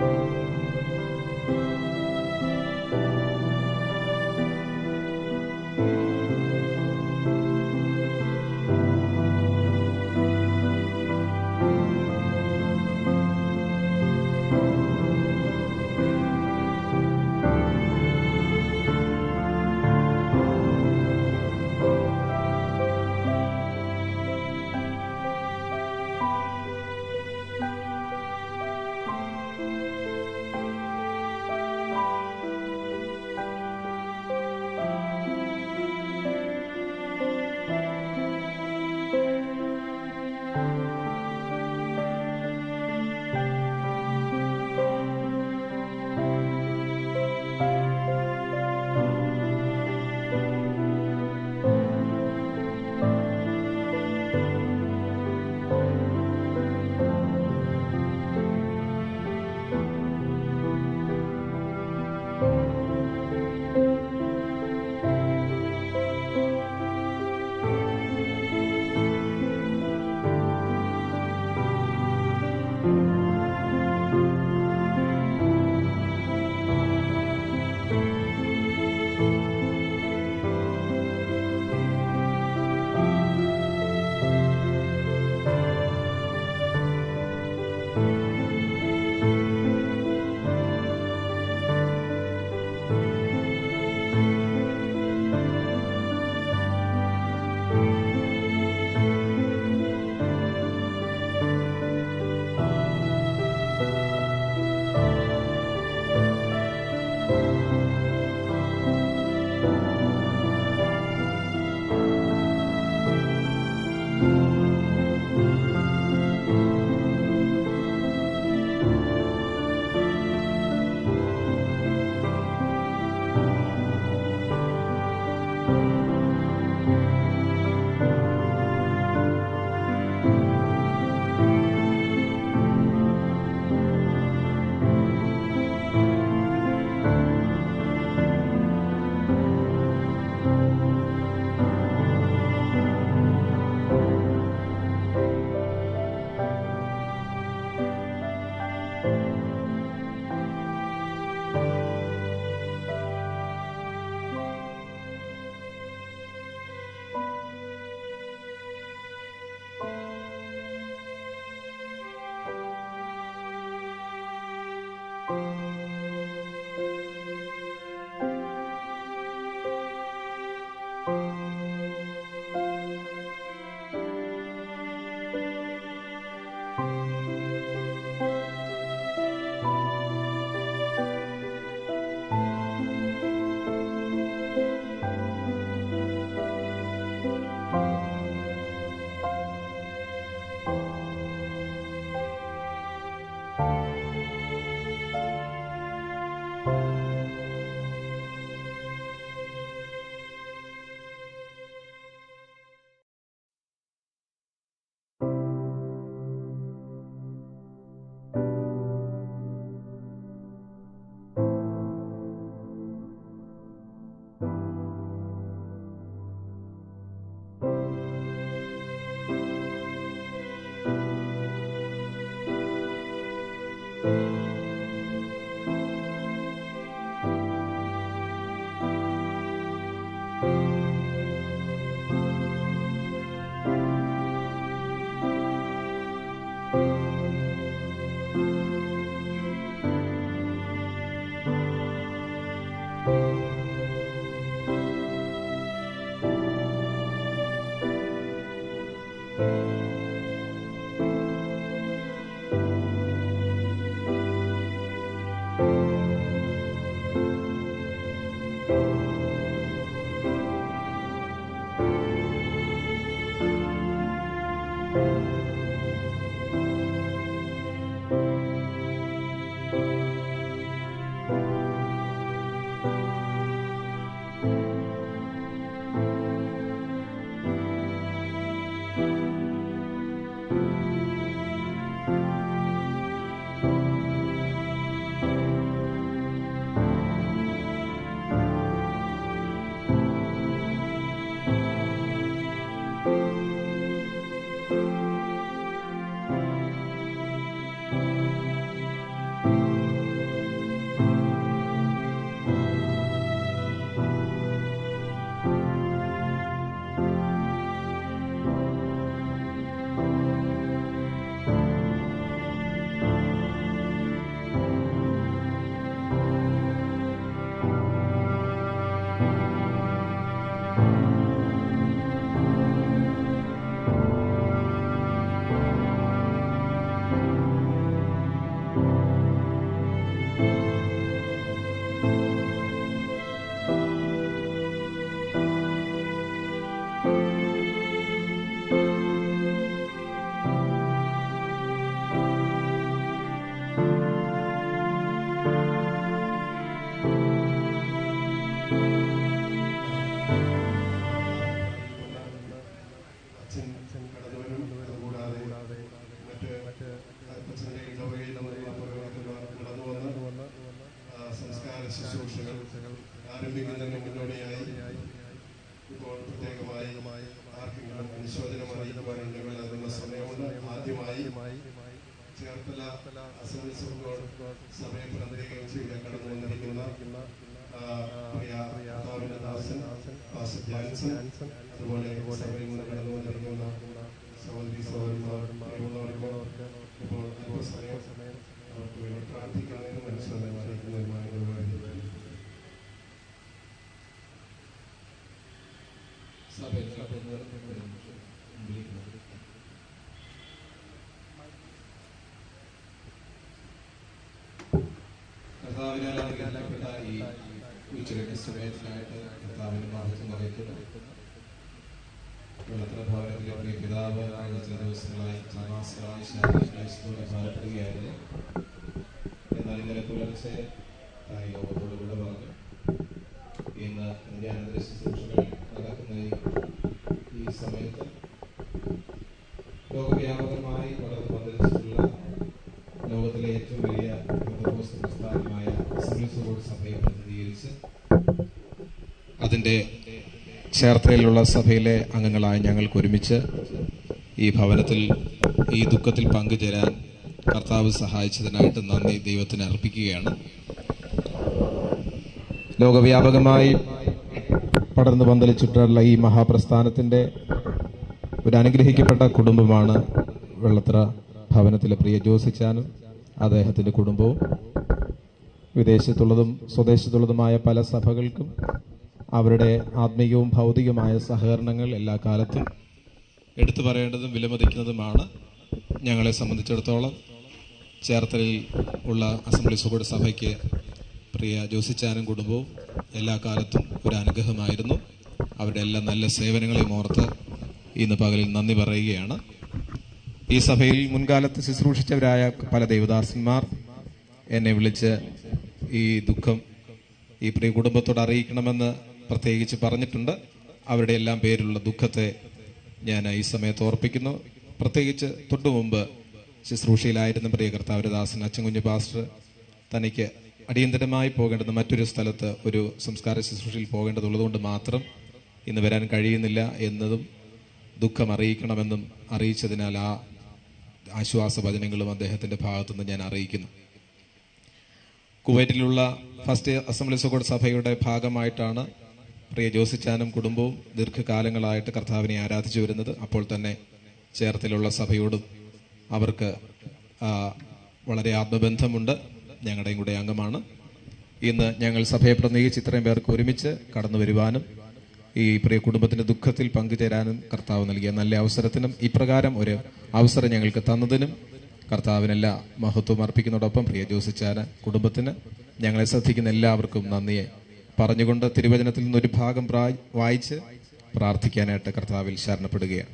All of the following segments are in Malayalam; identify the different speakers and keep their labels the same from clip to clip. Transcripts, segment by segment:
Speaker 1: thank അച്ഛൻ കടന്നുവരും അതുകൂടാതെ മറ്റ് അച്ഛൻ്റെ ഇടവകയിൽ നിന്നുള്ള പുരോഹിതന്മാർ കടന്നു വന്ന് ആ, സംസ്കാര ശുശ്രൂഷകൾ ആരംഭിക്കുന്നതിന് മുന്നോടിയായി ഇപ്പോൾ പ്രത്യേകമായി ആർക്കെങ്കിലും അനുശോചനം അറിയിക്കുവാനുണ്ടെങ്കിൽ അതിനുള്ള സമയമുണ്ട് ആദ്യമായി ചേർത്തല അസംബ്ലീസ് ഓഫ് ഗോഡ് സഭയെ പ്രതിനിധീകരിച്ച് ഇവിടെ കടന്നു വന്നിരിക്കുന്ന ആ, പ്രിയ കർത്താവിന്റെ ദാസൻ പാസ്റ്റർ ജാൻസൺ അതുപോലെ സഭയിൽ നിന്ന് കടന്നു വന്നിരിക്കുന്ന സഹോദരി സഹോദരന്മാർ പ്രിയമുള്ളവർക്ക് ഇപ്പോൾ അല്പസമയം അവർക്ക് വേണ്ടി പ്രാർത്ഥിക്കുന്നതിനും അനുസരണം അറിയിക്കുന്നതിനുമായി നിർവഹിക്കുന്നു
Speaker 2: സഭയിൽ കടന്നു വിളിക്കുന്നത് കർത്താവിനാൽ അനുഗ്രഹിക്കപ്പെട്ട ഈ ഉച്ചകഴിഞ്ഞ സമയത്തിനായിട്ട് കർത്താവിന് മഹത്വം അറിയിക്കുന്നു വെള്ളത്തറ ഭവനത്തിലെ പ്രിയ പിതാവ് കഴിഞ്ഞ ചില ദിവസങ്ങളായി മാസങ്ങളായി ശാരീരിക ഭാരപ്പെടുകയായിരുന്നു എന്നാൽ ഇന്നലെ പുലർച്ചെ തായി ലോകത്തോട് കൂടെ പറഞ്ഞു ഇന്ന് നിത്യാനന്തര ശുശ്രൂഷകൾ നടക്കുന്ന ഈ- ഈ സമയത്ത് ലോകവ്യാപകമായി വളർന്നു പന്തലിച്ചിട്ടുള്ള ലോകത്തിലെ ഏറ്റവും വലിയ പെന്തക്കോസ്ത് പ്രസ്ഥാനമായ അസംബ്ലീസ് ഓഫ് ഗോഡ് സഭയെ പ്രതിനിധീകരിച്ച് അതിന്റെ ചേർത്തലയിലുള്ള സഭയിലെ അംഗങ്ങളായ ഞങ്ങൾക്ക് ഒരുമിച്ച് ഈ ഭവനത്തിൽ ഈ ദുഃഖത്തിൽ പങ്കുചേരാൻ കർത്താവ് സഹായിച്ചതിനായിട്ട് നന്ദി ദൈവത്തിന് അർപ്പിക്കുകയാണ് ലോകവ്യാപകമായി പടർന്നു പന്തലിച്ചിട്ടുള്ള ഈ മഹാപ്രസ്ഥാനത്തിന്റെ ഒരു അനുഗ്രഹിക്കപ്പെട്ട കുടുംബമാണ് വെള്ളത്ര ഭവനത്തിലെ പ്രിയ ജോസിച്ചാനും അദ്ദേഹത്തിന്റെ കുടുംബവും വിദേശത്തുള്ളതും സ്വദേശത്തുള്ളതുമായ പല സഭകൾക്കും അവരുടെ ആത്മീയവും ഭൗതികമായ സഹകരണങ്ങൾ എല്ലാ കാലത്തും എടുത്തു പറയേണ്ടതും വിലമതിക്കുന്നതുമാണ് ഞങ്ങളെ സംബന്ധിച്ചിടത്തോളം ചേർത്തലയിൽ ഉള്ള അസംബ്ലി സുഹൃട് സഭയ്ക്ക് പ്രിയ ജോസിച്ചാനും കുടുംബവും എല്ലാ കാലത്തും ഒരു അനുഗ്രഹമായിരുന്നു അവരുടെ എല്ലാ നല്ല സേവനങ്ങളെയും ഓർത്ത് ഇന്ന് പകലിൽ നന്ദി പറയുകയാണ് ഈ സഭയിൽ മുൻകാലത്ത് ശുശ്രൂഷിച്ചവരായ പല ദേവദാസന്മാർ എന്നെ വിളിച്ച് ഈ ദുഃഖം ഈ പ്രിയ കുടുംബത്തോട് അറിയിക്കണമെന്ന് പ്രത്യേകിച്ച് പറഞ്ഞിട്ടുണ്ട് അവരുടെ എല്ലാം പേരിലുള്ള ദുഃഖത്തെ ഞാൻ ഈ സമയത്ത് ഓർപ്പിക്കുന്നു പ്രത്യേകിച്ച് തൊട്ടു മുമ്പ് ശുശ്രൂഷയിലായിരുന്ന പ്രിയ കർത്താവിന്റെ ദാസൻ അച്ചൻകുഞ്ഞ് പാസ്റ്റർ തനിക്ക് അടിയന്തരമായി പോകേണ്ടുന്ന മറ്റൊരു സ്ഥലത്ത് ഒരു സംസ്കാര ശുശ്രൂഷയിൽ പോകേണ്ടതുള്ളതുകൊണ്ട് മാത്രം ഇന്ന് വരാൻ കഴിയുന്നില്ല എന്നതും ദുഃഖം അറിയിക്കണമെന്നും അറിയിച്ചതിനാൽ ആ ആശ്വാസ വചനങ്ങളും അദ്ദേഹത്തിന്റെ ഭാഗത്തുനിന്ന് ഞാൻ അറിയിക്കുന്നു കുവൈറ്റിലുള്ള ഫസ്റ്റ് അസംബ്ലീസ് ഓഫ് ഗോഡ് സഭയുടെ ഭാഗമായിട്ടാണ് പ്രിയ ജോസിച്ചാനും കുടുംബവും ദീർഘകാലങ്ങളായിട്ട് കർത്താവിനെ ആരാധിച്ചു വരുന്നത് അപ്പോൾ തന്നെ ചേർത്തിലുള്ള സഭയോടും അവർക്ക് ആ, വളരെ ആത്മബന്ധമുണ്ട് ഞങ്ങളുടെയും കൂടെ അംഗമാണ് ഇന്ന് ഞങ്ങൾ സഭയെ പ്രതിനിധീകരിച്ച് ഇത്രയും പേർക്ക് ഒരുമിച്ച് കടന്നു വരുവാനും ഈ പ്രിയ കുടുംബത്തിന്റെ ദുഃഖത്തിൽ പങ്കുചേരാനും കർത്താവ് നൽകിയ നല്ല അവസരത്തിനും ഇപ്രകാരം ഒരു അവസരം ഞങ്ങൾക്ക് തന്നതിനും കർത്താവിനെല്ലാ മഹത്വം അർപ്പിക്കുന്നതോടൊപ്പം പ്രിയ ജോസിച്ചാന് കുടുംബത്തിന് ഞങ്ങളെ ശ്രദ്ധിക്കുന്ന എല്ലാവർക്കും നന്ദിയെ പറഞ്ഞുകൊണ്ട് തിരുവചനത്തിൽ നിന്നൊരു ഭാഗം പ്രാ- വായിച്ച് പ്രാർത്ഥിക്കാനായിട്ട് കർത്താവിൽ ശരണപ്പെടുകയാണ്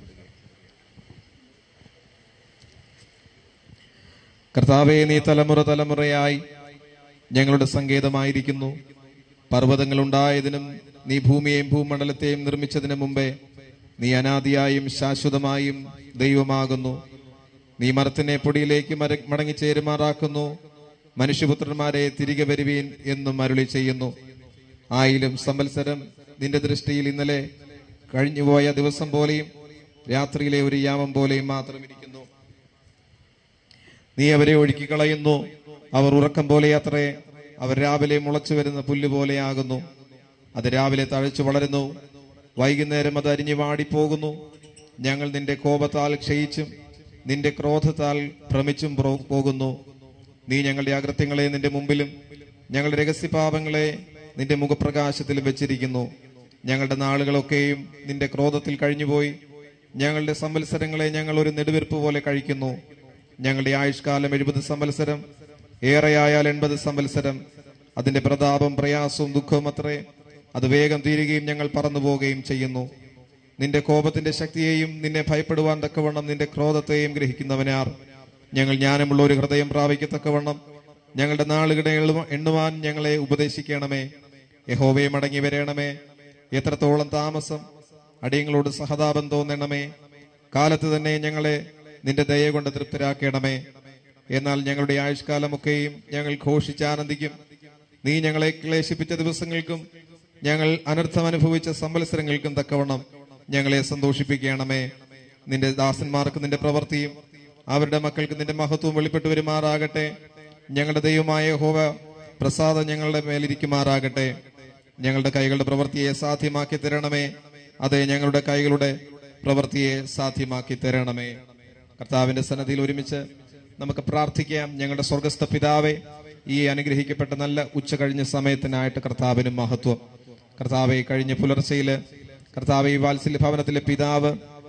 Speaker 2: കർത്താവെ നീ തലമുറ തലമുറയായി ഞങ്ങളുടെ സങ്കേതമായിരിക്കുന്നു പർവ്വതങ്ങൾ ഉണ്ടായതിനും നീ ഭൂമിയെയും ഭൂമണ്ഡലത്തെയും നിർമ്മിച്ചതിന് മുമ്പേ നീ അനാദിയായും ശാശ്വതമായും ദൈവമാകുന്നു നീ മരത്തിനെ പൊടിയിലേക്ക് മര- മടങ്ങിച്ചേരുമാറാക്കുന്നു മനുഷ്യപുത്രന്മാരെ തിരികെ വരുവീൻ എന്നും അരുളി ചെയ്യുന്നു ആയിലും സംവത്സരം നിന്റെ ദൃഷ്ടിയിൽ ഇന്നലെ കഴിഞ്ഞുപോയ ദിവസം പോലെയും രാത്രിയിലെ ഒരു യാമം പോലെയും മാത്രം ഇരിക്കുന്നു നീ അവരെ ഒഴുക്കിക്കളയുന്നു അവർ ഉറക്കം പോലെ അത്രേ അവർ രാവിലെ മുളച്ചു വരുന്ന പുല്ല് പോലെയാകുന്നു അത് രാവിലെ തഴച്ചു വളരുന്നു വൈകുന്നേരം അത് അരിഞ്ഞു വാടിപ്പോകുന്നു ഞങ്ങൾ നിന്റെ കോപത്താൽ ക്ഷയിച്ചും നിന്റെ ക്രോധത്താൽ ഭ്രമിച്ചും പ്രോ- പോകുന്നു നീ ഞങ്ങളുടെ അകൃത്യങ്ങളെ നിന്റെ മുമ്പിലും ഞങ്ങളുടെ രഹസ്യപാപങ്ങളെ നിന്റെ മുഖപ്രകാശത്തിലും വെച്ചിരിക്കുന്നു ഞങ്ങളുടെ നാളുകളൊക്കെയും നിന്റെ ക്രോധത്തിൽ കഴിഞ്ഞുപോയി ഞങ്ങളുടെ സംവത്സരങ്ങളെ ഞങ്ങൾ ഒരു നെടുവീർപ്പ് പോലെ കഴിക്കുന്നു ഞങ്ങളുടെ ആയുഷ്കാലം എഴുപത് സംവത്സരം ഏറെയായാൽ എൺപത് സംവത്സരം അതിന്റെ പ്രതാപം പ്രയാസവും ദുഃഖവും അത്രേ അത് വേഗം തീരുകയും ഞങ്ങൾ പറന്നു പോവുകയും ചെയ്യുന്നു നിന്റെ കോപത്തിന്റെ ശക്തിയെയും നിന്നെ ഭയപ്പെടുവാൻ തക്കവണ്ണം നിന്റെ ക്രോധത്തെയും ഗ്രഹിക്കുന്നവനാർ ഞങ്ങൾ ജ്ഞാനമുള്ള ഒരു ഹൃദയം പ്രാപിക്കത്തക്കവണ്ണം ഞങ്ങളുടെ നാളുകളെ എണ്ണുവ- എണ്ണുവാൻ ഞങ്ങളെ ഉപദേശിക്കണമേ യഹോവയെ മടങ്ങി വരണമേ എത്രത്തോളം താമസം അടിയങ്ങളോട് സഹതാപം തോന്നണമേ കാലത്ത് തന്നെ ഞങ്ങളെ നിന്റെ ദയ കൊണ്ട് തൃപ്തരാക്കണമേ എന്നാൽ ഞങ്ങളുടെ ആയുഷ്കാലമൊക്കെയും ഞങ്ങൾ ഘോഷിച്ചാനന്ദിക്കും നീ ഞങ്ങളെ ക്ലേശിപ്പിച്ച ദിവസങ്ങൾക്കും ഞങ്ങൾ അനർത്ഥം അനുഭവിച്ച സംവത്സരങ്ങൾക്കും തക്കവണ്ണം ഞങ്ങളെ സന്തോഷിപ്പിക്കണമേ നിന്റെ ദാസന്മാർക്ക് നിന്റെ പ്രവൃത്തിയും അവരുടെ മക്കൾക്ക് നിന്റെ മഹത്വവും വെളിപ്പെട്ടു വരുമാറാകട്ടെ ഞങ്ങളുടെ ദൈവമായ ഹോവ പ്രസാദം ഞങ്ങളുടെ മേലിരിക്കുമാറാകട്ടെ ഞങ്ങളുടെ കൈകളുടെ പ്രവൃത്തിയെ സാധ്യമാക്കി തരണമേ അതെ ഞങ്ങളുടെ കൈകളുടെ പ്രവൃത്തിയെ സാധ്യമാക്കി തരണമേ കർത്താവിന്റെ സന്നദ്ധിയിൽ ഒരുമിച്ച് നമുക്ക് പ്രാർത്ഥിക്കാം ഞങ്ങളുടെ സ്വർഗസ്ഥ പിതാവെ ഈ അനുഗ്രഹിക്കപ്പെട്ട നല്ല ഉച്ച കഴിഞ്ഞ സമയത്തിനായിട്ട് കർത്താവിന് മഹത്വം കർത്താവെ കഴിഞ്ഞ പുലർച്ചയില് കർത്താവ് ഈ വാത്സല്യ ഭവനത്തിലെ പിതാവ്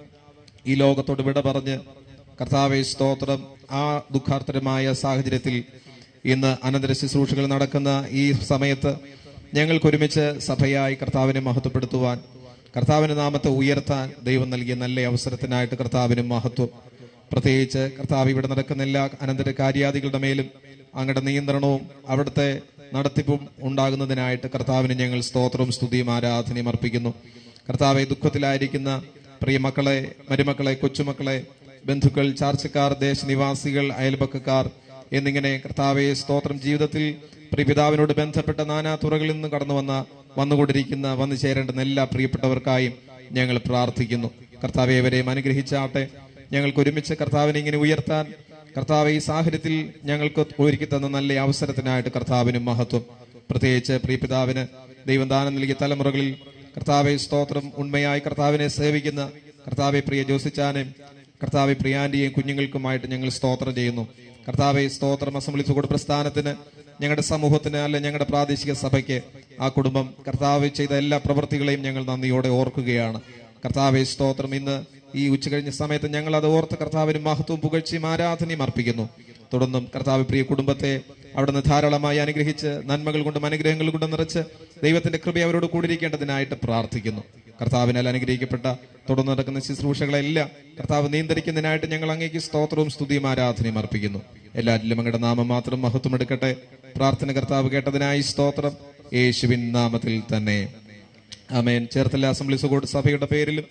Speaker 2: ഈ ലോകത്തോട് വിട പറഞ്ഞ് കർത്താവെ സ്തോത്രം ആ ദുഃഖാർത്തരമായ സാഹചര്യത്തിൽ ഇന്ന് അനന്തര ശുശ്രൂഷകൾ നടക്കുന്ന ഈ സമയത്ത് ഞങ്ങൾക്കൊരുമിച്ച് സഭയായി കർത്താവിനെ മഹത്വപ്പെടുത്തുവാൻ കർത്താവിന്റെ നാമത്തെ ഉയർത്താൻ ദൈവം നൽകിയ നല്ല അവസരത്തിനായിട്ട് കർത്താവിന് മഹത്വം പ്രത്യേകിച്ച് കർത്താവ് ഇവിടെ നടക്കുന്ന എല്ലാ അനന്തര കാര്യാദികളുടെ മേലും അങ്ങയുടെ നിയന്ത്രണവും അവിടുത്തെ നടത്തിപ്പും ഉണ്ടാകുന്നതിനായിട്ട് കർത്താവിന് ഞങ്ങൾ സ്തോത്രവും സ്തുതിയും ആരാധനയും അർപ്പിക്കുന്നു കർത്താവെ ദുഃഖത്തിലായിരിക്കുന്ന പ്രിയ മക്കളെ മരുമക്കളെ കൊച്ചുമക്കളെ ബന്ധുക്കൾ ചാർച്ചക്കാർ ദേശനിവാസികൾ അയൽപക്കക്കാർ എന്നിങ്ങനെ കർത്താവെ സ്തോത്രം ജീവിതത്തിൽ പ്രിയപിതാവിനോട് ബന്ധപ്പെട്ട നാനാ തുറകളിൽ നിന്ന് കടന്നു വന്ന വന്നുകൊണ്ടിരിക്കുന്ന വന്നു ചേരേണ്ടുന്ന എല്ലാ പ്രിയപ്പെട്ടവർക്കായും ഞങ്ങൾ പ്രാർത്ഥിക്കുന്നു കർത്താവെ അവരെയും അനുഗ്രഹിച്ചാട്ടെ ഞങ്ങൾക്ക് ഒരുമിച്ച് കർത്താവിനെ ഇങ്ങനെ ഉയർത്താൻ കർത്താവ് ഈ സാഹചര്യത്തിൽ ഞങ്ങൾക്ക് ഒരുക്കി തന്ന നല്ല അവസരത്തിനായിട്ട് കർത്താവിനും മഹത്വം പ്രത്യേകിച്ച് പ്രിയപിതാവിന് ദൈവം ദാനം നൽകിയ തലമുറകളിൽ കർത്താവെ സ്തോത്രം ഉണ്മയായി കർത്താവിനെ സേവിക്കുന്ന കർത്താവെ പ്രിയ ജോസിച്ചാനെയും കർത്താവെ പ്രിയാന്റിയെയും കുഞ്ഞുങ്ങൾക്കുമായിട്ട് ഞങ്ങൾ സ്തോത്രം ചെയ്യുന്നു കർത്താവെ സ്തോത്രം അസംബ്ലി സുകൂട് പ്രസ്ഥാനത്തിന് ഞങ്ങളുടെ സമൂഹത്തിന് അല്ലെ ഞങ്ങളുടെ പ്രാദേശിക സഭയ്ക്ക് ആ കുടുംബം കർത്താവ് ചെയ്ത എല്ലാ പ്രവൃത്തികളെയും ഞങ്ങൾ നന്ദിയോടെ ഓർക്കുകയാണ് കർത്താവെ സ്തോത്രം ഇന്ന് ഈ ഉച്ചകഴിഞ്ഞ സമയത്ത് ഞങ്ങൾ അത് ഓർത്ത് കർത്താവിന് മഹത്വവും പുകഴ്ചയും ആരാധനയും അർപ്പിക്കുന്നു തുടർന്നും കർത്താവ് പ്രിയ കുടുംബത്തെ അവിടുന്ന് ധാരാളമായി അനുഗ്രഹിച്ച് നന്മകൾ കൊണ്ടും അനുഗ്രഹങ്ങൾ കൊണ്ടും നിറച്ച് ദൈവത്തിന്റെ കൃപ അവരോട് കൂടിയിരിക്കേണ്ടതിനായിട്ട് പ്രാർത്ഥിക്കുന്നു കർത്താവിനാൽ അനുഗ്രഹിക്കപ്പെട്ട തുടർന്ന് നടക്കുന്ന ശുശ്രൂഷകളെല്ലാം കർത്താവ് നിയന്ത്രിക്കുന്നതിനായിട്ട് ഞങ്ങൾ അങ്ങേക്ക് സ്തോത്രവും സ്തുതിയും ആരാധനയും അർപ്പിക്കുന്നു എല്ലാറ്റിലും അങ്ങയുടെ നാമം മാത്രം മഹത്വം എടുക്കട്ടെ പ്രാർത്ഥന കർത്താവ് കേട്ടതിനായി സ്തോത്രം യേശുവിൻ നാമത്തിൽ തന്നെ ആമേൻ ചേർത്തല അസംബ്ലി സുഗോഡ് സഭയുടെ പേരിലും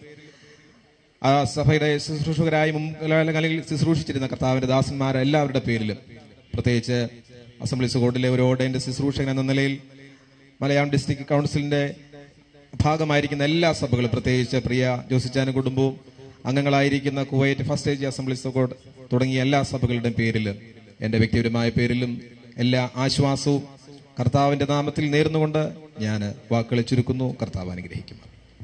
Speaker 2: ആ സഭയുടെ ശുശ്രൂഷകരായി മുൻകാലങ്ങളിൽ ശുശ്രൂഷിച്ചിരുന്ന കർത്താവിന്റെ ദാസന്മാർ എല്ലാവരുടെ പേരിലും പ്രത്യേകിച്ച് അസംബ്ലി സുഗോഡിലെ ഒരു ഓർഡേന്റെ ശുശ്രൂഷകൻ എന്ന നിലയിൽ മലയാളം ഡിസ്ട്രിക്ട് കൗൺസിലിന്റെ ഭാഗമായിരിക്കുന്ന എല്ലാ സഭകളും പ്രത്യേകിച്ച് പ്രിയ ജോസിച്ചാന കുടുംബവും അംഗങ്ങളായിരിക്കുന്ന കുവൈറ്റ് ഫസ്റ്റ് ഏജ് അസംബ്ലി സുഗോഡ് തുടങ്ങിയ എല്ലാ സഭകളുടെയും പേരിലും എന്റെ വ്യക്തിപരമായ പേരിലും എല്ലാ ആശ്വാസവും കർത്താവിന്റെ നാമത്തിൽ നേർന്നുകൊണ്ട് ഞാൻ വാക്കുകളെ ചുരുക്കുന്നു കർത്താവ് അനുഗ്രഹിക്കുന്നു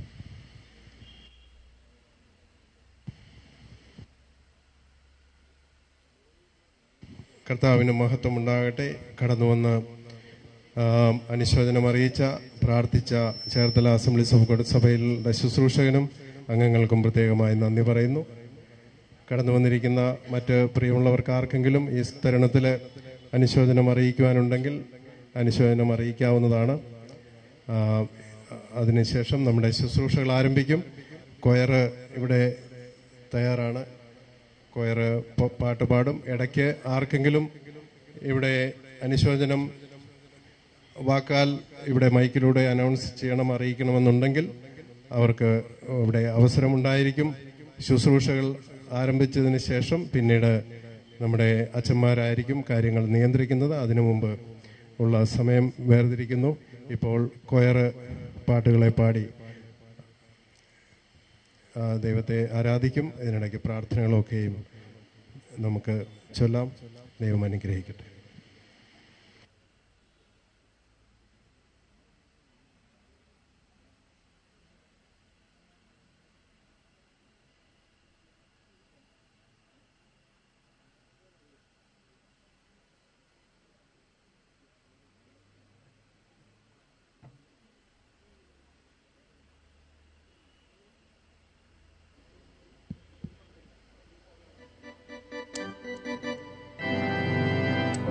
Speaker 1: കർത്താവിന് മഹത്വം ഉണ്ടാകട്ടെ കടന്നു വന്ന് ആ, അനുശോചനം അറിയിച്ച പ്രാർത്ഥിച്ച ചേർത്തല അസംബ്ലി സഭ സഭയിലെ ശുശ്രൂഷകനും അംഗങ്ങൾക്കും പ്രത്യേകമായി നന്ദി പറയുന്നു കടന്നു വന്നിരിക്കുന്ന മറ്റ് പ്രിയമുള്ളവർക്ക് ആർക്കെങ്കിലും ഈ തരുണത്തിൽ അനുശോചനം അറിയിക്കുവാനുണ്ടെങ്കിൽ അനുശോചനം അറിയിക്കാവുന്നതാണ് ആ, അതിനുശേഷം നമ്മുടെ ശുശ്രൂഷകൾ ആരംഭിക്കും കൊയർ ഇവിടെ തയ്യാറാണ് കൊയർ പ- പാട്ട് പാടും ഇടയ്ക്ക് ആർക്കെങ്കിലും ഇവിടെ അനുശോചനം വാക്കാൽ ഇവിടെ മൈക്കിലൂടെ അനൗൺസ് ചെയ്യണം അറിയിക്കണമെന്നുണ്ടെങ്കിൽ അവർക്ക് ഇവിടെ അവസരമുണ്ടായിരിക്കും ശുശ്രൂഷകൾ ആരംഭിച്ചതിന് ശേഷം പിന്നീട് നമ്മുടെ അച്ഛന്മാരായിരിക്കും കാര്യങ്ങൾ നിയന്ത്രിക്കുന്നത് അതിനു മുമ്പ് ഉള്ള സമയം വേർതിരിക്കുന്നു ഇപ്പോൾ കൊയർ പാട്ടുകളെ പാടി ആ, ദൈവത്തെ ആരാധിക്കും ഇതിനിടയ്ക്ക് പ്രാർത്ഥനകളൊക്കെയും നമുക്ക് ചൊല്ലാം ദൈവം അനുഗ്രഹിക്കട്ടെ
Speaker 3: യേശുവേ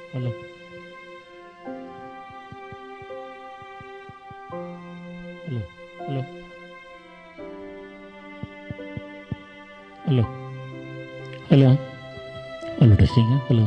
Speaker 3: hello hello hello hello hello hello testing hello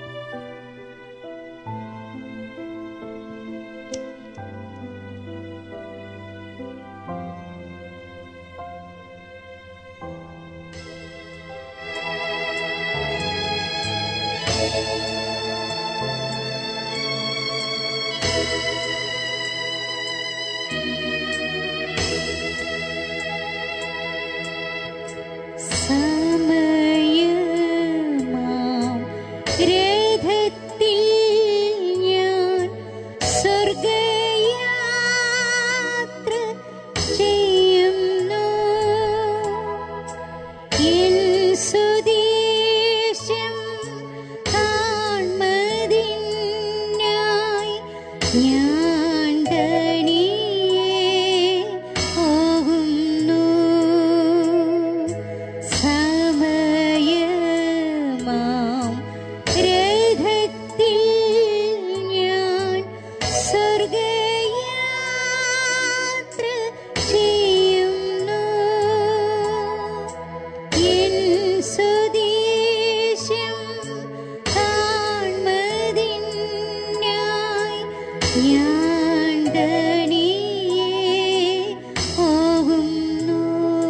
Speaker 4: സമയമാം രഥത്തിൽ ഞാൻ സ്വർഗയാത്ര ചെയ്യുന്നു എൻ സ്വദേശം കാൺമതിനായി ഞാൻ തനിയെ പോകുന്നു സമയമാം രഥത്തിൽ ഞാൻ സ്വർഗയാത്ര ചെയ്യുന്നു എൻ സ്വദേശം കാൺമതിനായി ഞാൻ തനിയെ പോകുന്നു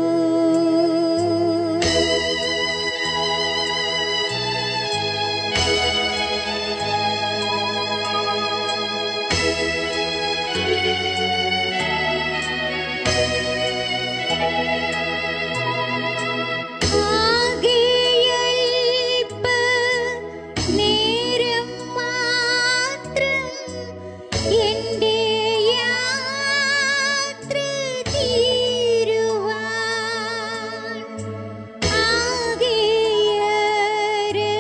Speaker 4: ആകെയൽപ നേരം മാത്രം എൻ്റെ യാത്ര തീരുവാൻ ആകെയൊരു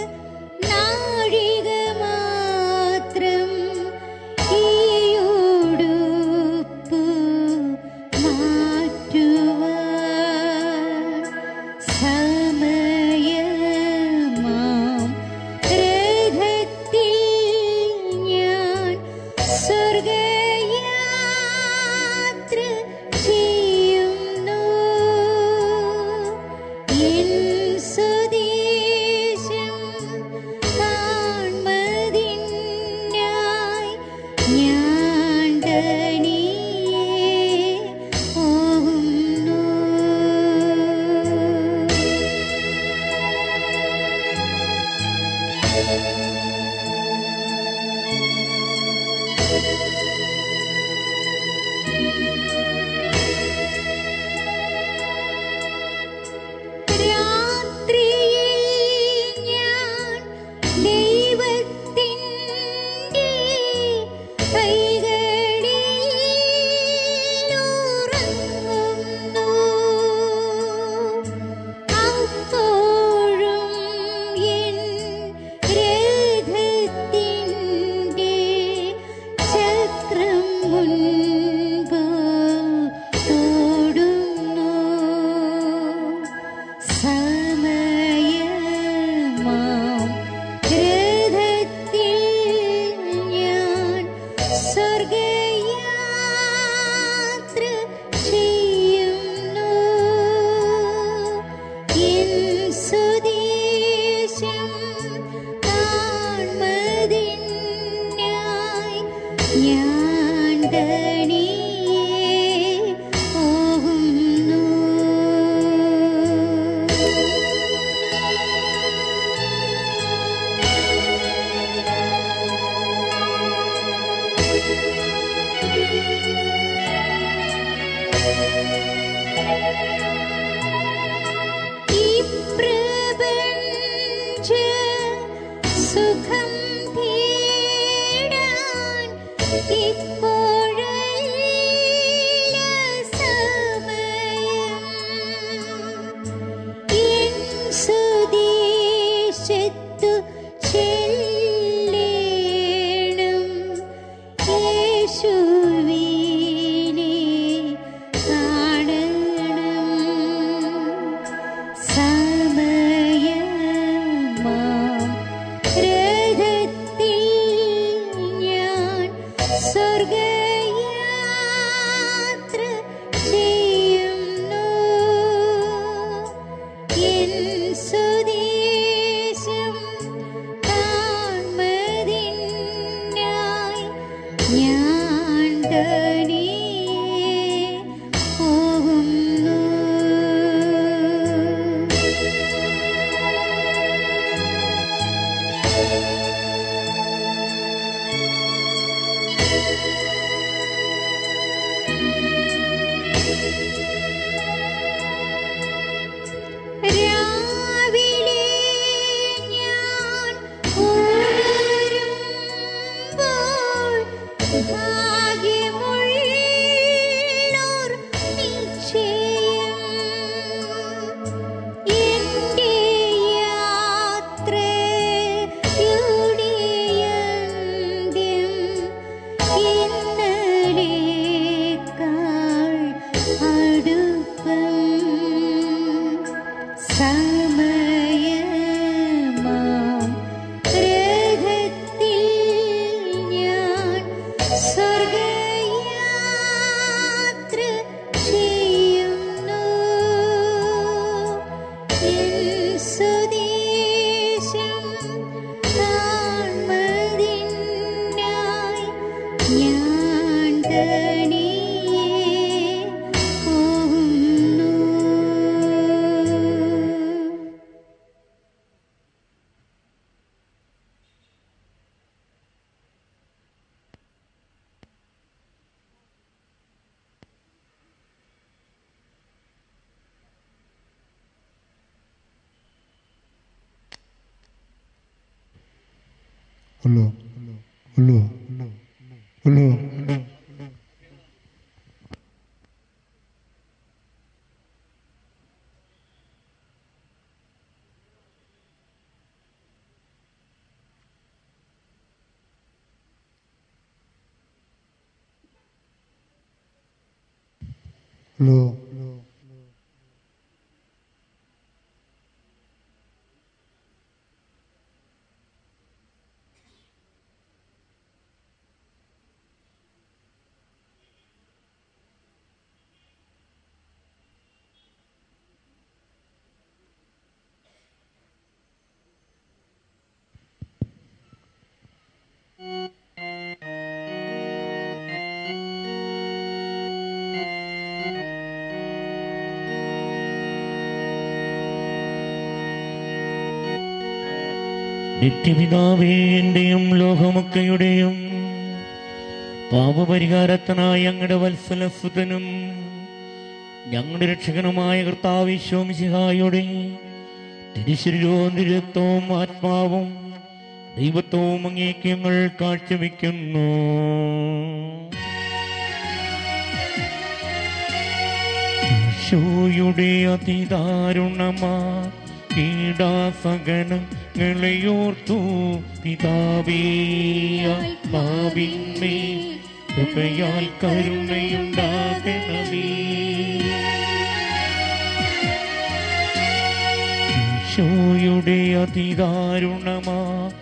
Speaker 4: നാഴിക മാത്രം ഈയുടുപ്പു മാറ്റുവാൻ സമയമാം രഥത്തിൽ ഞാൻ സ്വർഗയാത്ര ചെയ്യുന്നു എൻ സ്വദേശം കാൺമതിനായി ഞാൻ തനിയെ പോകുന്നു സമയമാം രഥത്തിൽ ഞാൻ സ്വർഗയാത്ര ചെയ്യുന്നു എൻ സ്വദേശം കാൺമതിനായി ഞാൻ തനിയെ പോകുന്നു
Speaker 5: ഉള്ളു ഉള്ളു ഉള്ളു ഉള്ളു
Speaker 3: നിത്യപിതാവേ എന്റെയും ലോകമൊക്കെയുടെയും പാപപരിഹാരത്തിനായി അങ്ങയുടെ വത്സലസുതനും ഞങ്ങളുടെ രക്ഷകനുമായ കർത്താവിശ്വമിശിഹായുടെ തിരുശരീരവും തിരുത്വവും ആത്മാവും ദൈവത്വവും അങ്ങേക്ക് ഞങ്ങൾ കാഴ്ചവെക്കുന്നു ഈശോയുടെ അതിദാരുണമാ പീഡാസകനങ്ങളെയോർത്തു പിതാവീയാത്മാവിന്മേ കൃപയാൽ കരുണയുണ്ടാകണമേ ഈശോയുടെ അതിദാരുണമാ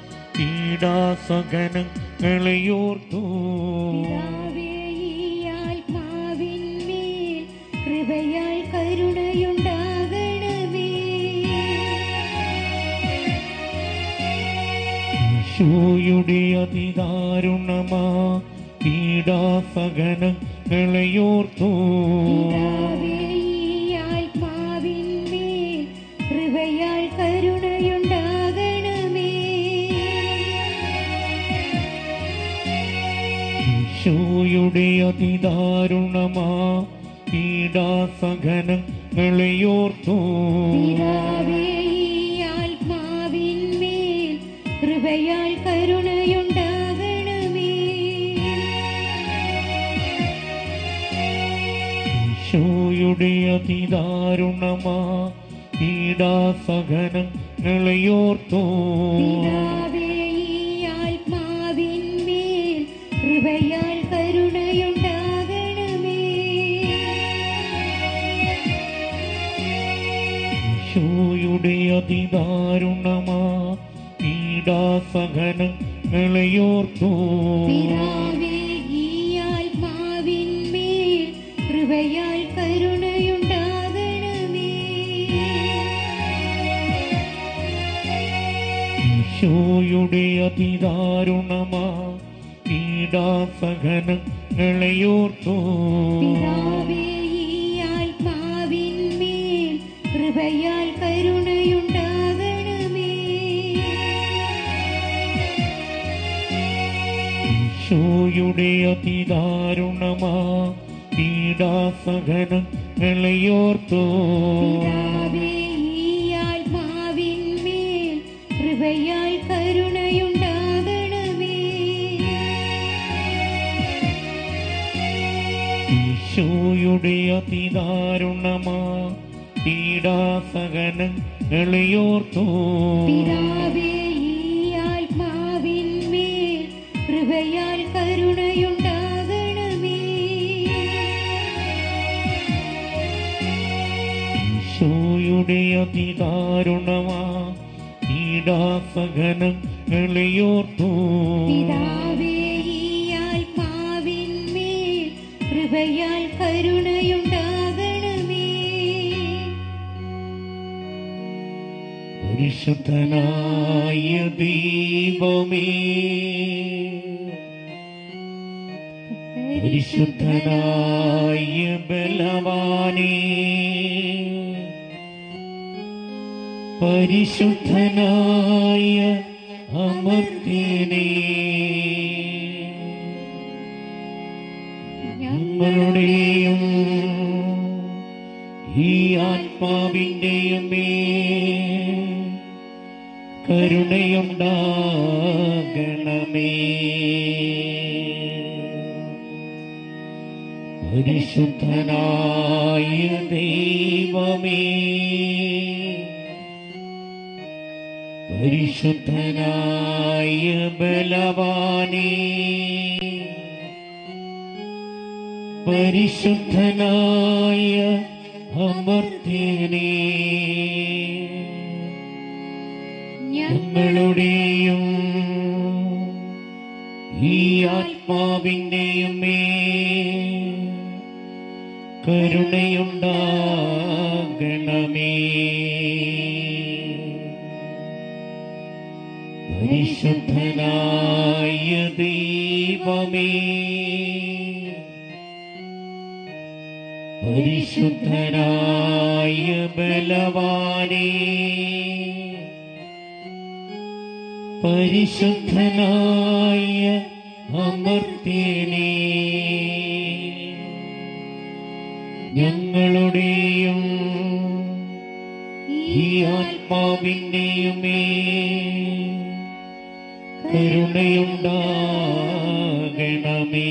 Speaker 3: പീഡാസകനങ്ങളെയോർത്തു
Speaker 4: പിതാവേ, ഈ ആത്മാവിന്മേൽ കൃപയാൽ കരുണയുണ്ടാകണമേ
Speaker 3: ഈശോയുടെ അതിദാരുണമാ പീഡാസകനങ്ങളെയോർത്തു
Speaker 4: പിതാവേ, ഈ ആത്മാവിന്മേൽ കൃപയാൽ കരുണയുണ്ടാകണമേ
Speaker 3: ഈശോയുടെ അതിദാരുണമാ പീഡാസകനങ്ങളെയോർത്തു
Speaker 4: പിതാവേ, ഈ ആത്മാവിന്മേൽ കൃപയാൽ കരുണയുണ്ടാകണമേ
Speaker 3: ഈശോയുടെ അതിദാരുണമാ പീഡാസകനങ്ങളെയോർത്തു
Speaker 4: പിതാവേ, ഈ ആത്മാവിന്മേൽ കൃപയാൽ കരുണയുണ്ടാകണമേ
Speaker 3: ഈശോയുടെ അതിദാരുണമാ പീഡാസകനങ്ങളെയോർത്തു
Speaker 4: പിതാവേ, ഈ ആത്മാവിന്മേൽ കൃപയാൽ കരുണയുണ്ടാകണമേ
Speaker 3: ഈശോയുടെ അതിദാരുണമാ പീഡാസകനങ്ങളെയോർത്തു
Speaker 4: പിതാവേ, ഈ ആത്മാവിന്മേൽ കൃപയാൽ കരുണയുണ്ടാകണമേ
Speaker 3: ഈശോയുടെ അതിദാരുണമാ പീഡാസകനങ്ങളെയോർത്തു
Speaker 4: പിതാവേ, ഈ ആത്മാവിന്മേൽ കൃപയാൽ കരുണയുണ്ടാകണമേ
Speaker 3: ഈശോയുടെ അതിദാരുണമാ പീഡാസകനങ്ങളെയോർത്തു
Speaker 4: പിതാവേ, ഈ ആത്മാവിന്മേൽ കൃപയാൽ കരുണയുണ്ടാകണമേ
Speaker 3: ഈശോയുടെ ഈശോയുടെ അതിദാരുണമാ പീഡാസഹനങ്ങളെയോർത്തു
Speaker 4: പിതാവേ ഈ ആത്മാവിന്മേൽ കൃപയാൽ കരുണയുണ്ടാകണമേ
Speaker 3: പരിശുദ്ധനായ ദൈവമേ പരിശുദ്ധനായ ബലവാനേ പരിശുദ്ധനായ അമർത്യനേ ഞങ്ങളുടെയും ഈ ആത്മാവിന്റെയും മേൽ കരുണയുണ്ടാകണമേ പരിശുദ്ധനായ ദൈവമേ പരിശുദ്ധനായ ബലവാനേ പരിശുദ്ധനായ അമർത്യനേ ഞങ്ങളുടെയും ഈ ആത്മാവിന്റെയും മേൽ കരുണയുണ്ടാകണമേ പരിശുദ്ധനായ ദൈവമേ പരിശുദ്ധനായ ബലവാനേ പരിശുദ്ധനായ അമർത്യനേ ഞങ്ങളുടെയും ഈ ആത്മാവിന്റെയും മേൽ കരുണയുണ്ടാകണമേ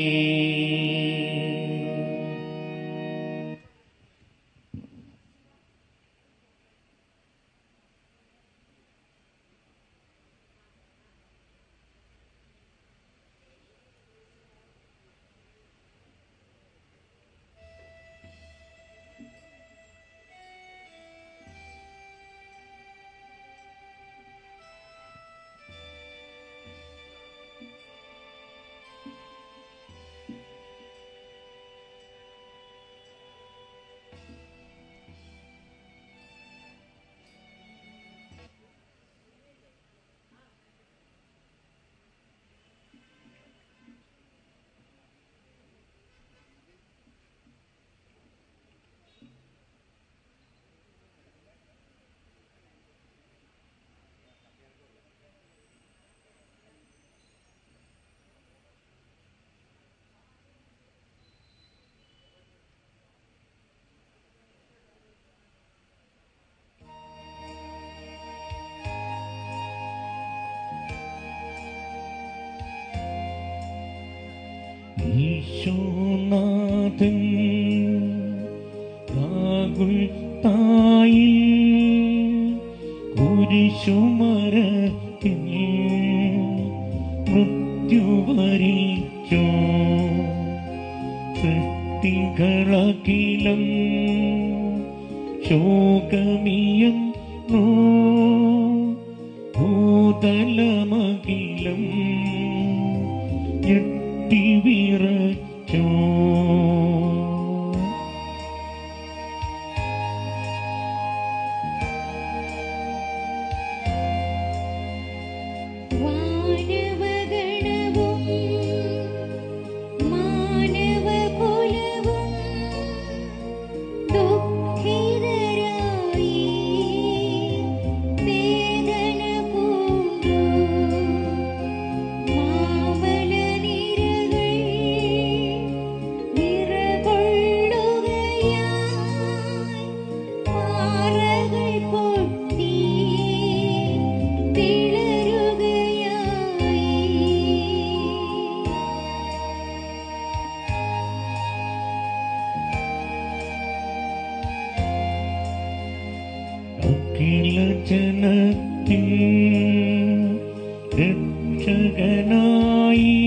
Speaker 3: ഈശോനാഥൻ കാകുൽ തായിൽ കുരിശുമരത്തിൽ മൃത്യുവരിച്ചോ സൃഷ്ടികളകിലം ശോകമിയം നോ ഭൂതലമകിലം ഞെട്ടിവിറച്ചോ
Speaker 4: വാനവഗണവും മാനവകുലവും ദുഃഖിതരായി വേദന പൂണ്ടു മാമലനിരകൾ നിറകൊള്ളുകയായി പാറകൾ പൊട്ടി പിളരുകയായി
Speaker 3: അഖില ജനത്തിൻ രക്ഷകനായി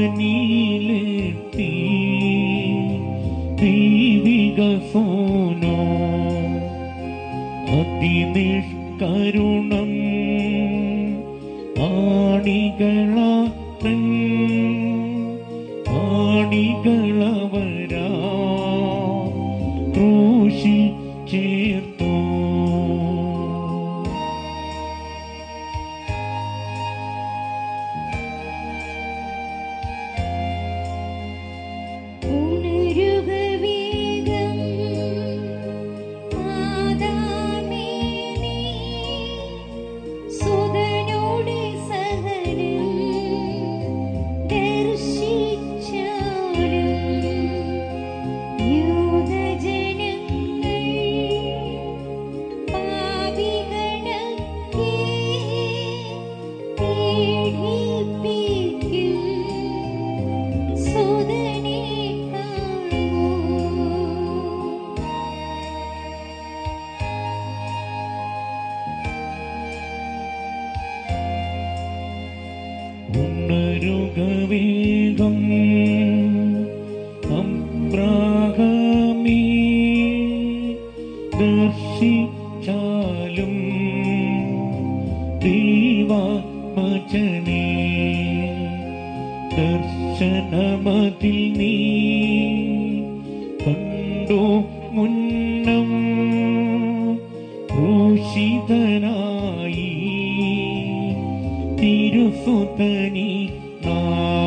Speaker 3: അവനിലെത്തി ദൈവിക സോനോ അതിനിഷ്കരുണം ആണികളാ തൻ ആണികളവരാ ക്രൂശിൽ ചേർത്തു
Speaker 4: ഉണരുക വേഗം ആദാമേ നീ സുതനോടെ സഹനം ദർശിച്ചാലും യൂതജനങ്ങൾ പാപികളൊക്കെ പീഡിപ്പിക്കും സുതനെ കാണൂ
Speaker 3: ഉണരുക വേഗം അബ്രാഹമേ ദർശിച്ചാലും ദൈവാത്മജനേ ദർശനമതിൽ നീ കണ്ടു മുന്നം ക്രൂശിതനായി തിരുസുതനി നാ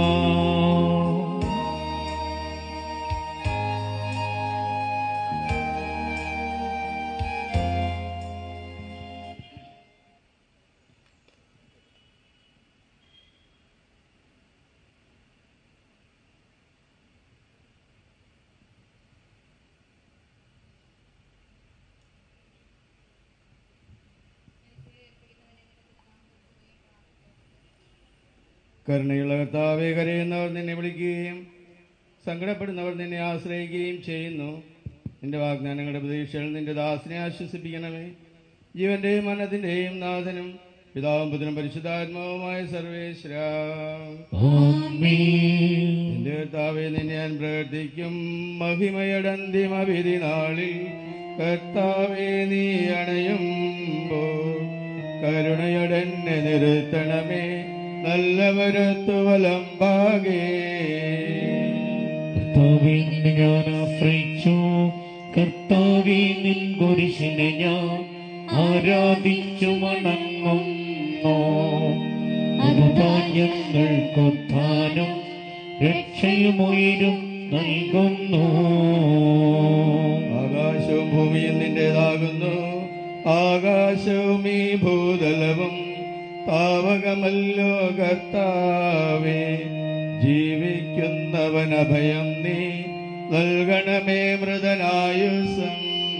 Speaker 6: കരുണയുള്ള കർത്താവെ കരയുന്നവർ നിന്നെ വിളിക്കുകയും സങ്കടപ്പെടുന്നവർ നിന്നെ ആശ്രയിക്കുകയും ചെയ്യുന്നു നിന്റെ വാഗ്ദാനങ്ങളുടെ പ്രതീക്ഷകൾ നിന്റെ ദാസിനെ ആശ്വസിപ്പിക്കണമേ ജീവന്റെയും മനത്തിന്റെയും നാഥനും പിതാവും പുത്രനും പരിശുദ്ധാത്മാവുമായ സർവേശ്വര നിന്റെ കർത്താവെ നിന്നെ ഞാൻ പ്രവർത്തിക്കും മഹിമയടന്തിമ വിധി നാളിൽ കർത്താവെ നീ അണയുമ്പോൾ കരുണയോടെന്നെ നിർത്തണമേ നല്ലവരത്തു വലമ്പാകേ
Speaker 3: കർത്താവേ നിന്നെ ഞാൻ ആശ്രയിച്ചു കർത്താവേ നിൻ കുരിശിനെ ഞാൻ ആരാധിച്ചു വണങ്ങുന്നു അതുതാൻ ഞങ്ങൾക്കൊത്താനും രക്ഷയുമുയരും നൽകുന്നു
Speaker 6: ആകാശവും ഭൂമിയും നിന്റേതാകുന്നു ആകാശവും ഈ ഭൂതലവും താവകമല്ലോ കർത്താവേ ജീവിക്കുന്നവൻ അഭയം നീ നൽകണമേ മൃതനായുസം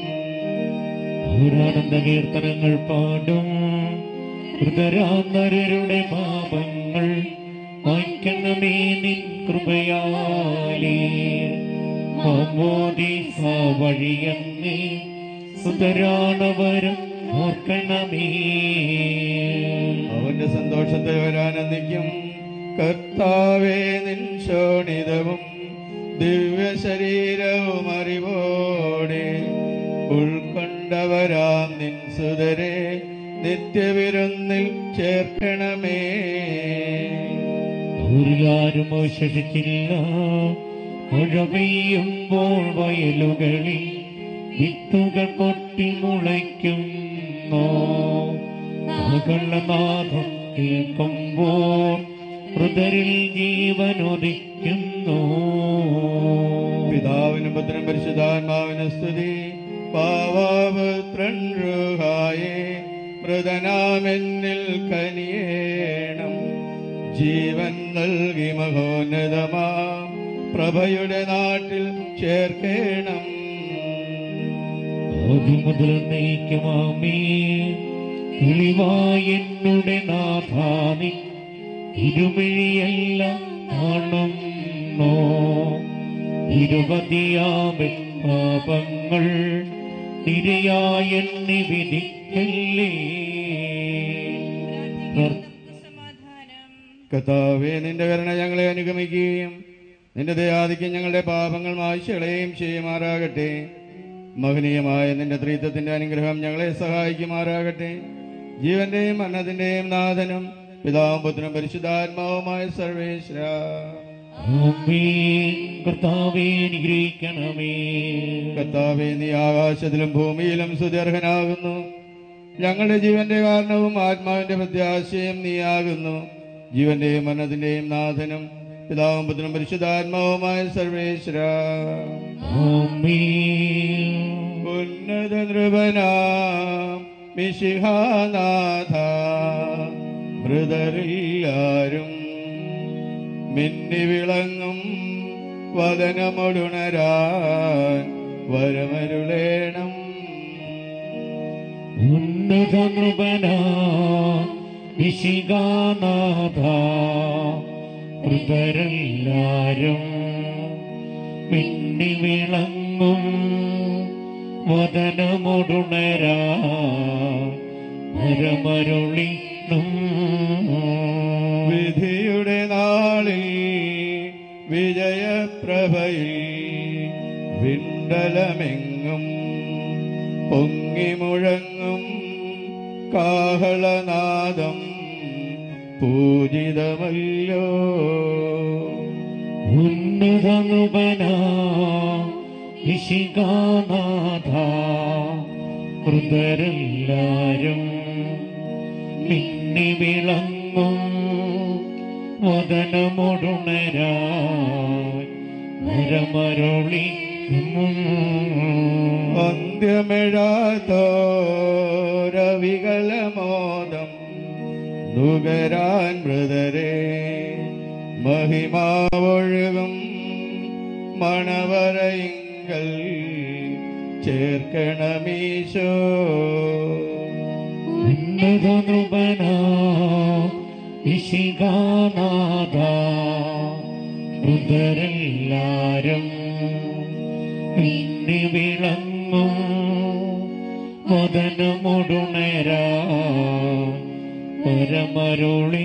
Speaker 3: ൗരാനന്ദ കീർത്തനങ്ങൾ പാടും ഹൃദരാന്തരരുടെ പാപങ്ങൾ വായിക്കണമേ നിൻ കൃപയാലേ മാമോദീസ വഴിയങ്ങേ സുതരാണവരും ഓർക്കണമേ
Speaker 6: അവന്റെ സന്തോഷത്തെ വരാനന്ദിക്കും കർത്താവേ നിൻ ശോണിതവും ദിവ്യ ശരീരവും അറിവോടെ ഉൾക്കൊണ്ടവരാം നിൻ സുതരെ നിത്യവിരുന്നിൽ ചേർക്കണമേ
Speaker 3: ഊരിലാരും അവശേഷിച്ചില്ല മഴ പെയ്യുമ്പോൾ വയലുകളിൽ വിത്തുകൾ പൊട്ടി മുളയ്ക്കുന്നു മകളനാഥം കേൾക്കുമ്പോൾ ഹൃദരിൽ ജീവനൊതിക്കുന്നു
Speaker 6: പിതാവിനും പുത്രനും പരിശുദ്ധാത്മാവിന് സ്തുതി പാവാപുത്രൻ റുഹായേ മൃതനാമെന്നിൽ കനിയേണം ജീവൻ നൽകി മഹോന്നതമാ പ്രഭയുടെ നാട്ടിൽ ചേർക്കേണം
Speaker 3: മുതൽ നയിക്കുമാമേ തെളിവായ എന്നുടെ നാഥാനി ഇരുമിഴിയല്ല കാണുന്നു ഇരുപതിയാമൻ പാപങ്ങൾ നിരയായ എണ്ണി വിധിക്കല്ലേ
Speaker 6: കർത്താവേ നിന്റെ കരുണ ഞങ്ങളെ അനുഗമിക്കുകയും നിന്റെ ദയാദിക്കും ഞങ്ങളുടെ പാപങ്ങൾ മായ്ച്ചളയും ചെയ്യുമാറാകട്ടെ മഹനീയമായ നിന്റെ ത്രീത്വത്തിന്റെ അനുഗ്രഹം ഞങ്ങളെ സഹായിക്കുമാറാകട്ടെ ജീവന്റെയും മരണത്തിന്റെയും നാഥനും പിതാവും പുത്രനും പരിശുദ്ധാത്മാവുമായ സർവേശ്വര
Speaker 3: ആമേൻ കർത്താവേ അനുഗ്രഹിക്കണമേ
Speaker 6: കർത്താവെ നീ ആകാശത്തിലും ഭൂമിയിലും സുദീർഘനാകുന്നു ഞങ്ങളുടെ ജീവന്റെ കാരണവും ആത്മാവിന്റെ പ്രത്യാശയും നീയാകുന്നു ജീവന്റെയും മരണത്തിന്റെയും നാഥനും പിതാവും പുത്രനും പരിശുദ്ധാത്മാവുമായ സർവേശ്വര
Speaker 3: ആമേൻ
Speaker 6: ഉന്നത നൃപനാം മിശിഹാനാഥ മൃതരെല്ലാരും മിന്നി വിളങ്ങും വദനമൊടുണരാൻ വരമരുളേണം
Speaker 3: ഉന്നത നൃപന വിശികാനാഥ മൃതരെല്ലാരും മിന്നി വിളങ്ങും വദനമൊടുണരാ പരമരുളിനും
Speaker 6: വിധിയുടെ നാളിൽ വിജയപ്രഭയിൽ വിണ്ടലമെങ്ങും പൊങ്ങി മുഴങ്ങും കാഹളനാദം പൂജിതമല്ലോ
Speaker 3: ഉന്നത നൃപന വിശികാനാഥ മൃതരെല്ലാരും മിന്നി വിളങ്ങും വദനമൊടുണരാ പരമരുളി
Speaker 6: അന്ത്യമിഴാത്തോരവികലമോദം നുകരാൻ മൃതരെ മഹിമാവൊഴുകും മണവരയിങ്കൽ ചേർക്കണമീശോ
Speaker 3: ഉന്നത നൃപന വിശികാനാഥ മൃതരെല്ലാരും മിന്നി വിളങ്ങും വദനമൊടുണരാ പരമരുളി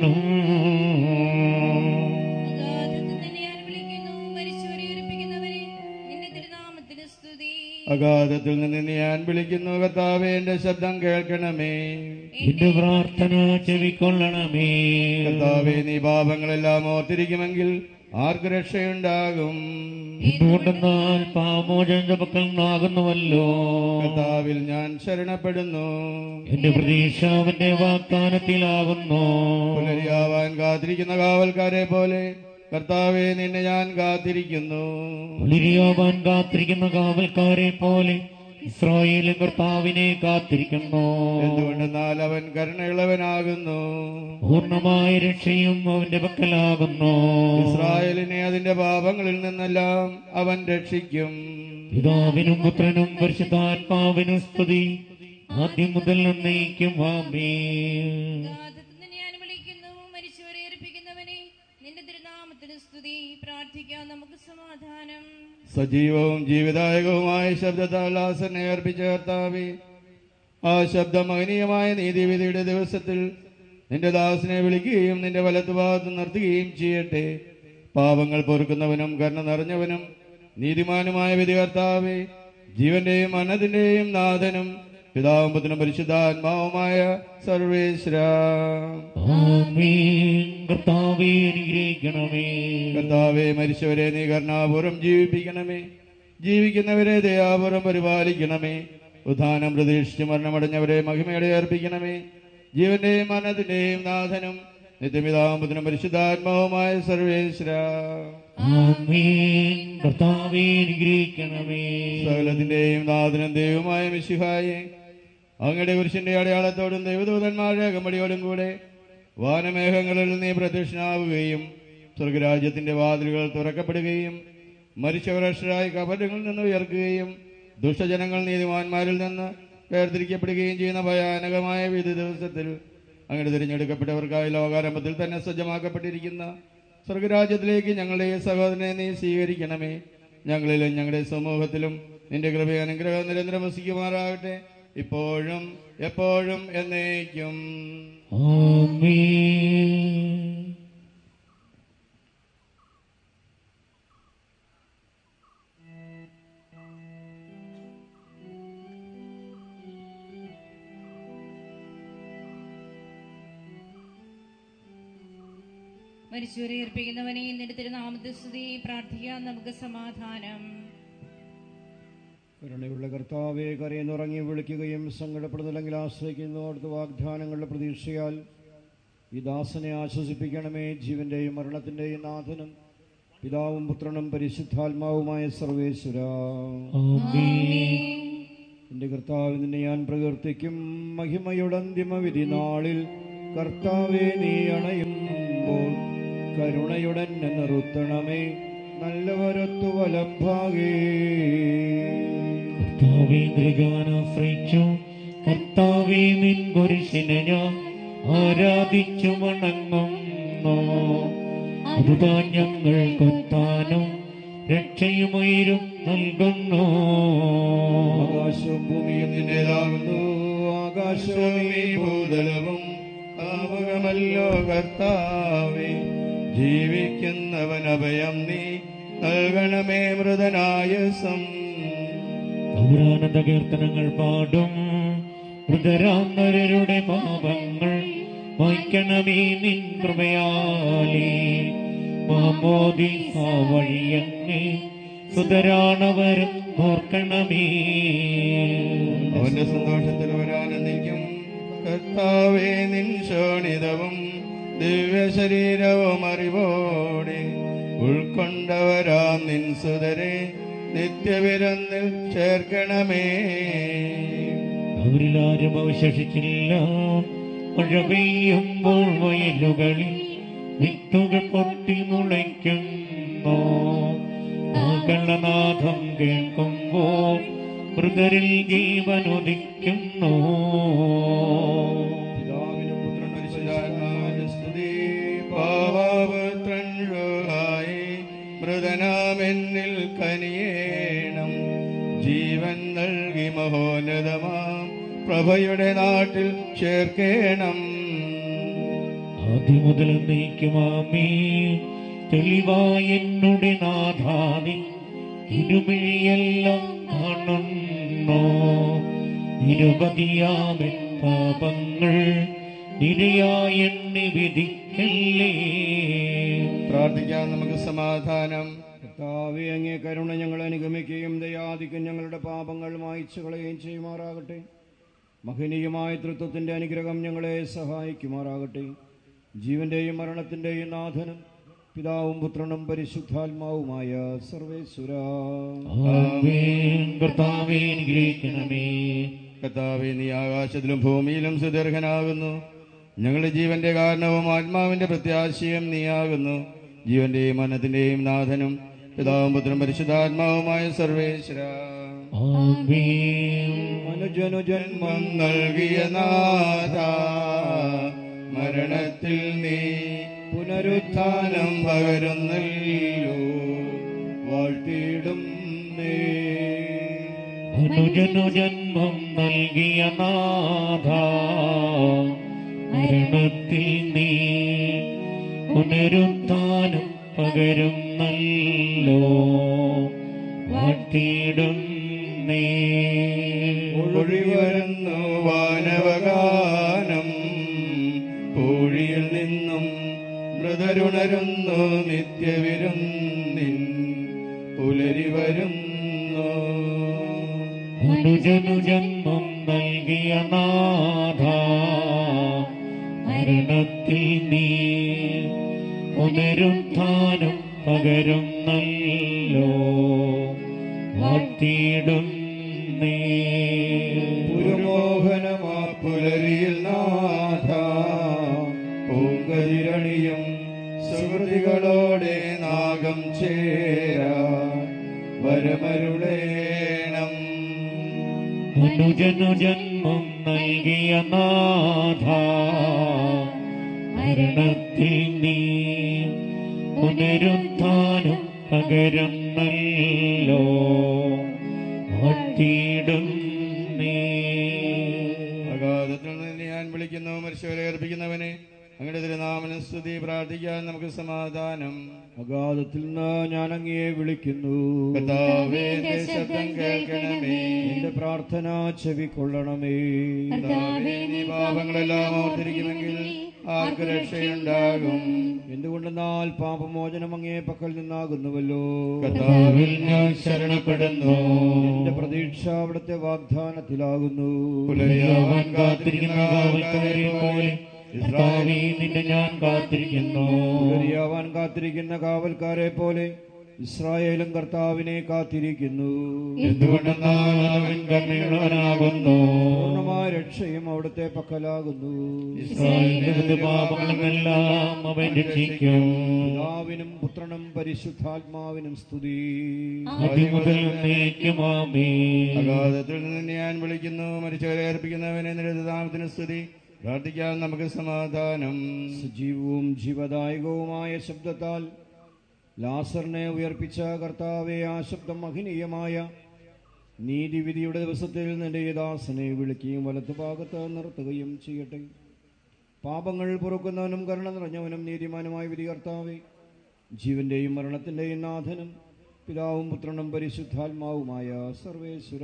Speaker 6: അഗാധത്തിൽ നിന്ന് ഞാൻ വിളിക്കുന്നു കർത്താവേ എന്റെ ശബ്ദം കേൾക്കണമേ
Speaker 3: എന്റെ പ്രാർത്ഥന ചെവിക്കൊള്ളണമേ
Speaker 6: കർത്താവേ നീ പാപങ്ങളെല്ലാം ഓർത്തിരിക്കുമെങ്കിൽ ആർക്ക് രക്ഷയുണ്ടാകും
Speaker 3: എന്തുകൊണ്ടെന്നാൽ പാമോചന്റെ പക്കൽ നിന്നാകുന്നുവല്ലോ
Speaker 6: കർത്താവിൽ ഞാൻ ശരണപ്പെടുന്നു
Speaker 3: എന്റെ പ്രതീക്ഷ അവന്റെ വാഗ്ദാനത്തിലാകുന്നു
Speaker 6: പുലരിയാവാൻ കാത്തിരിക്കുന്ന കാവൽക്കാരെ പോലെ കർത്താവെ നിന്നെ ഞാൻ കാത്തിരിക്കുന്നു
Speaker 3: ഒളിരിയാവാൻ കാത്തിരിക്കുന്ന കാവൽക്കാരെ പോലെ ഇസ്രായേലും കർത്താവിനെ കാത്തിരിക്കുന്നു
Speaker 6: എന്തുകൊണ്ടെന്നാൽ അവൻ കരുണയുള്ളവനാകുന്നു
Speaker 3: പൂർണ്ണമായ രക്ഷയും അവന്റെ പക്കലാകുന്നു
Speaker 6: ഇസ്രായേലിനെ അതിന്റെ പാപങ്ങളിൽ നിന്നെല്ലാം അവൻ രക്ഷിക്കും
Speaker 3: പിതാവിനും പുത്രനും പരിശുദ്ധാത്മാവിനും സ്തുതി ആദ്യം മുതൽ എന്നേക്കും ആമേ
Speaker 7: ഞാൻ വിളിക്കുന്നു മരിച്ചവരെ ഏൽപ്പിക്കുന്നവനെ നിന്റെ തിരുനാമത്തിന് സ്തുതി പ്രാർത്ഥിക്കാം നമുക്ക് സമാധാനം
Speaker 6: സജീവവും ജീവിതായകവുമായ ശബ്ദത്താൽ ആസനെ അർപ്പിച്ച കർത്താവേ ആ ശബ്ദം മഹനീയമായ നീതിവിധിയുടെ ദിവസത്തിൽ നിന്റെ ദാസനെ വിളിക്കുകയും നിന്റെ വലത്തുഭാഗത്ത് നിർത്തുകയും ചെയ്യട്ടെ പാപങ്ങൾ പൊറുക്കുന്നവനും കരുണ നിറഞ്ഞവനും നീതിമാനുമായ വിധി കർത്താവേ ജീവന്റെയും മരണത്തിന്റെയും നാഥനും പിതാവും പുത്രനും പരിശുദ്ധാത്മാവുമായ സർവേശ്വര
Speaker 3: ആമേൻ കർത്താവേ അനുഗ്രഹിക്കണമേ
Speaker 6: കർത്താവെ മരിച്ചവരെ നീ കരുണാപൂർവം ജീവിപ്പിക്കണമേ ജീവിക്കുന്നവരെ ദയാപൂർവം പരിപാലിക്കണമേ ഉദ്ധാനം പ്രതീക്ഷിച്ച് മരണമടഞ്ഞവരെ മഹിമയുടെ അർപ്പിക്കണമേ ജീവന്റെയും മരണത്തിന്റെയും നാഥനും നിത്യപിതാവുമ്പത്തിനും പരിശുദ്ധാത്മാവുമായ സർവേശ്വര
Speaker 3: ആമേൻ കർത്താവേ അനുഗ്രഹിക്കണമേ
Speaker 6: സകലത്തിന്റെയും നാഥനും ദൈവമായ മിശിഹായെ അങ്ങയുടെ കുരിശിന്റെ അടയാളത്തോടും ദൈവദൂതന്മാരുടെ അകമ്പടിയോടും കൂടെ വാനമേഘങ്ങളിൽ നീ പ്രത്യക്ഷനാവുകയും സ്വർഗരാജ്യത്തിന്റെ വാതിലുകൾ തുറക്കപ്പെടുകയും മരിച്ചവർ അക്ഷരായി കപടങ്ങളിൽ നിന്ന് ഉയർക്കുകയും ദുഷ്ടജനങ്ങൾ നീതിമാന്മാരിൽ നിന്ന് വേർതിരിക്കപ്പെടുകയും ചെയ്യുന്ന ഭയാനകമായ വിധി ദിവസത്തിൽ അങ്ങനെ തിരഞ്ഞെടുക്കപ്പെട്ടവർക്കായി ലോകാരംഭത്തിൽ തന്നെ സജ്ജമാക്കപ്പെട്ടിരിക്കുന്ന സ്വർഗരാജ്യത്തിലേക്ക് ഞങ്ങളുടെ ഈ സഹോദരനെ നീ സ്വീകരിക്കണമേ ഞങ്ങളിലും ഞങ്ങളുടെ സമൂഹത്തിലും നിന്റെ കൃപ അനുഗ്രഹം നിരന്തരം വസിക്കുമാറാകട്ടെ ഇപ്പോഴും എപ്പോഴും എന്നേക്കും
Speaker 3: ആമേൻ
Speaker 7: മരിച്ചവരെ ഏർപ്പിക്കുന്നവനെ നിന്റെ തിരുനാമത്തെ സ്തുതി പ്രാർത്ഥിക്കാം നമുക്ക് സമാധാനം
Speaker 6: കരുണയുള്ള കർത്താവെ കരയെന്നുറങ്ങി വിളിക്കുകയും സങ്കടപ്പെടുന്നില്ലെങ്കിൽ ആശ്രയിക്കുന്നു അടുത്ത വാഗ്ദാനങ്ങളുടെ പ്രതീക്ഷയാൽ ഈ ദാസനെ ആശ്വസിപ്പിക്കണമേ ജീവന്റെയും മരണത്തിന്റെയും നാഥനും പിതാവും പുത്രനും പരിശുദ്ധാത്മാവുമായ സർവേശ്വര എന്റെ കർത്താവ് നിന്നെ ഞാൻ പ്രകീർത്തിക്കും മഹിമയുടെ അന്തിമ വിധി നാളിൽ കർത്താവെ നീ അണയുമ്പോൾ കരുണയുടെ എന്നെ നിർത്തണമേ നല്ലവരൊത്തു വലഭാഗേ
Speaker 3: കർത്താവേ ആശ്രയിച്ചു കർത്താവേ നിൻ കുരിശിനെ ഞാൻ ആരാധിച്ചു വണങ്ങുന്നു അതുതാൻ ഞങ്ങൾ കൊത്താനും രക്ഷയുമയിരും നൽകുന്നു
Speaker 6: ആകാശവും ഭൂമിയും നിന്റേതാകുന്നു ആകാശവും ഈ ഭൂതലവും പാവകമല്ലോ കർത്താവേ ജീവിക്കുന്നവൻ അഭയം നീ നൽകണമേ മൃതനായസം
Speaker 3: പൗരാനന്ദ കീർത്തനങ്ങൾ പാടും മൃതരാന്നരരുടെ പാപങ്ങൾ വായിക്കണമേ നിൻ കൃപയാലേ മാമോദി വഴിയങ്ങേ സുതരാണവരും ഓർക്കണമേ
Speaker 6: അവന്റെ സന്തോഷത്തിൽ അവരാനന്ദിക്കും കർത്താവേ നിൻ ശോണിതവും ദിവ്യ ശരീരവും അറിവോടെ ഉൾക്കൊണ്ടവരാം നിൻ സുതരെ നിത്യവിരന്നിൽ ചേർക്കണമേ
Speaker 3: അവരിലാരും അവശേഷിച്ചില്ല മഴ പെയ്യുമ്പോൾ വയലുകളിൽ വിത്തുകൾ പൊട്ടി മുളയ്ക്കുന്നു ആകളനാഥം കേൾക്കുമ്പോൾ മൃതരിൽ ജീവനുദിക്കുന്നു
Speaker 6: പിതാവിനും പുത്രനും പരിശുദ്ധാത്മാവിനും സ്തുതി പാവപുത്രൻ റുഹായി മൃതനാമെന്നിൽ കനിയേണം ജീവൻ നൽകി മഹോന്നതമാം പ്രഭയുടെ നാട്ടിൽ ചേർക്കേണം
Speaker 3: ആദ്യം മുതൽ നീക്കുമാമേ തെളിവായ എന്നുടെ നാഥാതി ഇരുമിഴിയെല്ലാം കാണുന്നു നിരവധിയാമൻ പാപങ്ങൾ നിരയായ എന്നെ വിധിക്കല്ലേ
Speaker 6: പ്രാർത്ഥിക്കാം നമുക്ക് സമാധാനം കർത്താവെ അങ്ങേ കരുണ ഞങ്ങൾ അനുഗമിക്കുകയും ദയാധിക്യം ഞങ്ങളുടെ പാപങ്ങൾ മായ്ച്ചു കളയുകയും ചെയ്യുമാറാകട്ടെ മഹനീയമായ തൃത്വത്തിന്റെ അനുഗ്രഹം ഞങ്ങളെ സഹായിക്കുമാറാകട്ടെ ജീവന്റെയും മരണത്തിന്റെയും നാഥനും പിതാവും പുത്രനും പരിശുദ്ധാത്മാവുമായ സർവേശ്വര
Speaker 3: ആമേൻ കർത്താവേ അനുഗ്രഹിക്കണമേ
Speaker 6: കർത്താവെ നീ ആകാശത്തിലും ഭൂമിയിലും സുദീർഘനാകുന്നു ഞങ്ങളുടെ ജീവന്റെ കാരണവും ആത്മാവിന്റെ പ്രത്യാശയും നീയാകുന്നു ജീവന്റെയും മരണത്തിന്റെയും നാഥനും പിതാവും പുത്രനും പരിശുദ്ധാത്മാവുമായ സർവേശ്വര
Speaker 3: ആമേൻ
Speaker 6: മനുജനു ജന്മം നൽകിയ നാഥ മരണത്തിൽ നീ പുനരുത്ഥാനം പകരുന്നല്ലോ വാഴ്ത്തിയിടും നീ
Speaker 3: അനുജനു ജന്മം നൽകിയ നാഥ മരണത്തിൽ നീ പുനരുത്ഥാനം പകരും നല്ലോ വാട്ടിയിടും നീ
Speaker 6: ഒഴി വരുന്നു വാനവഗാനം പൂഴിയിൽ നിന്നും മൃതരുണരുന്നു നിത്യവിരുന്നിൻ പുലരി വരുന്നു
Speaker 3: അനുജനു ജന്മം നൽകിയ നാഥ മരണത്തിൽ നീ പുനരുത്ഥാനം പകരും നല്ലോ വാട്ടിയിടും നീ
Speaker 6: പുരുമോഹനമാ പുലരിയിൽ നാഥ പൂങ്കതിരണിയും സുഹൃതികളോടെ നാഗം ചേരാ വരമരുളേണം
Speaker 3: അനുജനു ജന്മം നൽകിയ നാഥ മരണത്തിൽ നീ പുനരുത്ഥാനം പകരം നല്ലോ വാട്ടിയിടും നീ
Speaker 6: അഗാധത്തിൽ നിന്ന് ഞാൻ വിളിക്കുന്നു മനുഷ്യരെ ഏർപ്പിക്കുന്നവനെ അങ്ങയുടെ തിരുനാമന സ്തുതി പ്രാർത്ഥിക്കാൻ നമുക്ക് സമാധാനം
Speaker 8: അഗാധത്തിൽ നിന്ന് ഞാൻ അങ്ങയെ വിളിക്കുന്നു
Speaker 6: കർത്താവേ എന്റെ ശബ്ദം കേൾക്കണമേ
Speaker 8: എന്റെ പ്രാർത്ഥന ചെവിക്കൊള്ളണമേ
Speaker 6: കർത്താവേ നീ പാപങ്ങളെല്ലാം ഓർത്തിരിക്കുമെങ്കിൽ ആർക്ക് രക്ഷയുണ്ടാകും
Speaker 8: എന്തുകൊണ്ടെന്നാൽ പാപമോചനം അങ്ങേ പക്കൽ നിന്നാകുന്നുവല്ലോ
Speaker 3: കർത്താവിൽ ഞാൻ ശരണപ്പെടുന്നു
Speaker 8: എന്റെ പ്രതീക്ഷ അവിടുത്തെ വാഗ്ദാനത്തിലാകുന്നു
Speaker 3: പുലരിയാവാൻ കാത്തിരിക്കുന്ന കാവൽക്കാരെ പോലെ കർത്താവേ നിന്നെ ഞാൻ കാത്തിരിക്കുന്നു
Speaker 8: പുലരിയാവാൻ കാത്തിരിക്കുന്ന കാവൽക്കാരെ പോലെ ഇസ്രായേലും കർത്താവിനെ കാത്തിരിക്കുന്നു
Speaker 3: എന്തുകൊണ്ടെന്നാൽ അവൻ കണ്ണീളവനാകുന്നു
Speaker 8: പൂർണ്ണമായ രക്ഷയും അവിടുത്തെ പക്കലാകുന്നു
Speaker 3: ഇസ്രായേലിന്റെ പാപങ്ങളുമെല്ലാം അവൻ രക്ഷിക്കും
Speaker 8: പിതാവിനും പുത്രനും പരിശുദ്ധാത്മാവിനും സ്തുതി
Speaker 3: ആദ്യം മുതൽ എന്നേക്കുമാമേ
Speaker 6: അഗാധത്തിൽ നിന്ന് ഞാൻ വിളിക്കുന്നു മരിച്ചവരെ അർപ്പിക്കുന്നവനെ നിരതാമത്തിന് സ്തുതി പ്രാർത്ഥിക്കാൻ നമുക്ക് സമാധാനം
Speaker 8: സജീവവും ജീവദായകവുമായ ശബ്ദത്താൽ ലാസറിനെ ഉയർപ്പിച്ച കർത്താവെ ആ ശബ്ദം മഹനീയമായ നീതിവിധിയുടെ ദിവസത്തിൽ നിന്റെ ദാസനെ വിളിക്കുകയും വലത്തുഭാഗത്ത് നിർത്തുകയും ചെയ്യട്ടെ പാപങ്ങൾ പൊറുക്കുന്നവനും കരുണ നിറഞ്ഞവനും നീതിമാനുമായ വിധി കർത്താവെ ജീവന്റെയും മരണത്തിന്റെയും നാഥനും പിതാവും പുത്രനും പരിശുദ്ധാത്മാവുമായ സർവേശ്വര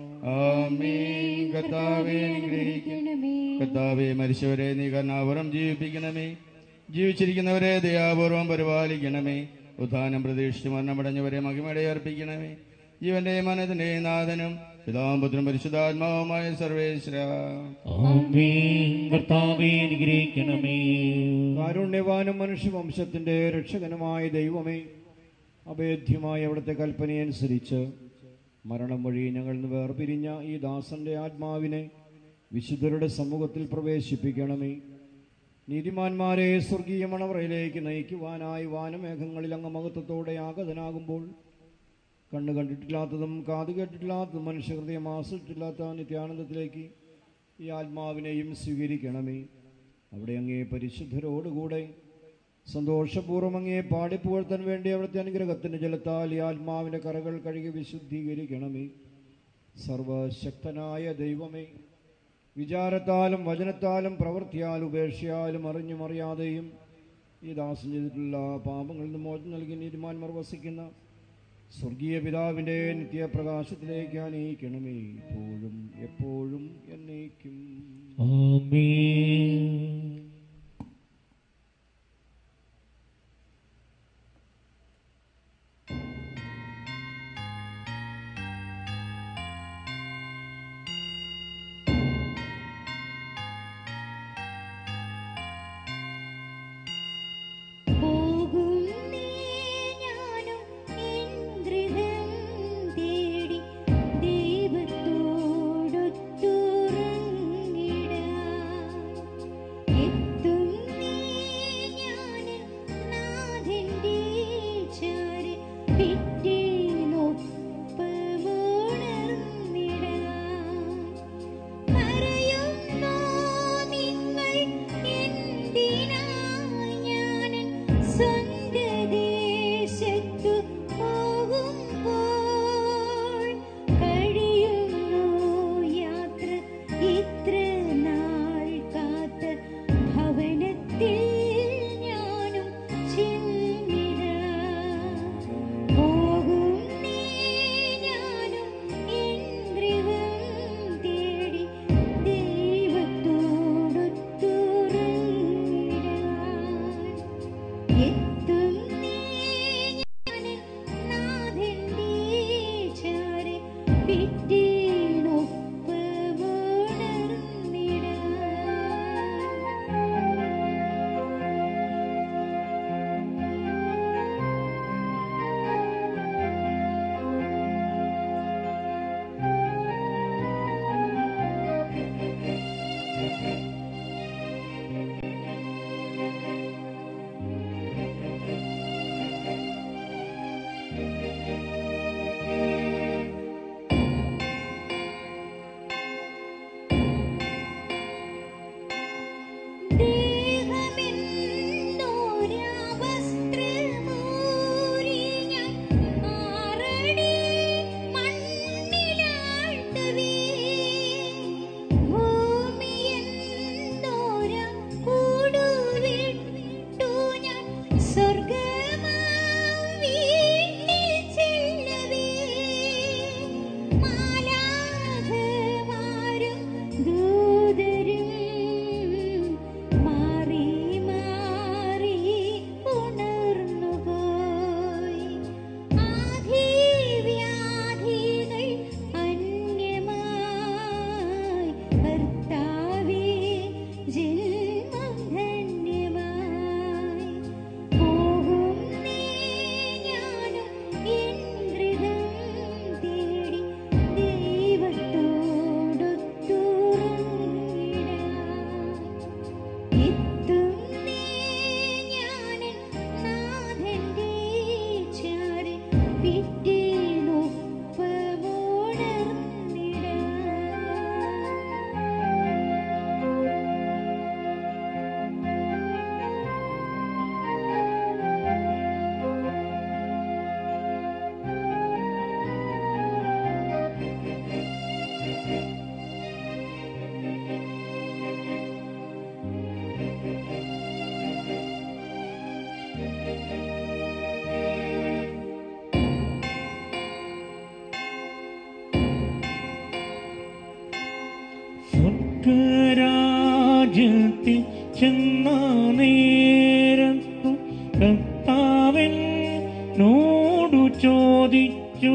Speaker 6: ആമേൻ കർത്താവേ അനുഗ്രഹിക്കണമേ കർത്താവെ മരിച്ചവരെ നീ കരുണാപുരം ജീവിപ്പിക്കണമേ ജീവിച്ചിരിക്കുന്നവരെ ദയാപൂർവം പരിപാലിക്കണമേ ഉദ്ധാനം പ്രതീക്ഷിച്ച് മരണമടഞ്ഞവരെ മഹിമയുടെ അർപ്പിക്കണമേ ജീവന്റെ മനത്തിന്റെയും നാഥനും പിതാവും പുത്രനും പരിശുദ്ധാത്മാവുമായ സർവേശ്വര
Speaker 3: ആമേൻ കർത്താവേ അനുഗ്രഹിക്കണമേ
Speaker 8: കാരുണ്യവാനും മനുഷ്യവംശത്തിന്റെ രക്ഷകനുമായ ദൈവമേ അഭേദ്യമായ അവിടുത്തെ കൽപ്പനയനുസരിച്ച് മരണം വഴി ഞങ്ങൾ നിന്ന് വേർപിരിഞ്ഞ ഈ ദാസന്റെ ആത്മാവിനെ വിശുദ്ധരുടെ സമൂഹത്തിൽ പ്രവേശിപ്പിക്കണമേ നീതിമാന്മാരെ സ്വർഗീയ മണവറയിലേക്ക് നയിക്കുവാനായി വാനമേഘങ്ങളിൽ അങ്ങ് മഹത്വത്തോടെ ആഗതനാകുമ്പോൾ കണ്ണു കണ്ടിട്ടില്ലാത്തതും കാത് കേട്ടിട്ടില്ലാത്തതും മനുഷ്യഹൃദയം ആസ്വദിച്ചിട്ടില്ലാത്ത നിത്യാനന്ദത്തിലേക്ക് ഈ ആത്മാവിനെയും സ്വീകരിക്കണമേ അവിടെ അങ്ങേ പരിശുദ്ധരോടുകൂടെ സന്തോഷപൂർവ്വം അങ്ങേ പാടിപ്പുകഴ്ത്താൻ വേണ്ടി അവിടുത്തെ അനുഗ്രഹത്തിന്റെ ജലത്താൽ ഈ ആത്മാവിന്റെ കറകൾ കഴുകി വിശുദ്ധീകരിക്കണമേ സർവശക്തനായ ദൈവമേ വിചാരത്താലും വചനത്താലും പ്രവൃത്തിയാലും ഉപേക്ഷയാലും അറിഞ്ഞും അറിയാതെയും ഈ ദാസൻ ചെയ്തിട്ടുള്ള പാപങ്ങളിൽ നിന്ന് മോചനം നൽകി നീതിമാന്മാർ വസിക്കുന്ന സ്വർഗീയ പിതാവിന്റെ നിത്യപ്രകാശത്തിലേക്ക് അനയിക്കണമേ ഇപ്പോഴും എപ്പോഴും എന്നേക്കും
Speaker 3: ആമേൻ
Speaker 4: പോകുന്നേ ഞാനും എൻ ഗൃഹം തേടി ദൈവത്തോടൊത്തുറങ്ങിടാൻ
Speaker 3: സ്വർഗരാജ്യത്തിൽ ചെന്ന നേരത്തു കർത്താവൻ നോടു ചോദിച്ചു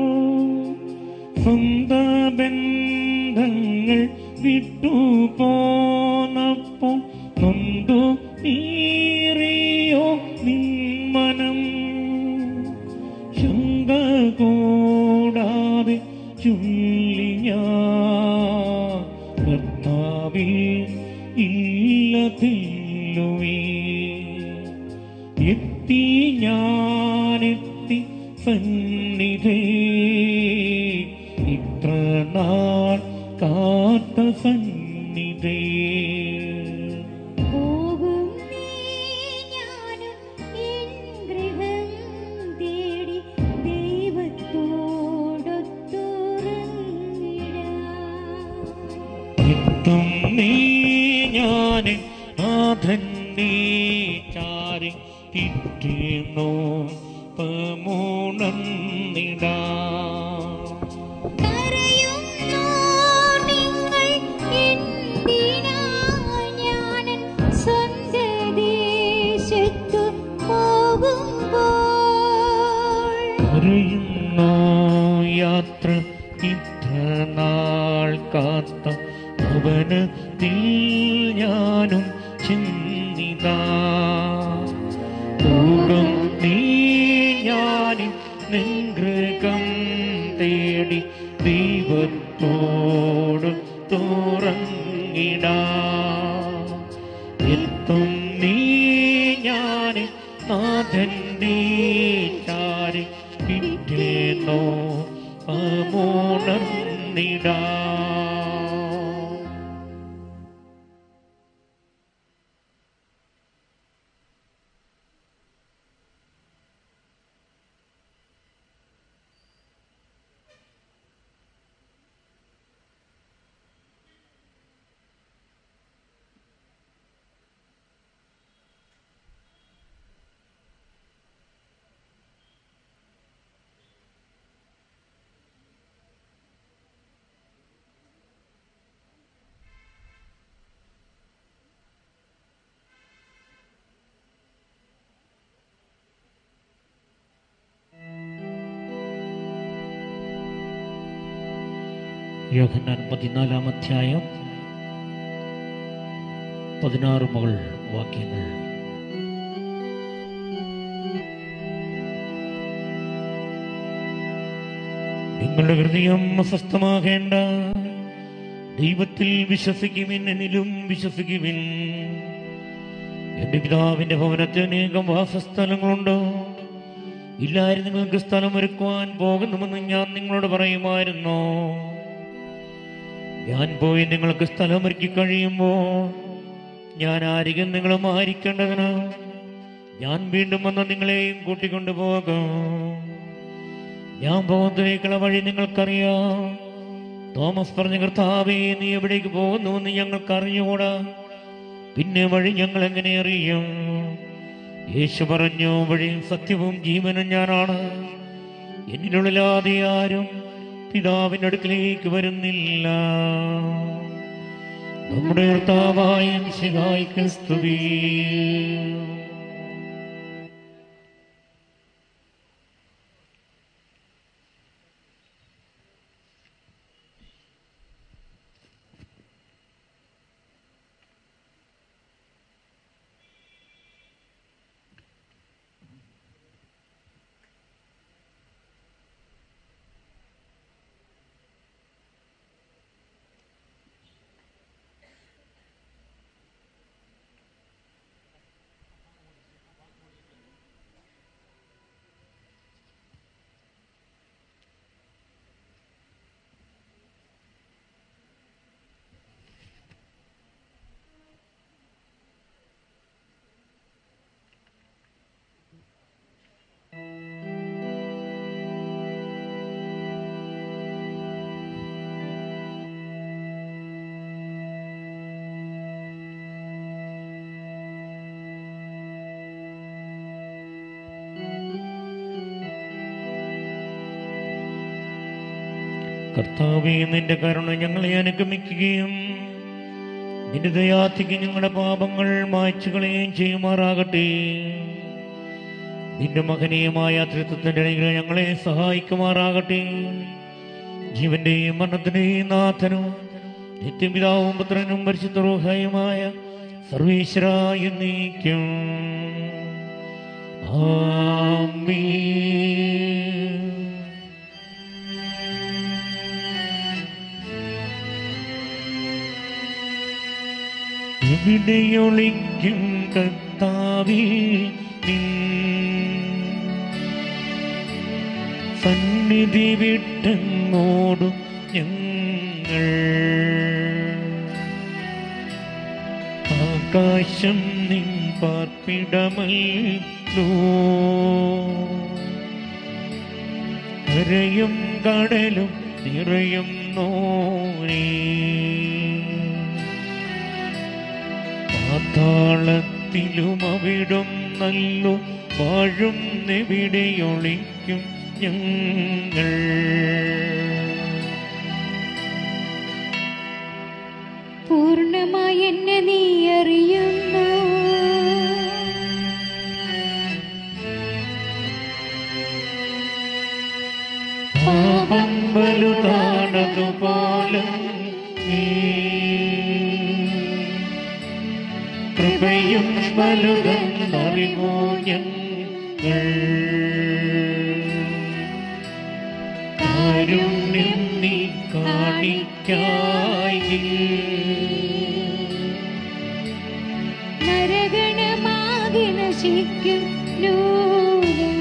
Speaker 3: സ്വന്ത ബന്ധങ്ങൾ വിട്ടു പോന്നപ്പോൾ നൊന്തു നീറിയോ നിന്മനം ശങ്ക കൂടാതെ ചുള്ളി ഞാൻ കർത്താവിൽ ഇല്ലതില്ലുവേ എത്തി ഞാനെത്തി സന്നിധേ ഇത്ര നാൾ കാത്ത സന്നിധേ
Speaker 4: പോകും നീ ഞാനും എൻ ഗൃഹം തേടി ദൈവത്തോടൊത്തുറങ്ങിടാം
Speaker 3: എത്തും നീ ഞാൻ നാഥന്റെ ചാരി തിറ്റുന്നു പമൂണന്നിടാ
Speaker 4: കരയുന്നു നിങ്ങൾ എന്തിനാ ഞാനൻ സ്വന്ത ദേശത്തു പോകുമ്പോൾ
Speaker 3: അറിയുന്നു യാത്ര ഇത്ര നാൾ കാത്ത ഭവനത്തിൽ ഞാനും ചിന്തിതാ പോകും നീ ഞാനും നിഗ്രഹം തേടി ദൈവത്തോട് തുറങ്ങിടാ എത്തും നീ ഞാൻ നാഥന്റെ ചാരി കിട്ടേന്നോ അമോണന്നിടാ യോഹന്നാൻ പതിനാലാം അധ്യായം പതിനാറ് മുകൾ വാക്യങ്ങൾ നിങ്ങളുടെ ഹൃദയം അസ്വസ്ഥമാകേണ്ട ദൈവത്തിൽ വിശ്വസിക്കുവിൻ എന്നിലും വിശ്വസിക്കുവിൻ എന്റെ പിതാവിന്റെ ഭവനത്തിൽ അനേകം വാസസ്ഥലങ്ങളുണ്ട് ഇല്ലായിരുന്നു നിങ്ങൾക്ക് സ്ഥലം ഒരുക്കുവാൻ പോകുന്നുവെന്ന് ഞാൻ നിങ്ങളോട് പറയുമായിരുന്നു ഞാൻ പോയി നിങ്ങൾക്ക് സ്ഥലമൊരുക്കി കഴിയുമ്പോൾ ഞാൻ ആരിക്കും നിങ്ങളും ആയിരിക്കേണ്ടതിന് ഞാൻ വീണ്ടും വന്ന് നിങ്ങളെയും കൂട്ടിക്കൊണ്ടു പോകും ഞാൻ പോകുന്നതിലേക്കുള്ള വഴി നിങ്ങൾക്കറിയാം തോമസ് പറഞ്ഞ കർത്താവേ നീ എവിടേക്ക് പോകുന്നുവെന്ന് ഞങ്ങൾക്ക് അറിഞ്ഞുകൂടാ പിന്നെ വഴി ഞങ്ങൾ എങ്ങനെ അറിയും യേശു പറഞ്ഞു വഴിയും സത്യവും ജീവനും ഞാനാണ് എന്നിലുള്ളിലാതെ ആരും പിതാവിന്റെ അടുക്കിലേക്ക് വരുന്നില്ല നമ്മുടെ കർത്താവായ ശിവായിക്ക് സ്തുതി കർത്താവേ നിന്റെ കരുണ ഞങ്ങളെ അനുഗമിക്കുകയും നിന്റെ ദയാത്തിക്ക് ഞങ്ങളുടെ പാപങ്ങൾ മായ്ച്ചു കളയുകയും ചെയ്യുമാറാകട്ടെ നിന്റെ മകനീയമായ തൃത്വത്തിന്റെ അനുഗ്രഹം ഞങ്ങളെ സഹായിക്കുമാറാകട്ടെ ജീവന്റെയും മരണത്തിന്റെയും നാഥനും നിത്യപിതാവും പുത്രനും പരിശുദ്ധ റൂഹായുമായ സർവീശ്വരായ നീക്കും ആമീൻ എവിടെയൊളിക്കും കർത്താവേ നിൻ സന്നിധി വിട്ടങ്ങോടും ഞങ്ങൾ ആകാശം നിൻ പാർപ്പിടമല്ലോ കരയും കടലും നിറയും നോനേ പാതാളത്തിലും അവിടും നല്ലു വാഴും എവിടെയൊളിക്കും ഞങ്ങൾ
Speaker 4: പൂർണ്ണമായി എന്നെ നീ അറിയുന്നു
Speaker 3: പാപം വലുതാണതുപോലെ നീ കൃപയും വലുതെന്നറിവോ ഞങ്ങൾ കാരുണ്യം നീ കാണിക്കായി
Speaker 4: നരകണമാകെ നശിക്കും ലോകം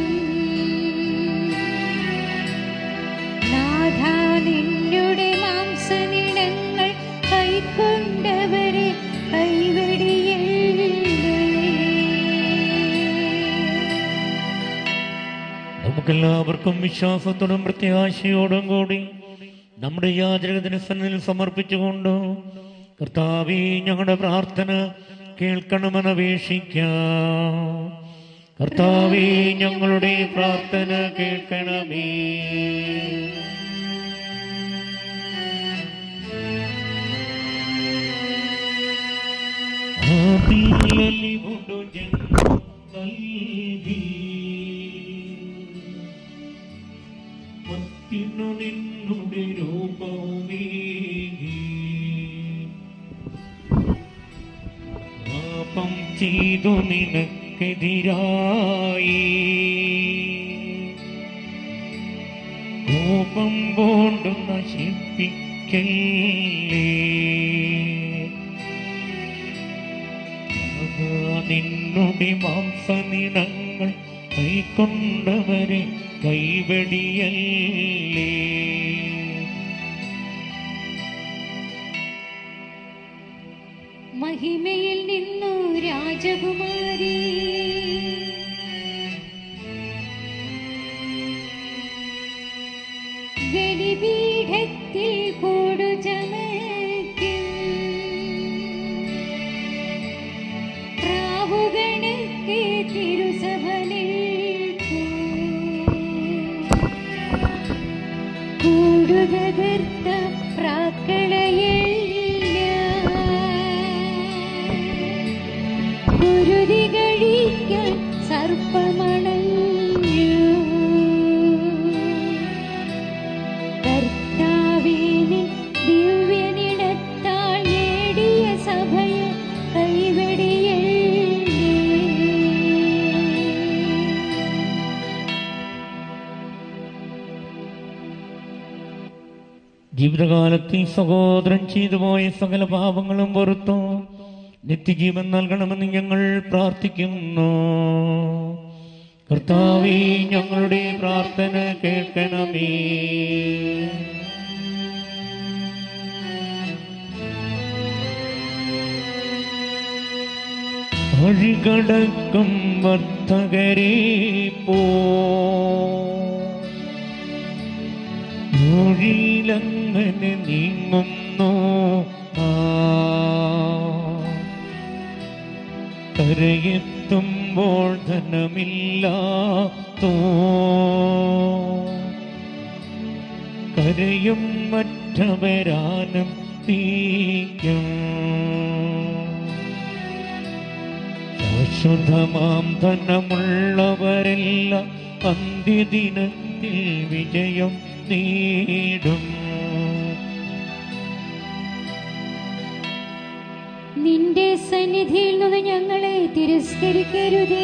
Speaker 4: നാഥ നിന്നുടെ മാംസനിടങ്ങൾ കൈക്കൊണ്ടവരെ കൈവടിയല്ലേ
Speaker 3: നമുക്കെല്ലാവർക്കും വിശ്വാസത്തോടും പ്രത്യാശയോടും കൂടി നമ്മുടെ യാചകത്തിന് സന്നിധിയിൽ സമർപ്പിച്ചുകൊണ്ട് കർത്താവേ ഞങ്ങളുടെ പ്രാർത്ഥന കേൾക്കണമെന്ന് അപേക്ഷിക്കാം കർത്താവേ ഞങ്ങളുടെ പ്രാർത്ഥന കേൾക്കണമേ ആദിയിലലിവുണ്ടു ജന്മം നൽകി മത്തിനു നിന്നുടെ രൂപവുമേകി പാപം ചെയ്തു നിനക്കെതിരായി കോപം കൊണ്ടു നശിപ്പിക്കല്ലേ അതാ നിന്നുടെ മാംസനിടങ്ങൾ കൈക്കൊണ്ടവരെ കൈവടിയല്ലേ
Speaker 4: മഹിമയിൽ നിന്നു രാജകുമാരി ബലിപീഠത്തിൽ കൂടു ചമയ്ക്കും പ്രാവുകണക്കെ തിരുസഭനേൽക്കും കൂടുതകർത്ത പ്രാക്കളയില്ല കുരുതി കഴിക്കാൻ സർപ്പമണഞ്ഞു കർത്താവിനെ ദിവ്യനിടത്താൽ നേടിയ സഭയെ കൈവടിയല്ലേ
Speaker 3: ജീവിതകാലത്ത് ഈ സഹോദരൻ ചെയ്തു പോയ സകല പാപങ്ങളും പുറത്തു നിത്യജീവൻ നൽകണമെന്ന് ഞങ്ങൾ പ്രാർത്ഥിക്കുന്നു കർത്താവേ ഞങ്ങളുടെ പ്രാർത്ഥന കേൾക്കണമേ വഴികടക്കും വർദ്ധകരെ പോ മൊഴിയിലങ്ങനെ നീങ്ങുന്നു ആ. കരയെത്തുമ്പോൾ ധനമില്ലാത്തോ കരയും മറ്റവരാനും തീക്കും ശുദ്ധമാം ധനമുള്ളവരെല്ലാം അന്ത്യദിനത്തിൽ വിജയം നേടും
Speaker 4: നിന്റെ സന്നിധിയിൽ നിന്ന് ഞങ്ങളെ തിരസ്കരിക്കരുതേ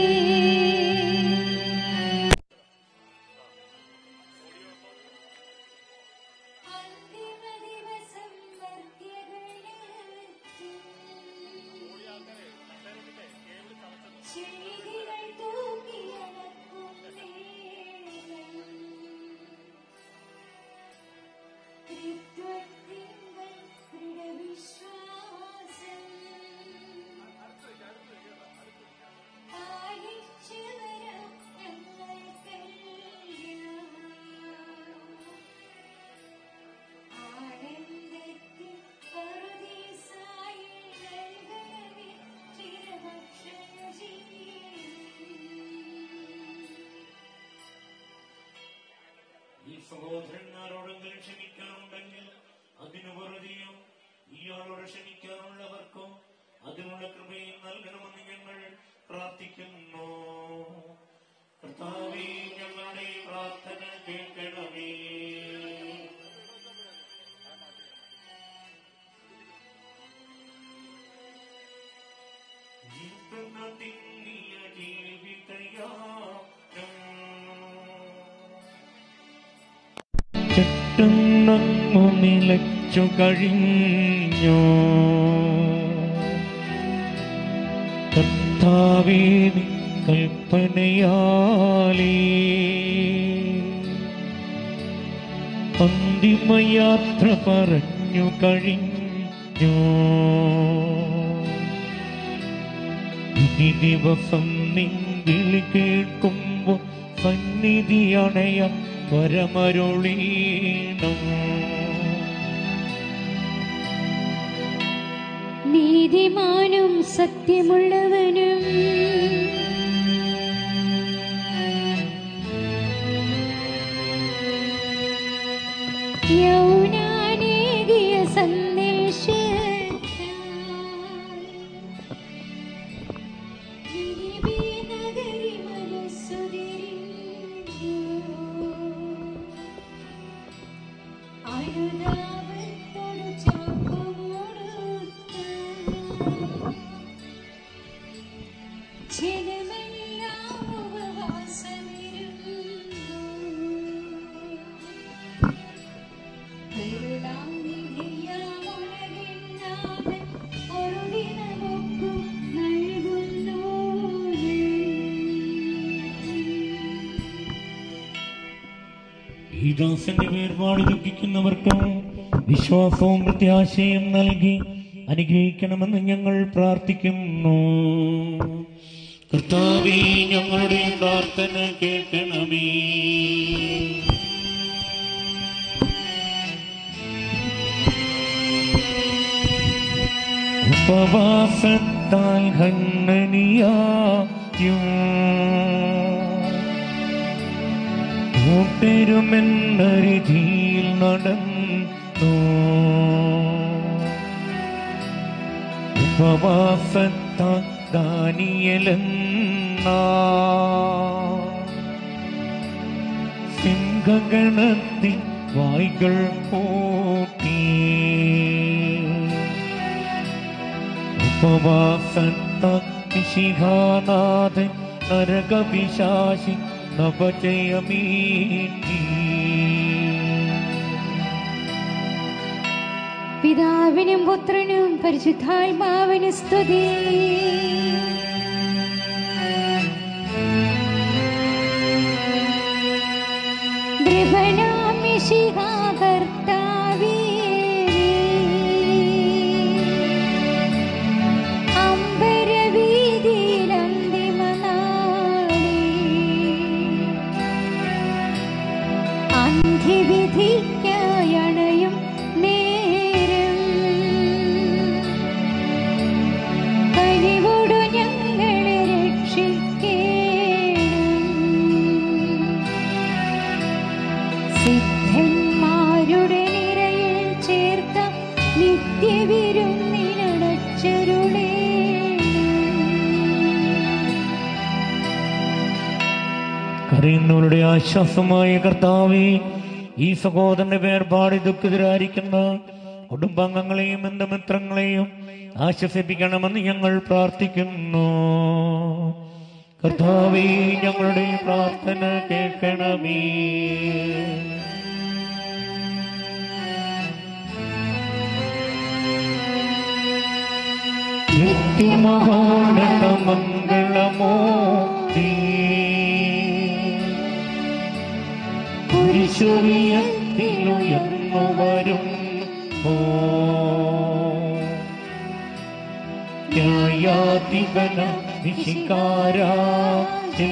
Speaker 3: ഈ സഹോദരന്മാരോടെങ്കിലും ക്ഷമിക്കാറുണ്ടെങ്കിൽ അതിനു വെറുതെയോ ഇയാളോട് ക്ഷമിക്കാറുള്ളവർക്കോ അതിനുള്ള കൃപയും നൽകണമെന്ന് ഞങ്ങൾ പ്രാർത്ഥിക്കുന്നു കർത്താവേ ഞങ്ങളുടെ പ്രാർത്ഥന കേൾക്കണമേ ജീവനത്തിങ്ങിയ ജീവിതയാ ചുറ്റുന്നങ്ങു നിലച്ചു കഴിഞ്ഞു കർത്താവേ നിൻ കൽപ്പനയാലേ അന്തിമയാത്ര പറഞ്ഞു കഴിഞ്ഞു ഈ ദിവസം നിങ്കിളി കേൾക്കുമ്പോൾ സന്നിധി അണയ വരമരുളീണം
Speaker 4: നീതിമാനും സത്യമുള്ളവനും യൗനാനേകിയ സന്ദേശ നഗരി മനസ്സുതിരിഞ്ഞു അനുതാപത്തോടു ചാപ്പമോടുത്ത ജനമെല്ലാം ഉപവാസമിരുന്നു. കരുണാനിധിയാം ഉലകിന്നാഥൻ ഒരു ദിനമൊക്കും നൽകുന്നു
Speaker 3: ഈ ദാസന്റെ വേർപാട് ദുഃഖിക്കുന്നവർക്കും വിശ്വാസവും പ്രത്യാശയും നൽകി അനുഗ്രഹിക്കണമെന്ന് ഞങ്ങൾ പ്രാർത്ഥിക്കുന്നു കർത്താവേ ഞങ്ങളുടെ പ്രാർത്ഥന കേൾക്കണമേ ഉപവാസത്താൽ ഹന്നനിയായും കൂട്ടരുമെന്നരിധിയിൽ നടന്നു ഉപവാസത്താ ദാനിയലെന്ന സിംഹഗണത്തിൽ വായ്കൾ പൂട്ടി ഉപവാസത്താ ശിഖാനാഥൻ നരകവിശാശി നവജയമീട്ടി
Speaker 4: പിതാവിനും പുത്രനും പരിശുദ്ധാത്മാവിന് സ്തുതി ദ്രിവനാമിഷിഹാ കർത്താവേ അന്ത്യവിധി വിധിക്കായണയും നേരം കനിവോടു ഞങ്ങളെ രക്ഷിക്കേണം സിദ്ധന്മാരുടെ നിരയിൽ ചേർത്ത നിത്യവിരുന്നിനടച്ചരുളേണം
Speaker 3: കരയുന്നവരുടെ ആശ്വാസമായ കർത്താവേ ഈ സഹോദരന്റെ വേർപാട് ദുഃഖിതരായിരിക്കുന്ന കുടുംബാംഗങ്ങളെയും ബന്ധുമിത്രങ്ങളെയും ആശ്വസിപ്പിക്കണമെന്ന് ഞങ്ങൾ പ്രാർത്ഥിക്കുന്നു കർത്താവേ ഞങ്ങളുടെ പ്രാർത്ഥന കേൾക്കണമേ നിത്യമഹോന്നതമംഗളമോ കുരിശുയർത്തിലുയർന്നു വരും ന്യായാധിപന നിശികാരാജൻ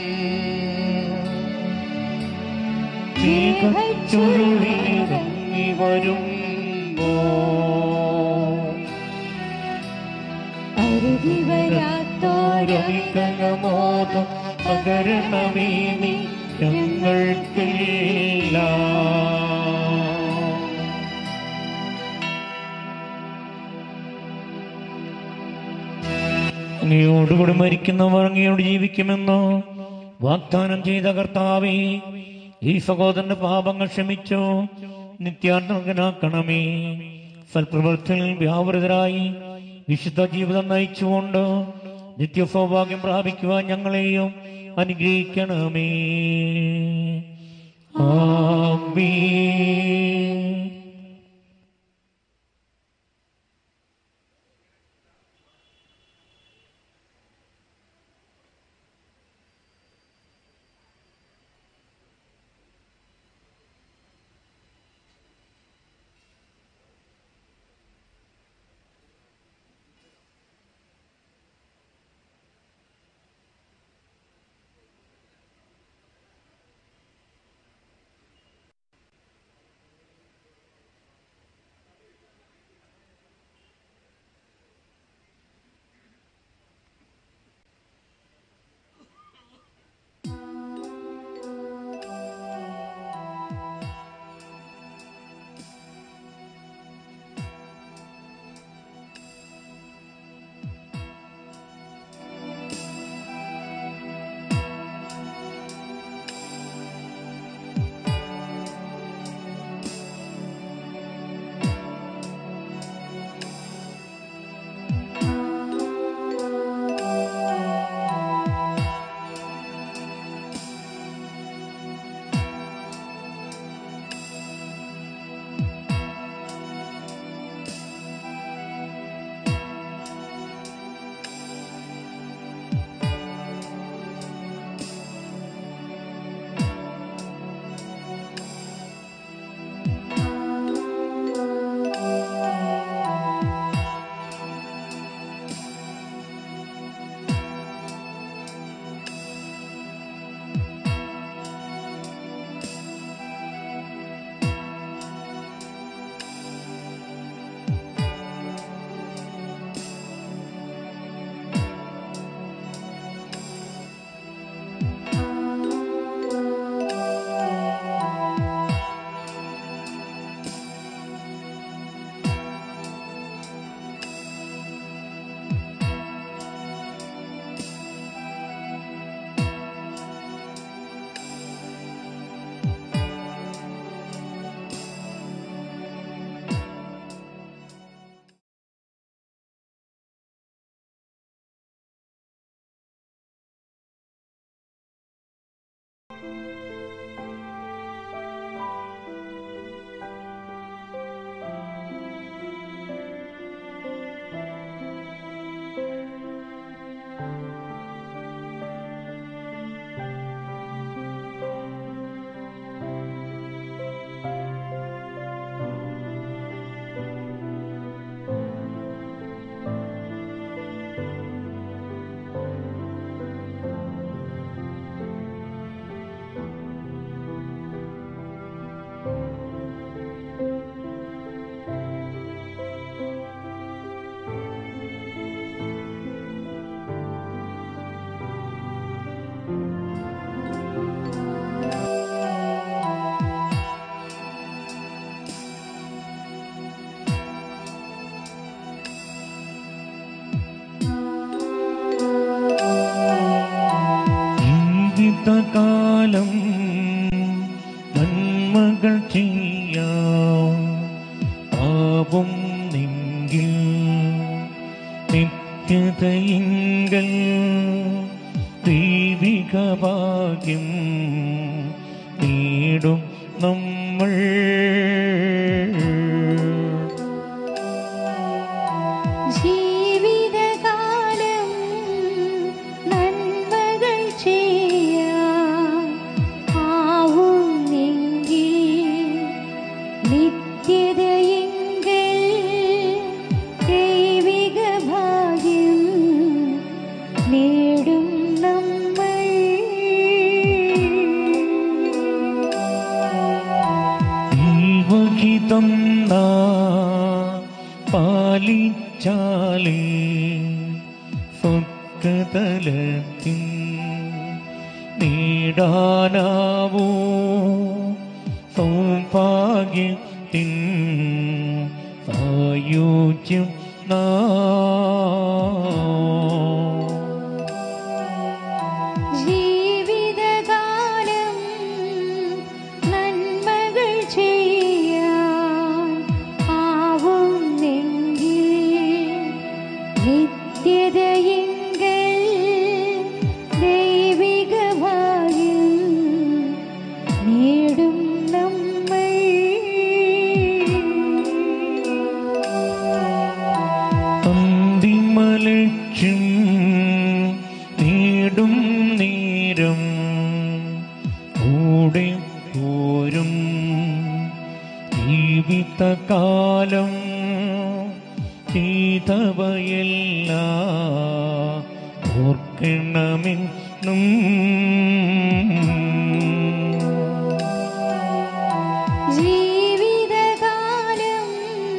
Speaker 3: ചുരുളിറങ്ങി വരുമ്പോ
Speaker 4: അരുകി വരാത്തോരോ
Speaker 3: ഓരമിക്കലമോദം പകരണമേ നീ ഞങ്ങൾക്കെല്ലാം അങ്ങയോടുകൂടി മരിക്കുന്നവർ അങ്ങയോട് ജീവിക്കുമെന്ന് വാഗ്ദാനം ചെയ്ത കർത്താവേ ഈ സഹോദരന്റെ പാപങ്ങൾ ക്ഷമിച്ചു നിത്യാത്മകനാക്കണമേ സൽപ്രവർത്തനങ്ങളിൽ വ്യാപൃതരായി വിശുദ്ധ ജീവിതം നയിച്ചുകൊണ്ട് നിത്യ സൗഭാഗ്യം പ്രാപിക്കുവാൻ ഞങ്ങളെയും അനുഗ്രഹിക്കണമേ ആമീൻ നന്മകൾ ചെയ്യാം പാപം നെങ്കിൽ നിത്യതയിങ്കൽ ദൈവിക ഭാഗ്യം നേടും നമ്മൾ
Speaker 4: ജീവിതകാലം നന്മകൾ ചെയ്യാം ആവുന്നെങ്കിൽ നിത്യതയെങ്കിൽ ദൈവിക ഭാഗ്യം നേടും നമ്മൾ
Speaker 3: ദൈവഹിതം നാ പാലിച്ചാലേ സ്വർഗതലത്തിൻ നേടാനാവോ സൗഭാഗ്യത്തിൻ സായുജ്യം നാ
Speaker 4: ജീവിതകാലം നന്മകൾ ചെയ്യാം ആവുന്നെങ്കിൽ നിത്യതയെങ്കിൽ ദൈവിക ഭാഗ്യം നേടും നമ്മൾ
Speaker 3: അന്തിമലക്ഷ്യം നേടും നേരം കൂടെ പോരും ജീവിതകാലം ചെയ്തവയല്ല ഓർക്കണമെന്നും
Speaker 4: ജീവിതകാലം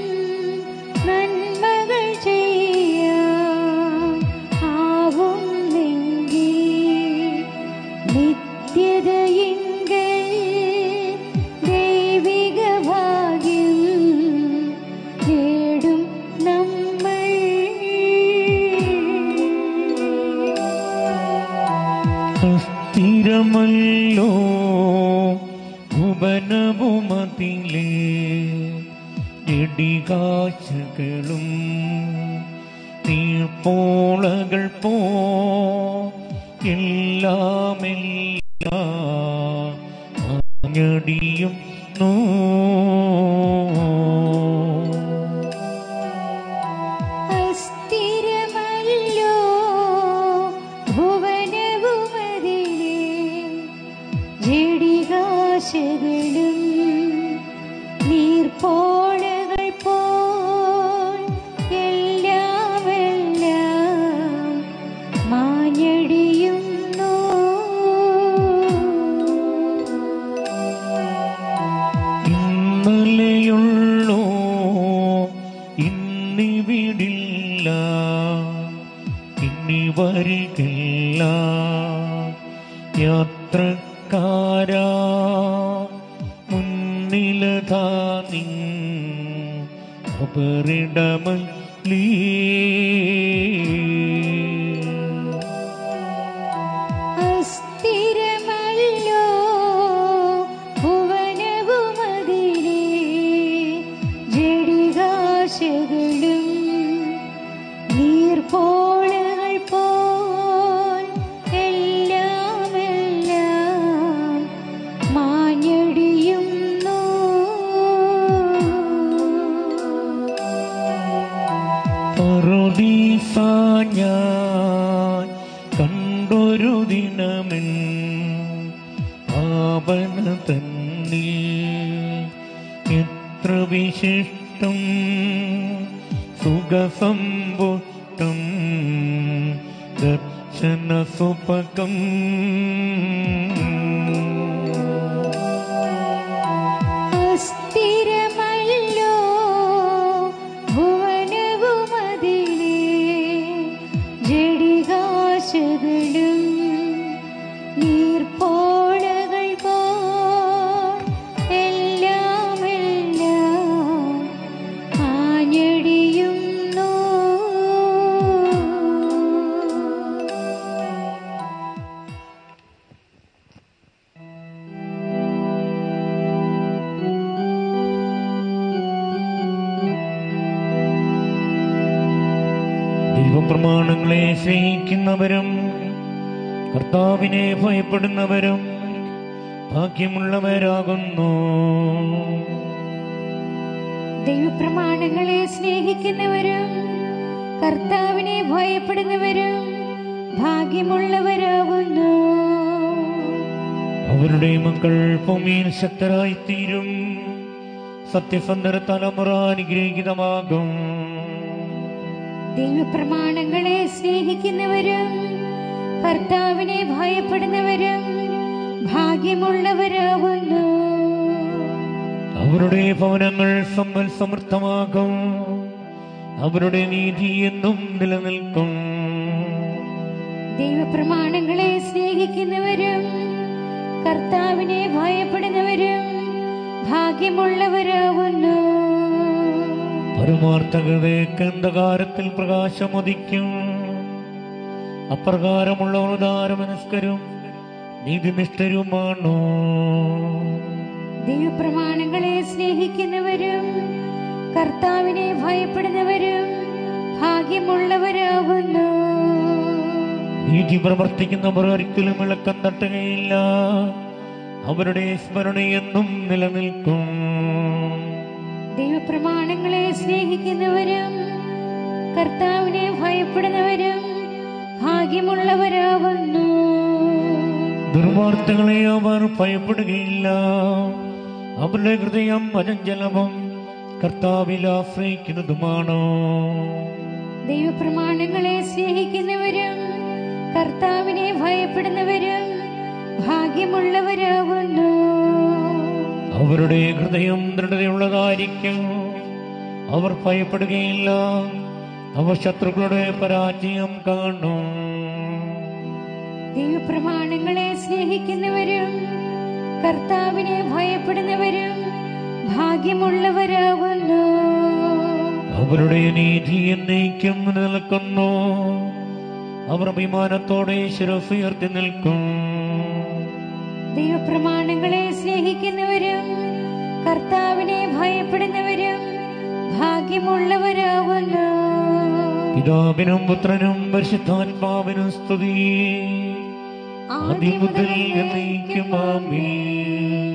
Speaker 4: നന്മകൾ ചെയ്യാം ആവുന്നെങ്കിൽ നിത്യതയെങ്കിൽ ദൈവിക ഭാഗ്യം നേടും നമ്മൾ
Speaker 3: സുസ്ഥിരമല്ലോ ഭുവനവുമതിലേ ഇടികാശകളും നീർപ്പോളകൾ പോ എല്ലാമെല്ലാം ആഞ്ഞടിയും നോ
Speaker 4: അസ്ഥിരമല്ലോ ഭുവനവുമതിലേ ജഡികാശകളും നീർപ്പോളകൾ പോൽ എല്ലാമെല്ലാം മാഞ്ഞടിയുന്നു
Speaker 3: ഇന്നലെയുള്ളോ ഇന്നിവിടില്ല ഇനി വരികില്ല യാത്രക്കാരാ മുന്നിലതാ നീ അപരിടമല്ലീ
Speaker 4: അസ്ഥിരമല്ലോ ഭുവനവുമതിലേ ജഡികാശകളും നീർപ്പോളകൾ പോൽ എല്ലാമെല്ലാം മാഞ്ഞടിയുന്നു
Speaker 3: ഞാൻ കണ്ടൊരു ദിനമെൻ പാവന തന്നിൽ എത്ര വിശിഷ്ടം സുഖസമ്പുഷ്ടം ദർശന സുപകം
Speaker 4: അസ്ഥിരമല്ലോ ഭുവനവുമതിലേ ജഡികാശകളും നീർപ്പോളകൾ പോൽ എല്ലാമെല്ലാം ആഞ്ഞടിയുന്നു
Speaker 3: ദൈവപ്രമാണങ്ങളെ സ്നേഹിക്കുന്നവരും കർത്താവിനെ ഭയപ്പെടുന്നവരും ഭാഗ്യമുള്ളവരാകുന്നു
Speaker 4: ദൈവപ്രമാണങ്ങളെ സ്നേഹിക്കുന്നവരും കർത്താവിനെ ഭയപ്പെടുന്നവരും ഭാഗ്യമുള്ളവരാകുന്നു
Speaker 3: അവരുടെ മക്കൾ ഭൂമിയിൽ ശക്തരായി തീരും സത്യസന്ധര തലമുറ അനുഗ്രഹീതമാകും
Speaker 4: ദൈവപ്രമാണങ്ങളെ സ്നേഹിക്കുന്നവരും കർത്താവിനെ ഭയപ്പെടുന്നവരും ഭാഗ്യമുള്ളവരാകുന്നു
Speaker 3: അവരുടെ ഭവനങ്ങൾ സമ്പൽ സമൃദ്ധമാകും അവരുടെ നീതി എന്നും നിലനിൽക്കും
Speaker 4: ദൈവപ്രമാണങ്ങളെ സ്നേഹിക്കുന്നവരും കർത്താവിനെ ഭയപ്പെടുന്നവരും ഭാഗ്യമുള്ളവരാകുന്നു
Speaker 3: പരമാർത്ഥകതയ്ക്ക് അന്ധകാരത്തിൽ പ്രകാശമുദിക്കും അപ്രകാരമുള്ളവർ ഉദാരമനസ്കരും നീതിനിഷ്ഠരുമാണോ
Speaker 4: ദൈവപ്രമാണങ്ങളെ സ്നേഹിക്കുന്നവരും കർത്താവിനെ ഭയപ്പെടുന്നവരും ഭാഗ്യമുള്ളവരാകുന്നു
Speaker 3: നീതി പ്രവർത്തിക്കുന്നവർ ഒരിക്കലും ഇളക്കം തട്ടുകയില്ല അവരുടെ സ്മരണയെന്നും നിലനിൽക്കും
Speaker 4: ദൈവപ്രമാണങ്ങളെ സ്നേഹിക്കുന്നവരും കർത്താവിനെ ഭയപ്പെടുന്നവരും ഭാഗ്യമുള്ളവരാകുന്നു
Speaker 3: ദുർവാർത്തകളെ അവർ ഭയപ്പെടുകയില്ല അവരുടെ ഹൃദയം അനഞ്ചലവും കർത്താവിൽ ആശ്രയിക്കുന്നതുമാണോ
Speaker 4: ദൈവപ്രമാണങ്ങളെ സ്നേഹിക്കുന്നവരും കർത്താവിനെ ഭയപ്പെടുന്നവരും ഭാഗ്യമുള്ളവരാകുന്നു
Speaker 3: അവരുടെ ഹൃദയം ദൃഢതയുള്ളതായിരിക്കും അവർ ഭയപ്പെടുകയില്ല അവർ ശത്രുക്കളുടെ പരാജയം കാണും
Speaker 4: ദൈവപ്രമാണങ്ങളെ സ്നേഹിക്കുന്നവരും കർത്താവിനെ ഭയപ്പെടുന്നവരും ഭാഗ്യമുള്ളവരാകുന്നു
Speaker 3: അവരുടെ നീതി എന്നേക്കും നിലനിൽക്കുന്നു അവർ അഭിമാനത്തോടെ ശിരസ് ഉയർത്തി നിൽക്കും
Speaker 4: ദൈവപ്രമാണങ്ങളെ സ്നേഹിക്കുന്നവരും കർത്താവിനെ ഭയപ്പെടുന്നവരും ഭാഗ്യമുള്ളവരാകുന്നു
Speaker 3: പിതാവിനും പുത്രനും പരിശുദ്ധാത്മാവിനും സ്തുതി ആദ്യം മുതൽ എന്നേക്കും ആമേൻ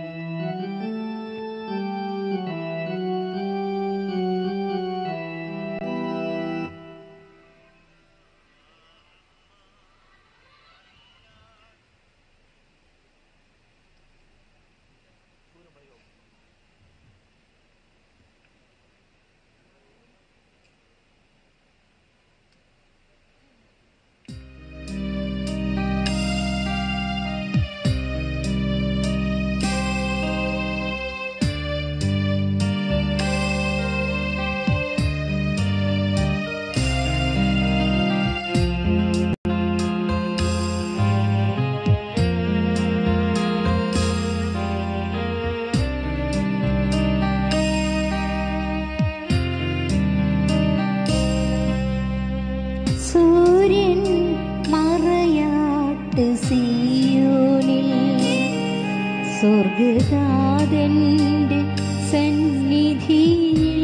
Speaker 4: സൂര്യൻ മറയാട്ട് സിയോനിൽ സ്വർഗദാതന്റെ സന്നിധിയിൽ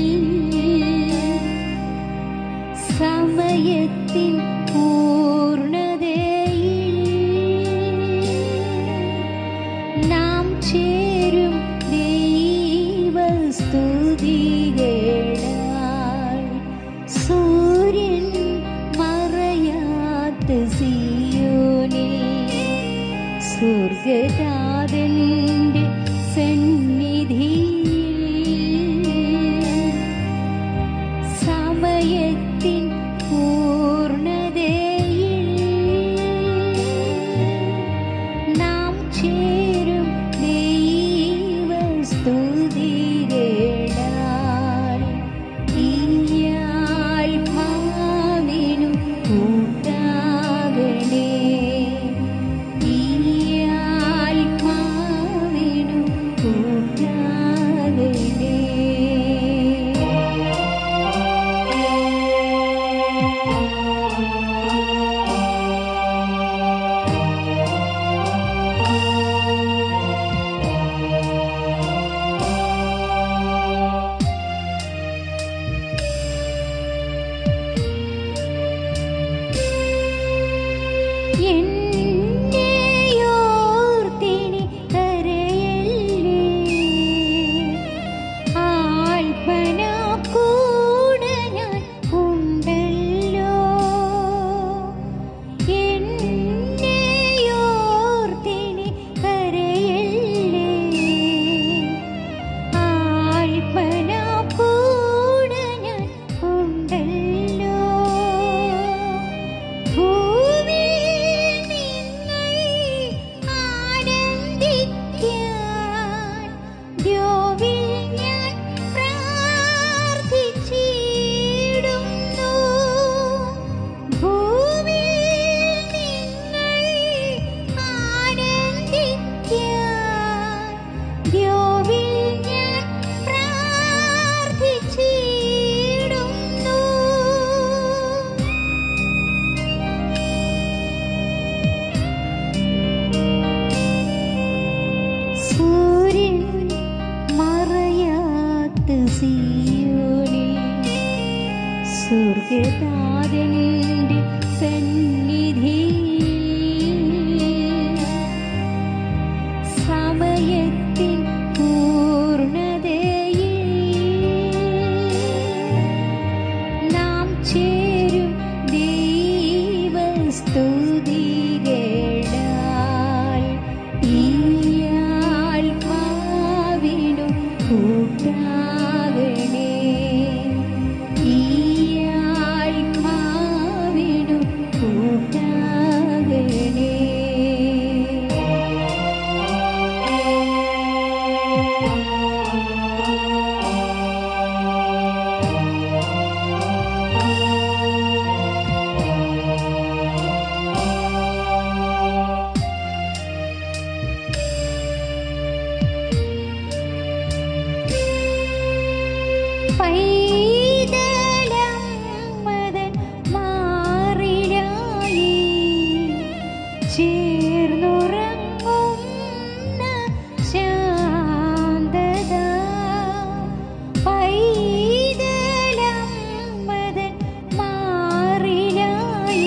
Speaker 4: സമയത്തിൻ പൂർണതയിൽ നാം ചേരും ദൈവസ്തുതികളാൽ സൂര്യൻ മറയാത്ത സിയോനിൽ സ്വർഗദാതന്റെ സന്നിധിയിൽ സമയത്തിൻ പൂർണതയിൽ നാം ചേരും ദൈവസ്തുതികളാൽ ഈയാത്മാവിനു കൂട്ടാകണേ ഈയാത്മാവിനു കൂട്ടാകണേ സ്വർഗതാതന്റെ സന്നിധിയിൽ സമയത്തിൻ പൂർണ്ണതയിൽ നാം ചേരും ദൈവസ്തുതികളാൽ ഈ ആത്മാവിനും കൂട്ടാകണേ ഈ ആത്മാവിനും കൂട്ടാകണേ പൈതലം മതൻ മാറിലായി ചേർന്നുറങ്ങുന്ന ശാന്തത പൈതലം മതൻ മാറിലായി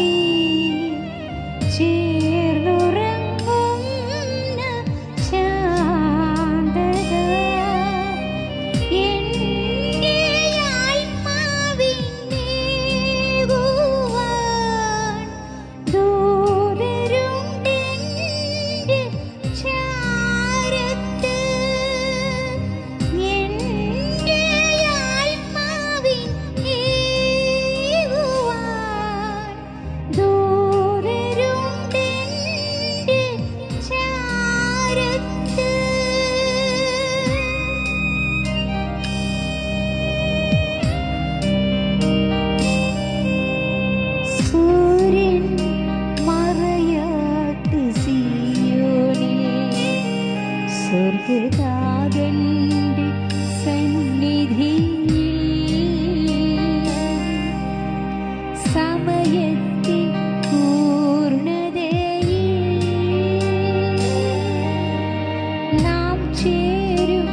Speaker 4: ചേർന്നുറങ്ങുന്ന ശാന്തത എന്റെ ആത്മാവിനേകുവാൻ ദൂതരുണ്ടെന്റെ ചാരത്ത്. എന്റെ ആത്മാവിനേകുവാൻ ദൂതരുണ്ടെന്റെ ചാരത്ത്. സൂര്യൻ മറയാത്ത സിയോനിൽ സ്വർഗതാതന്റെ സന്നിധിയിൽ സമയത്തിൻ പൂർണ്ണതയിൽ നാം ചേരും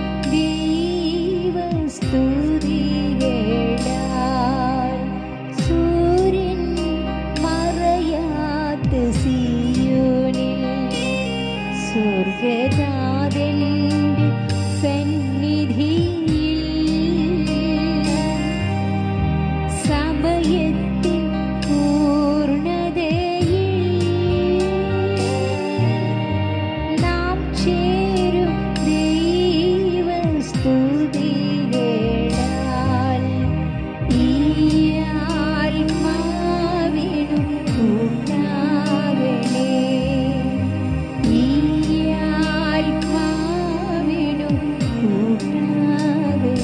Speaker 4: ദൈവസ്തുതികളാൽ സൂര്യൻ മറയാത്ത സിയോനിൽ സ്വർഗനാഥന്റെ സന്നിധിയിൽ സമയത്തിൻ പൂർണ്ണതയിൽ നാം ചേരും ദൈവസ്തുതികളാൽ ഈ ആത്മാവിനും കൂട്ടാകണേ ഈ ആത്മാവിനും കൂട്ടാകണേ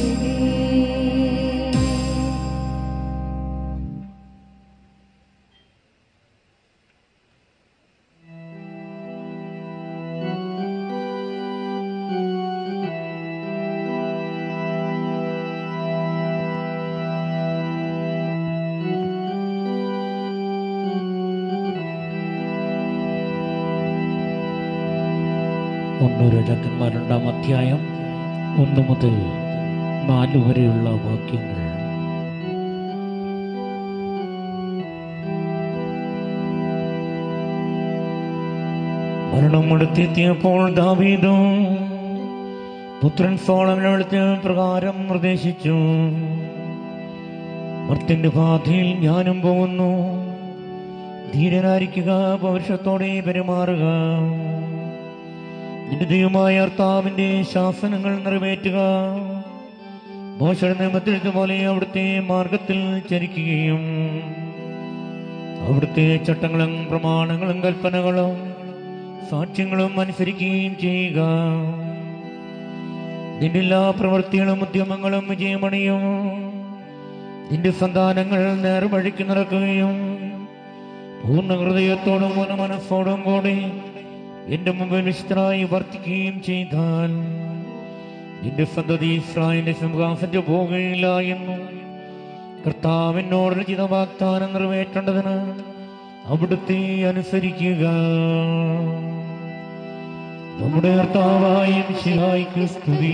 Speaker 3: ഒന്ന് രാജാക്കന്മാർ രണ്ടാം അധ്യായം ഒന്ന് മുതൽ നാല് വരെയുള്ള വാക്യങ്ങൾ മരണം അടുത്തെത്തിയപ്പോൾ ദാവീദും പുത്രൻ സോളമൻ വിളിച്ച് പ്രകാരം നിർദ്ദേശിച്ചു മർത്തിന്റെ പാതയിൽ ഞാനും പോകുന്നു ധീരനായിരിക്കുക പൗരുഷത്തോടെ പെരുമാറുക നിന്റെ ദൈവമായ കർത്താവിന്റെ ശാസനങ്ങൾ നിറവേറ്റുക മോശയുടെ നിയമത്തിൽ പോലെ അവിടുത്തെ മാർഗത്തിൽ ചരിക്കുകയും അവിടുത്തെ ചട്ടങ്ങളും പ്രമാണങ്ങളും കൽപ്പനകളും സാക്ഷ്യങ്ങളും അനുസരിക്കുകയും ചെയ്യുക നിന്റെ എല്ലാ പ്രവൃത്തികളും ഉദ്യമങ്ങളും വിജയമണിയും നിന്റെ സന്താനങ്ങൾ നേർവഴിക്ക് നടക്കുകയും പൂർണ്ണ ഹൃദയത്തോടും പൂർണ്ണ മനസ്സോടും കൂടി എന്റെ മുമ്പിൽ വിശുദ്ധരായി വർത്തിക്കുകയും ചെയ്താൽ നിന്റെ സന്തതി ഇസ്രായേലിന്റെ സിംഹാസന്റെ പോകുകയില്ല എന്നു കർത്താവിനോട് രചിത വാഗ്ദാനം നിറവേറ്റേണ്ടതിന് അവിടുത്തെ അനുസരിക്കുക നമ്മുടെ കർത്താവായ മിശിഹായ്ക്ക് സ്തുതി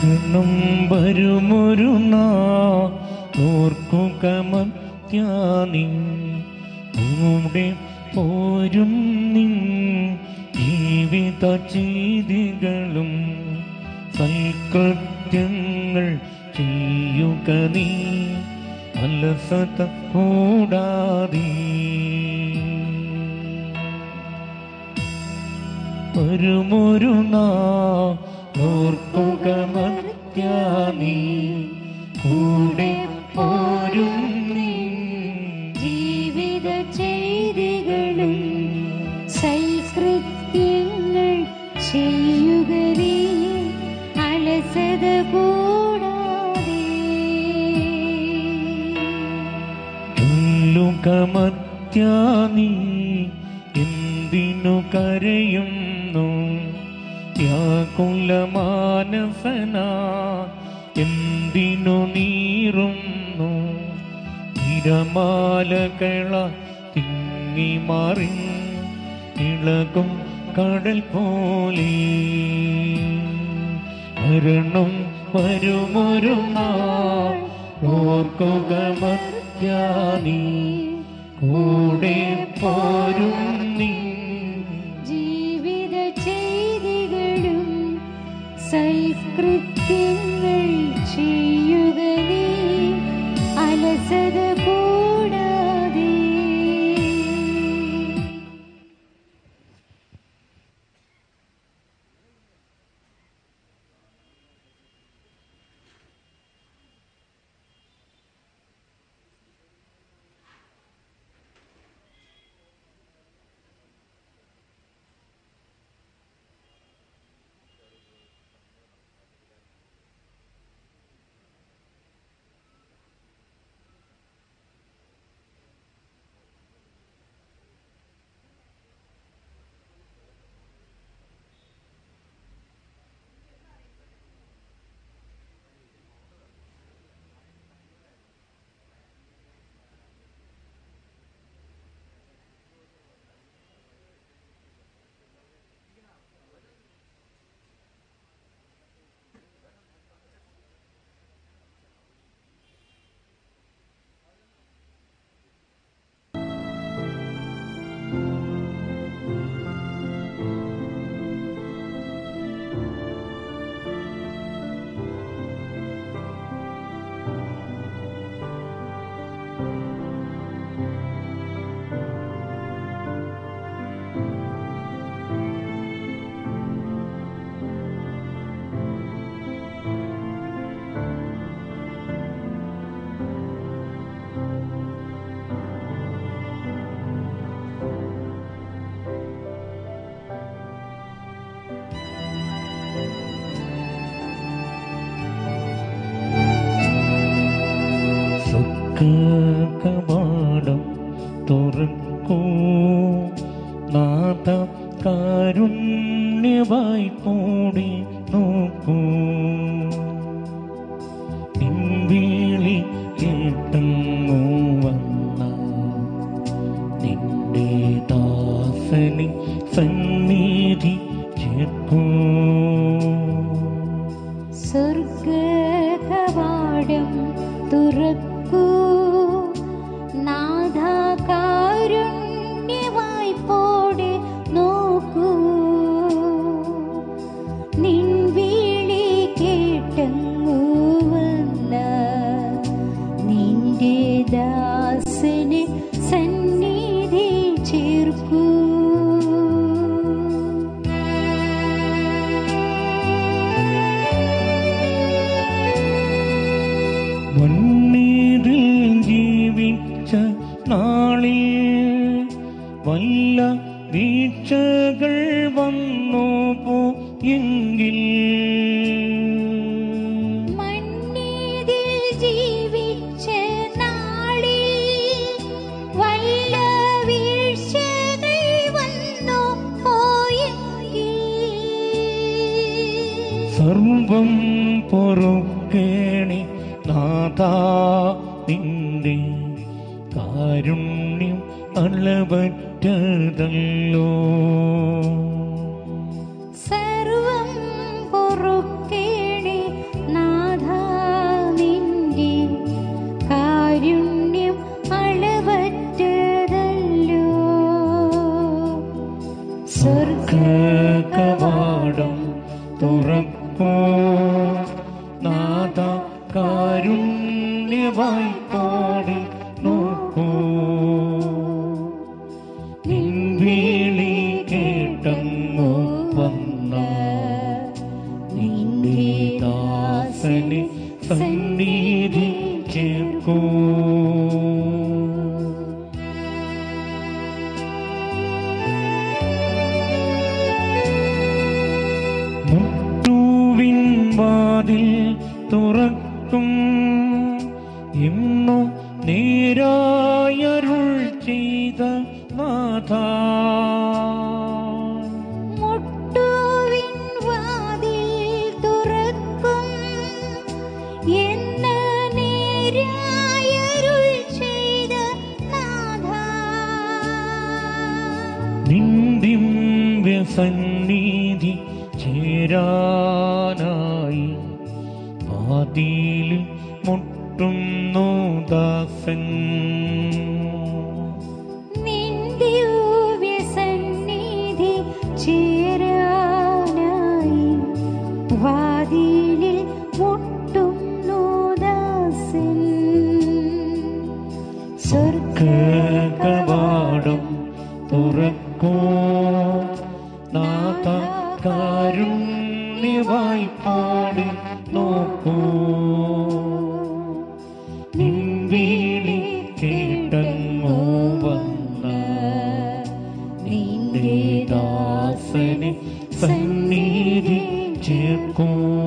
Speaker 3: മരണം വരുമൊരു നാർക്കുക മത്യാനി കൂടെ പോരും നിൻ ജീവിത ചെയ്തികളും സൽകൃത്യങ്ങൾ ചെയ്യുക നീ അലസത കൂടാതെ വരുമൊരു നാർക്കുക മത്യാനി കൂടെ പോരും നീ
Speaker 4: ജീവിത ചെയ്തികളും സൽകൃത്യങ്ങൾ ചെയ്യുക നീ അലസത കൂടാതെ
Speaker 3: ുകമത്യാനി എന്തിനു കരയുന്നു വ്യാകുലമാനസന എന്തിനു നീറുന്നു തിരമാലകള തിങ്ങി മാറി ഇളകും കടൽ പോലെ മരണം വരുമൊരു നാൾ ഓർക്കുക മത്യാനി കൂടെ പോരും നീ
Speaker 4: ജീവിത ചെയ്തികളും സൽകൃത്യങ്ങൾ ചെയ്യുക നീ അലസത കൂടാതെ
Speaker 3: കവാടം തുറക്കൂ നാഥ കാരുണ്യവായി കൂടി നോക്കൂ പിൻവീളി കേട്ടങ്ങു വന്ന നിന്റെ ദാസനെ സന്നിധി ചേർക്കൂ
Speaker 4: സ്വർഗ കവാടം തുറക്കൂ നാഥാകാരുണ്യവായി പോടെ നോക്കൂ നിൻ വിളി കേട്ടങ്ങു വന്ന നിന്റെ ദാസന് സന്നിധി ചേർക്കൂ
Speaker 3: മണ്ണീരിൽ ജീവിച്ച നാളിൽ വല്ല വീഴ്ചകൾ വന്നു പോയെങ്കിൽ
Speaker 4: മണ്ണീതിൽ ജീവിച്ച നാളിൽ വല്ല വീഴ്ചകൾ വന്നു പോയെങ്കിൽ
Speaker 3: സർവം പൊറുക്കേണി നാഥാ നിന്റെ കാരുണ്യം അളവറ്റതല്ലോ
Speaker 4: സർവം പൊറുക്കേണേ
Speaker 3: നാഥ കാരുണ്യവായി പാടി നോക്കൂ നിൻവിളി കേട്ടങ്ങു വന്ന നിന്റെ ദാസനെ സന്നിധി ചേർക്കൂ മുട്ടുവിൻ വാതിൽ തുറക്കും ഇന്നു നേരായരുൾ ചെയ്ത നാഥ
Speaker 4: മുട്ടുവിൻ വാതിൽ തുറക്കും എന്ന് നേരായരുൾ ചെയ്ത നാഥാ
Speaker 3: നിന്ദിമ്യ സന്നിധി ചേരാനായി പാതിയിൽ മുട്ടുന്നു ദാസൻ
Speaker 4: നിന്ദിവ്യസന്നിധി ചേരാനായി വാതിലിൽ മുട്ടുന്നു ദാസൻ
Speaker 3: കവാടം തുറക്കൂ നാഥ കാരുണ്യവായി പാടി നോക്കൂ നിൻവിളി കേട്ടങ്ങോ വന്ന നിന്റെ ദാസനെ സന്നിധി ചേർക്കൂ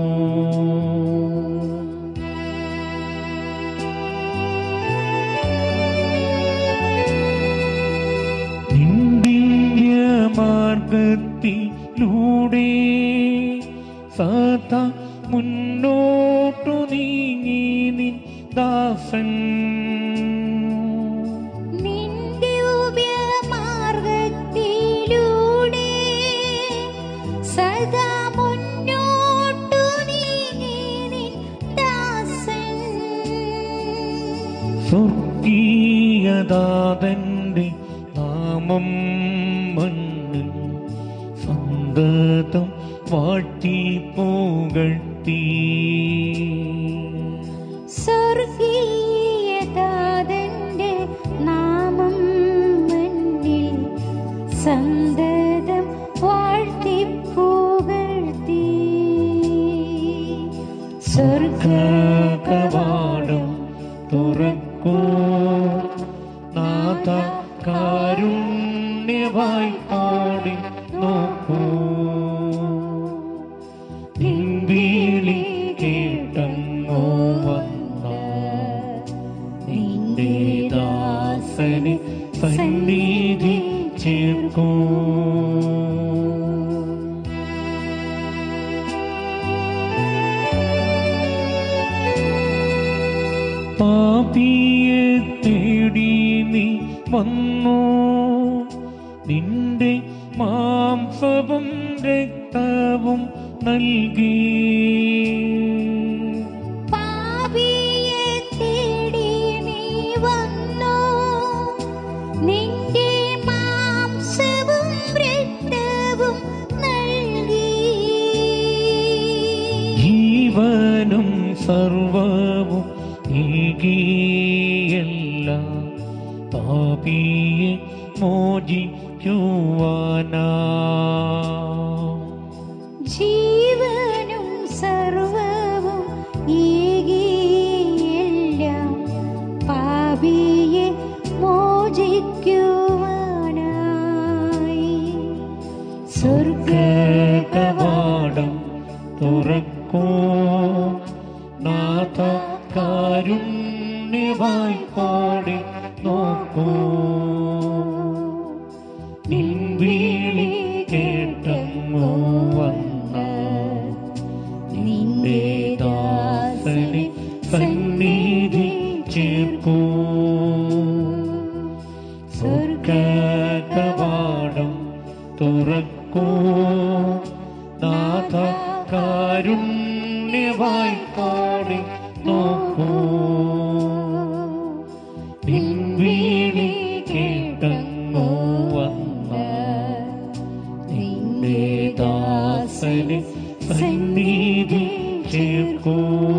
Speaker 3: നിന്ദിയ മാർഗത്തിലൂടെ സദ മുന്നോട്ടു നീങ്ങി നിൻ ദാസൻ
Speaker 4: നിന്ദിവ്യമാർഗ്ഗത്തിലൂടെ സദാ മുന്നോട്ടു നീങ്ങി നിൻ ദാസൻ
Speaker 3: സ്വർഗീയദാതന്റെ നാമം മണ്ണിൽ സന്തതം വാഴ്ത്തി പുകഴ്ത്തി
Speaker 4: സ്വർഗീയതാതന്റെ നാമം മണ്ണിൽ സന്തതം വാഴ്ത്തി പുകഴ്ത്തി
Speaker 3: സ്വർഗകവാടം തുറക്കൂ നാഥ കാരുണ്യവായി പാടി നോക്കൂ നിൻവിളി കേട്ടങ്ങോ വന്ന നിന്റെ ദാസനെ സന്നിധി ചേർക്കൂ പാപിയെ തേടി നീ വന്നു നിന്റെ മാംസവും രക്തവും നൽകി
Speaker 4: പാപിയെ തേടി നീ വന്നു നിന്റെ മാംസവും രക്തവും നൽകി
Speaker 3: ജീവനും സർവവും ഏകിയല്ല പാപിയെ മോചിക്കുവാനാ
Speaker 4: ജീവനും സർവവും ഏകിയെല്ലാം പാപിയെ മോചിക്കുവാനായി
Speaker 3: സ്വർഗകവാടം തുറക്കൂ നാഥ കാരുണ്യവായി പാടി നോക്കൂ നിൻവിളി കേട്ടങ്ങോ വന്ന നിന്റെ ദാസനെ സന്നിധി ചേർക്കൂ സ്വർഗകവാടം തുറക്കൂ നാഥ കാരുണ്യവായി പാടി നോക്കൂ നിൻവിളി കേട്ടങ്ങോ വന്ന നിന്റെ ദാസനെ സന്നിധി ചേർക്കൂ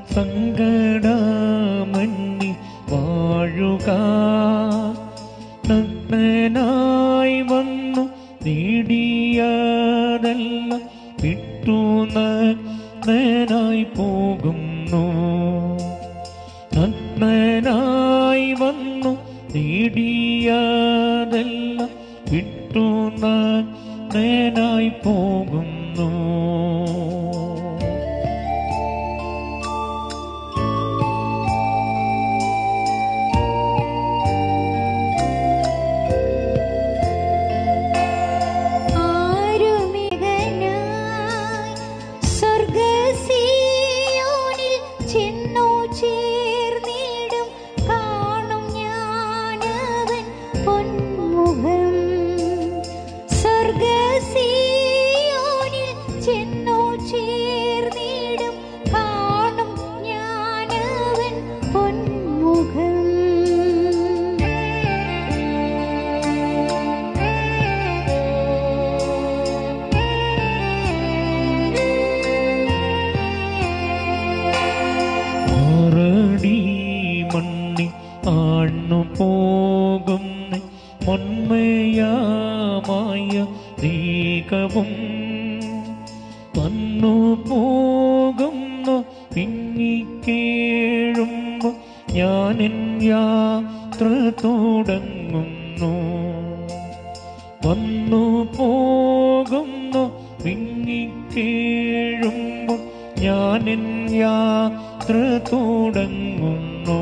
Speaker 3: സങ്കടമന്നി വാഴുക നഗ്നനായി വന്നു നേടിയതെല്ലാം വിട്ടു നഗ്നനായി പോകുന്നു നഗ്നനായി വന്നു നേടിയതെല്ലാം വിട്ടു നഗ്നനായി പോകുന്നു
Speaker 4: ആരുമികനായി സ്വർഗ്ഗസീയോനിൽ ചെന്നു ചേർന്നിടും കാണും ഞാനവൻ പൊന്മുഖം സ്വർഗ്ഗസീയോനിൽ ചെന്നു ചേർന്നിടും കാണും ഞാനവൻ
Speaker 3: ആറടി മണ്ണി ആണ്ണു പോകുന്ന മൺമയാമായ ദീകവും വന്നു പോകുന്നു പിന്നിക്കേഴുമ്പോ ഞാൻ യാത്ര തുടങ്ങുന്നു വന്നു പോകുന്നു പിന്നിക്കേഴുമ്പോ ഞാൻ യാത്ര തുടങ്ങുന്നു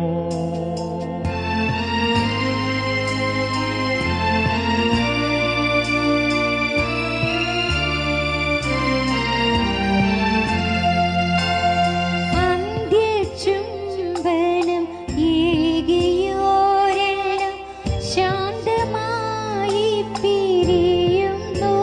Speaker 4: അന്ത്യചുംബനം ഏകിയോരെല്ലാം ശാന്തമായി പിരിയുന്നു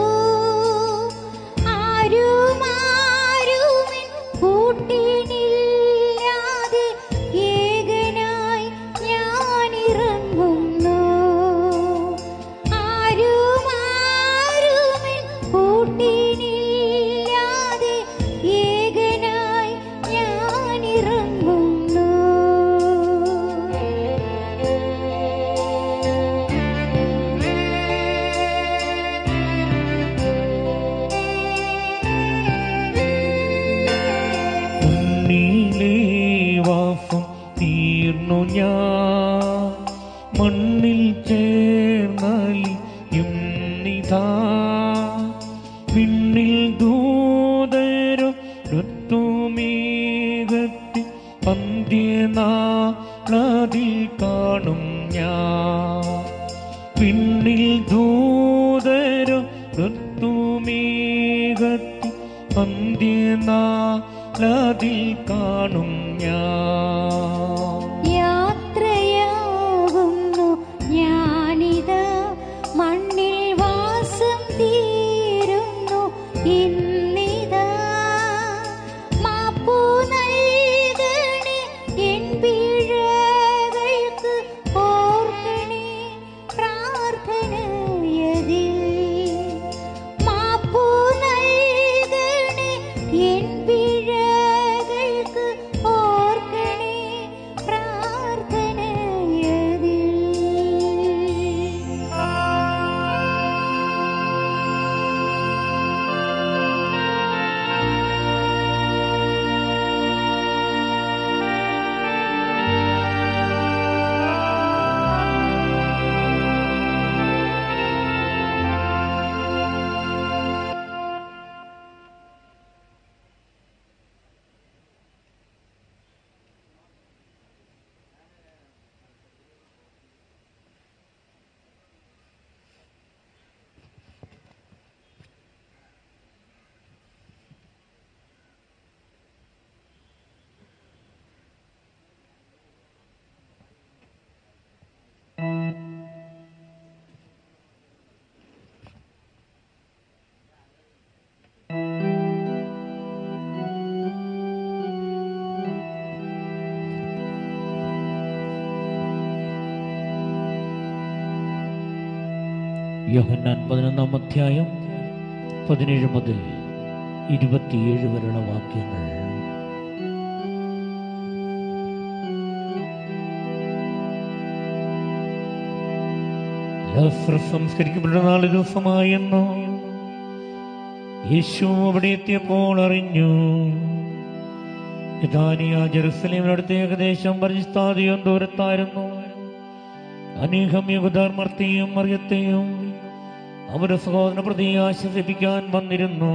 Speaker 4: ആരുമാരുമിൻ കൂട്ടിനില്ലാതെ ഏകനായി ഞാനിറങ്ങുന്നു ആരുമാരുമിൻ കൂട്ടിനില്ലാതെ ഏകനായി ഞാനിറങ്ങുന്നു
Speaker 3: മണ്ണിലെ വാസം തീർന്നു ഞാൻ മണ്ണിൽ ചേർന്നലിയും നിധാ പിന്നിൽ ദൂതരും ഋത്തുമേഘത്തിൽ അന്ത്യനാളതിൽ കാണും ഞാൻ പിന്നിൽ ദൂതരും ഋത്തുമേഘത്തിൽ അന്ത്യനാളതിൽ കാണും ഞാൻ
Speaker 4: യാത്രയാകുന്നു ഞാനിതാ മണ്ണിൽ വാസം തീരുന്നു ഇന്നിതാ മാപ്പു നൽകണേ എൻ പിഴകൾക്ക് ഓർക്കണേ പ്രാർത്ഥനയതിൽ മാപ്പു നൽകണേ എൻ പിഴകൾക്ക് ഓർക്കണേ
Speaker 3: യോഹന്നാൻ പതിനൊന്നാം അധ്യായം പതിനേഴ് മുതൽ ഇരുപത്തിയേഴ് വരെയുള്ള വാക്യങ്ങൾ ലാസറസ് സംസ്കരിക്കപ്പെട്ട നാല് ദിവസമായെന്നോ യേശു അവിടെ എത്തിയപ്പോൾ അറിഞ്ഞു ഇതാനിയ ജെറുസലേമിനടുത്ത് ഏകദേശം പരിസ്ഥാതിയും ദൂരത്തായിരുന്നു അനേകം യുഗതാർ മർത്തിയും മറിയത്തെയും അവരുടെ സഹോദരനെ പ്രതി ആശ്വസിപ്പിക്കാൻ വന്നിരുന്നു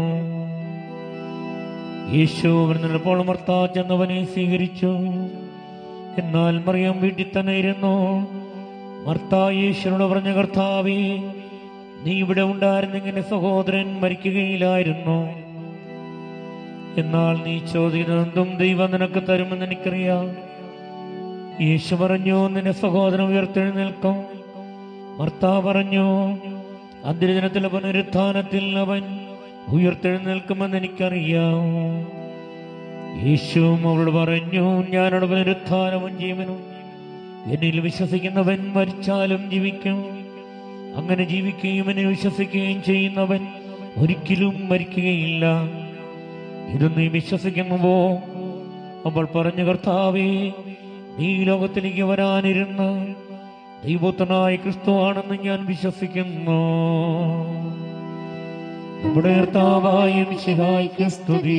Speaker 3: യേശു അവിടെ നിന്നപ്പോൾ മർത്ത ചെന്നവനെ സ്വീകരിച്ചു എന്നാൽ മറിയം വീട്ടിൽ തന്നെ ഇരുന്നു മർത്ത യേശുവിനോട് പറഞ്ഞ കർത്താവേ നീ ഇവിടെ ഉണ്ടായിരുന്നെങ്കിൽ എന്റെ സഹോദരൻ മരിക്കുകയില്ലായിരുന്നു എന്നാൽ നീ ചോദിക്കുന്നതെന്തും ദൈവം നിനക്ക് തരുമെന്ന് എനിക്കറിയാം യേശു പറഞ്ഞു നിന്റെ സഹോദരൻ ഉയർത്തെഴുന്നേൽക്കും മർത്ത പറഞ്ഞു അന്ത്യദിനത്തിലെ പുനരുത്ഥാനത്തിൽ അവൻ ഉയർത്തെഴുന്നേൽക്കുമെന്ന് എനിക്കറിയാം യേശുവും അവളോട് പറഞ്ഞു ഞാനോട് പുനരുത്ഥാനവും ജീവനും എന്നിൽ വിശ്വസിക്കുന്നവൻ മരിച്ചാലും ജീവിക്കും അങ്ങനെ ജീവിക്കുകയും എന്നെ വിശ്വസിക്കുകയും ചെയ്യുന്നവൻ ഒരിക്കലും മരിക്കുകയില്ല ഇത് നീ വിശ്വസിക്കുന്നുവോ അവൾ പറഞ്ഞു കർത്താവേ നീ ഈ ലോകത്തിലേക്ക് വരാനിരുന്ന ദൈവത്തനായ ക്രിസ്തു ആണെന്ന് ഞാൻ വിശ്വസിക്കുന്നു നമ്മുടെ കർത്താവായ മിശിഹായ്ക്ക് സ്തുതി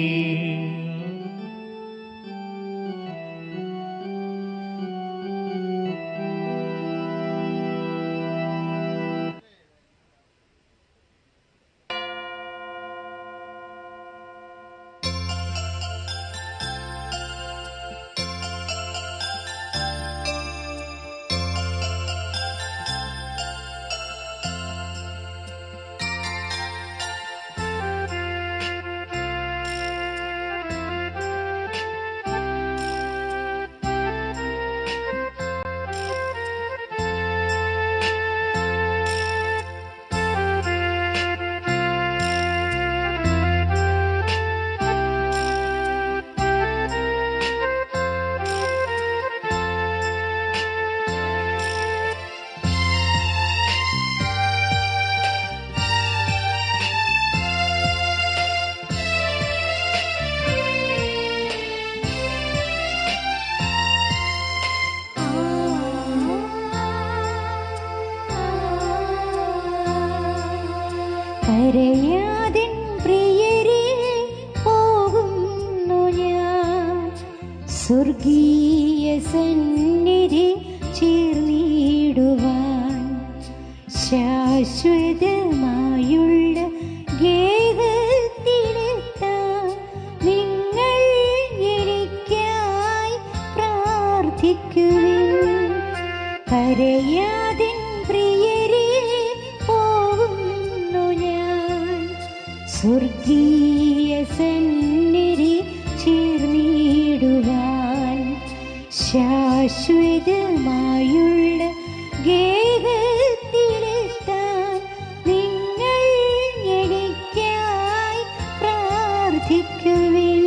Speaker 4: കരയാതിൻ പ്രിയരെ പോകുന്നു ഞാൻ സ്വർഗീയ സന്നിധി ചേർന്നിടുവാൻ ശാശ്വതമായുള്ള ഗേഹത്തിലെത്താൻ നിങ്ങൾ എനിക്കായി പ്രാർത്ഥിക്കുവിൻ കരയാതിൻ പ്രിയരെ പോകുന്നു ഞാൻ സ്വർഗീയ സന്നിധി ചേർന്നിടുവാൻ ശാശ്വതമായുള്ള ഗേഹത്തിലെത്താൻ നിങ്ങൾ എനിക്കായി പ്രാർത്ഥിക്കുവിൻ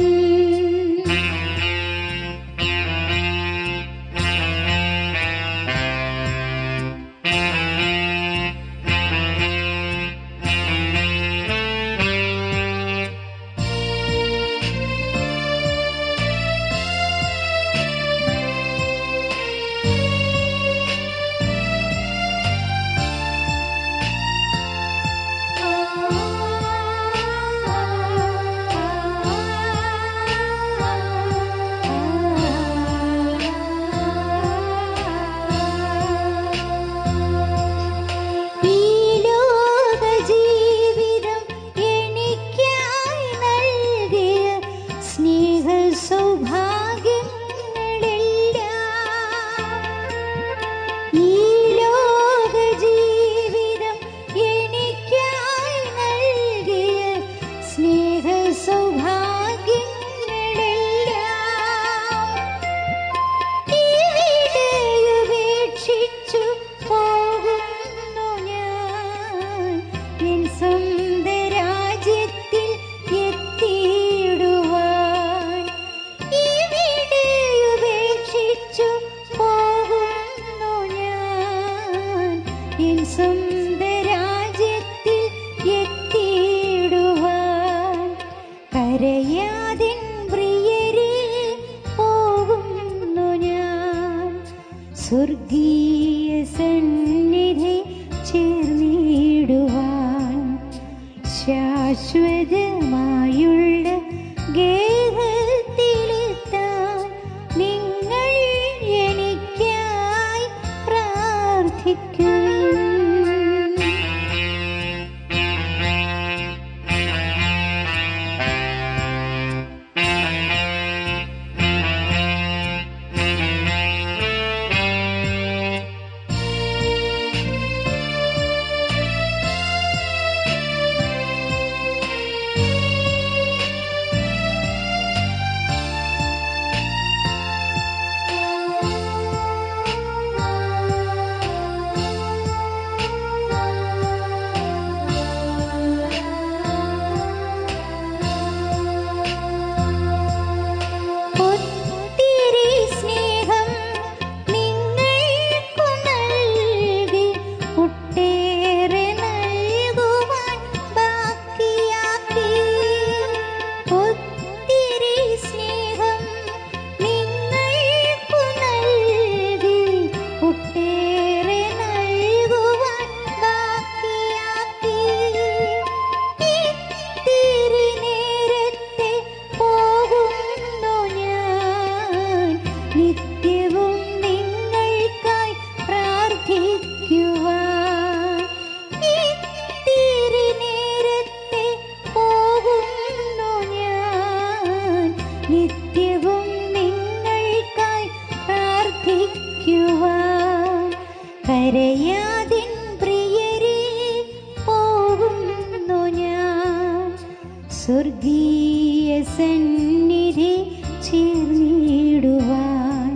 Speaker 4: കരയാതിൻ പ്രിയരെ പോകുന്നു ഞാൻ സ്വർഗീയ സന്നിധി ചേർന്നിടുവാൻ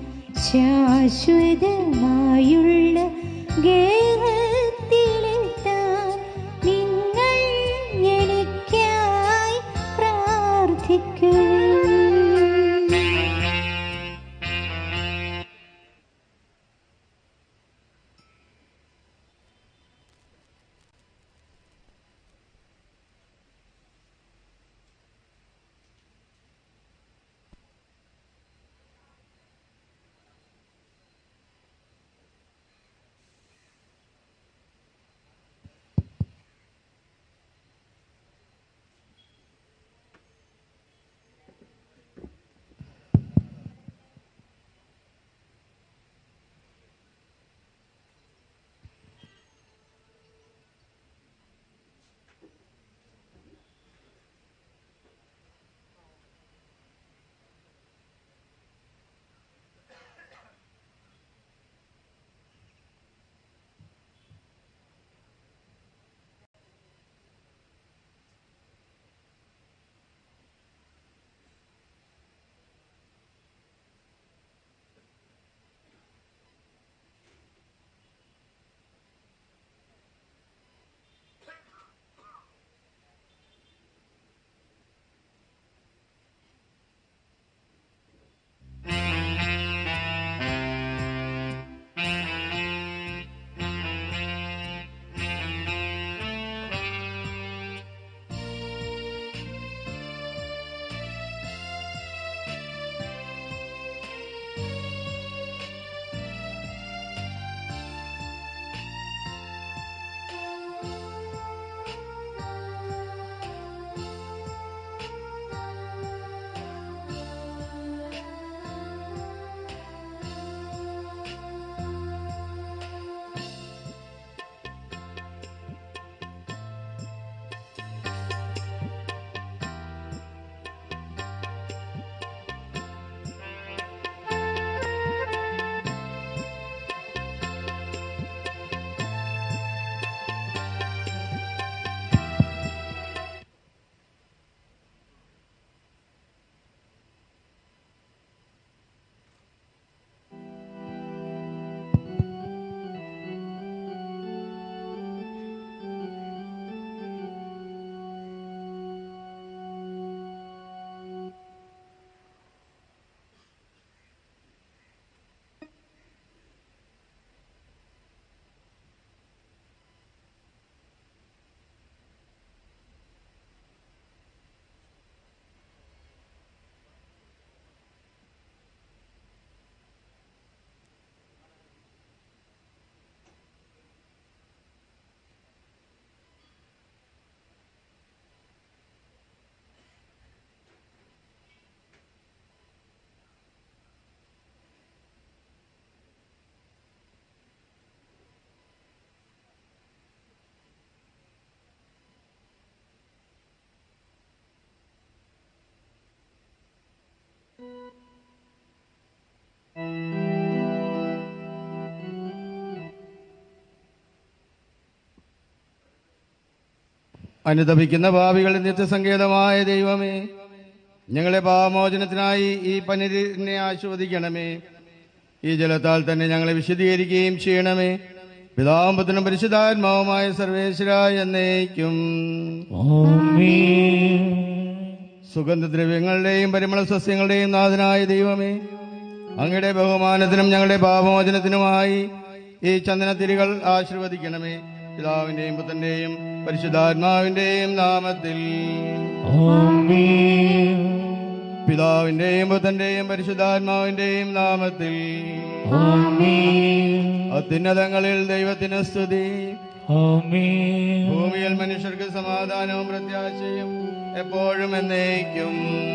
Speaker 4: ശാശ്വതമായുള്ള ഗേഹത്തിലെത്താൻ നിങ്ങൾ എനിക്കായി പ്രാർത്ഥിക്കും
Speaker 6: അനുദപിക്കുന്ന ഭാവികളുടെ നിത്യസങ്കേതമായ ദൈവമേ ഞങ്ങളെ പാവമോചനത്തിനായി ഈ പനിരിനെ ആസ്വദിക്കണമേ ഈ ജലത്താൽ തന്നെ ഞങ്ങളെ വിശദീകരിക്കുകയും ചെയ്യണമേ പിതാമ്പത്തിനും പരിശുദ്ധാത്മാവുമായ സർവേശ്വരായ എന്നേക്കും സുഗന്ധദ്രവ്യങ്ങളുടെയും പരിമള സസ്യങ്ങളുടെയും നാഥനായ ദൈവമേ അങ്ങയുടെ ബഹുമാനത്തിനും ഞങ്ങളുടെ പാപമോചനത്തിനുമായി ഈ ചന്ദനത്തിരികൾ ആശീർവദിക്കണമേ പിതാവിന്റെയും പുത്രന്റെയും പരിശുദ്ധാത്മാവിന്റെയും നാമത്തിൽ പിതാവിന്റെയും പുത്രന്റെയും പരിശുദ്ധാത്മാവിന്റെയും നാമത്തിൽ അത്യുന്നതങ്ങളിൽ ദൈവത്തിന് സ്തുതി ഭൂമിയിൽ മനുഷ്യർക്ക് സമാധാനവും പ്രത്യാശയും എപ്പോഴും എന്നേക്കും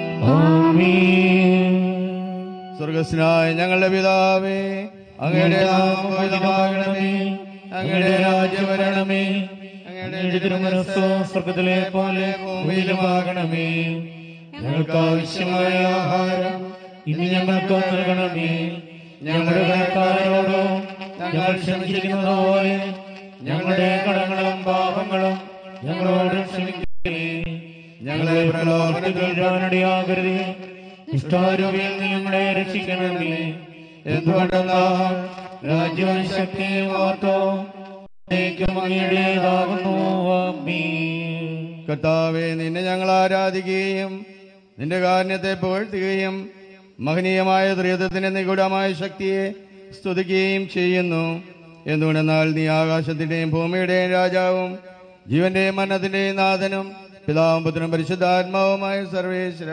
Speaker 6: സ്വർഗസ്നായ ഞങ്ങളുടെ പിതാവേ അങ്ങയുടെ നാമം പവിത്രമാകണമേ അങ്ങയുടെ രാജ്യം വരണമേ അങ്ങയുടെ
Speaker 3: തിരുമനസ്സോ സ്വർഗത്തിലെ പോലെ ഭൂമിയിലുമാകണമേ ഞങ്ങൾക്ക് ആവശ്യമായ ആഹാരം ഇന്ന് ഞങ്ങൾക്ക് നൽകണമേ ഞങ്ങളുടെ കടക്കാരോടോ ഞങ്ങൾ ക്ഷമിച്ചിരിക്കുന്നത് പോലെ ഞങ്ങളുടെ കടങ്ങളും പാപങ്ങളും ഞങ്ങളോട് ക്ഷമിക്കേ ഞങ്ങളെ പ്രലോഭനത്തിൽ ഇടാനിടയാകരുതേ ഇഷ്ടാരൂപിയിൽ നീ ഞങ്ങളെ രക്ഷിക്കണമേ എന്തുകൊണ്ടെന്നാൽ രാജ്യവും ശക്തിയും ഓർത്തോ അങ്ങയുടേതാകുന്നു ആമീൻ
Speaker 6: കർത്താവെ നിന്നെ ഞങ്ങൾ ആരാധിക്കുകയും നിന്റെ കാരുണ്യത്തെ പുകഴ്ത്തുകയും മഹനീയമായ ത്രിയത്വത്തിന്റെ നിഗൂഢമായ ശക്തിയെ സ്തുതിക്കുകയും ചെയ്യുന്നു എന്തുകൊണ്ടെന്നാൽ നീ ആകാശത്തിന്റെയും ഭൂമിയുടെയും രാജാവും ജീവന്റെയും മരണത്തിന്റെയും നാഥനും പിതാവും പുത്രനും പരിശുദ്ധാത്മാവുമായ സർവേശ്വര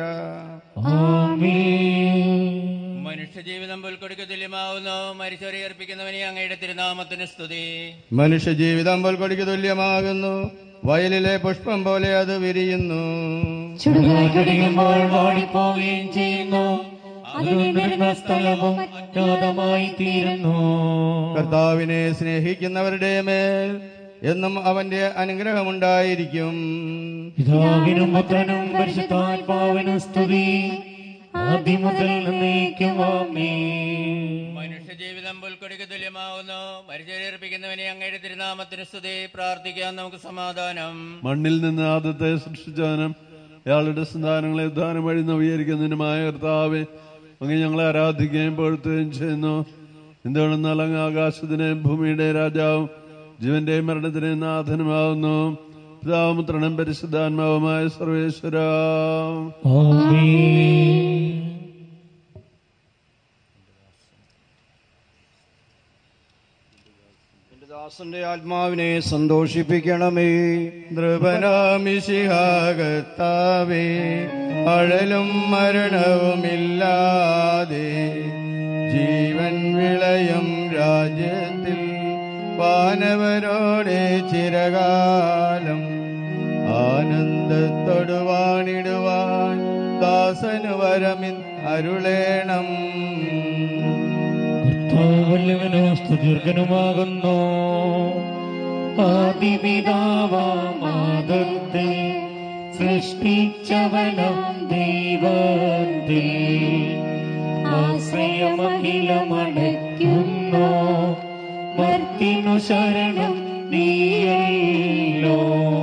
Speaker 9: മനുഷ്യജീവിതം പുൽക്കൊടിക്ക് തുല്യമാവുന്നു മരിച്ചവരെ അർപ്പിക്കുന്നവനെ അങ്ങയുടെ തിരുനാമത്തിന് സ്തുതി
Speaker 6: മനുഷ്യജീവിതം പോൽക്കൊടിക്ക് തുല്യമാകുന്നു വയലിലെ പുഷ്പം പോലെ അത് വിരിയുന്നു
Speaker 3: ചുടുകാറ്റടിയുമ്പോൾ വാടിപ്പോവുകയും ചെയ്യുന്നു അത് നിന്നിരുന്ന സ്ഥലവും അജ്ഞാതമായി തീരുന്നു
Speaker 6: കർത്താവിനെ സ്നേഹിക്കുന്നവരുടെ മേൽ എന്നും അവന്റെ അനുഗ്രഹമുണ്ടായിരിക്കും
Speaker 3: പിതാവിനും പുത്രനും പരിശുദ്ധാത്മാവിനും സ്തുതി ആദ്യം മുതൽ എന്നേക്കും ആമേൻ
Speaker 9: മനുഷ്യജീവിതം പുൽക്കൊടിക്ക് തുല്യമാവുന്നു മരിച്ചവരെ അർപ്പിക്കുന്നവനെ അങ്ങയുടെ തിരുനാമത്തിന് സ്തുതി പ്രാർത്ഥിക്കാൻ നമുക്ക് സമാധാനം
Speaker 10: മണ്ണിൽ നിന്ന് ആദത്തെ സൃഷ്ടിച്ചവനും അയാളുടെ സന്താനങ്ങളെ ഉദ്ധാനം വഴി നവീകരിക്കുന്നതിനുമായ കർത്താവെ അങ്ങ് ഞങ്ങളെ ആരാധിക്കുകയും പൊഴുത്തുകയും ചെയ്യുന്നു എന്തുകൊണ്ടെന്നാൽ അങ്ങ് ആകാശത്തിനെയും ഭൂമിയുടെ രാജാവും ജീവന്റെയും മരണത്തിന്റെയും നാഥനുമാവുന്നു പിതാവുമുത്രനും പരിശുദ്ധാത്മാവുമായ സർവേശ്വര
Speaker 8: എന്റെ ദാസന്റെ ആത്മാവിനെ സന്തോഷിപ്പിക്കണമേ
Speaker 6: നൃപനാമിഷിഹാകത്താവേ അഴലും മരണവുമില്ലാതെ ജീവൻ വിളയും രാജ്യത്തിൽ വാനവരോടെ ചിരകാലം ആനന്ദത്തൊടുവാണിടുവാൻ ദാസനു വരമിൻ അരുളേണം
Speaker 3: വല്ലവനോ സ്തുതിർഗനുമാകുന്നു ആദിപിതാവാമാദത്തെ സൃഷ്ടിച്ചവനം ദൈവത്തെ ആശ്രയമഖിലമടയ്ക്കുന്നു മർത്തിനു ശരണം നീയല്ലോ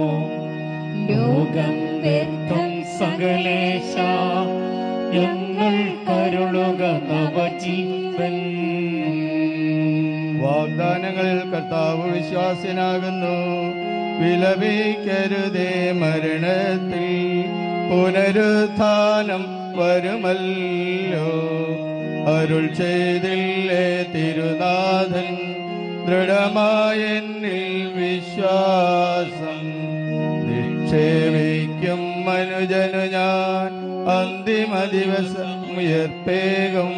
Speaker 3: ലോകം വ്യർത്ഥം സകലേശ ഞങ്ങൾ കരുളുക നവജീവൻ
Speaker 6: വാഗ്ദാനങ്ങളിൽ കർത്താവ് വിശ്വാസനാകുന്നു വിലപിക്കരുതേ മരണത്തിൽ പുനരുത്ഥാനം വരുമല്ലോ അരുൾ ചെയ്തില്ലേ തിരുനാഥൻ ദൃഢമായ എന്നിൽ വിശ്വാസം നിക്ഷേപിക്കും മനുജനു ഞാൻ അന്തിമ ദിവസം ഉയർപ്പേകും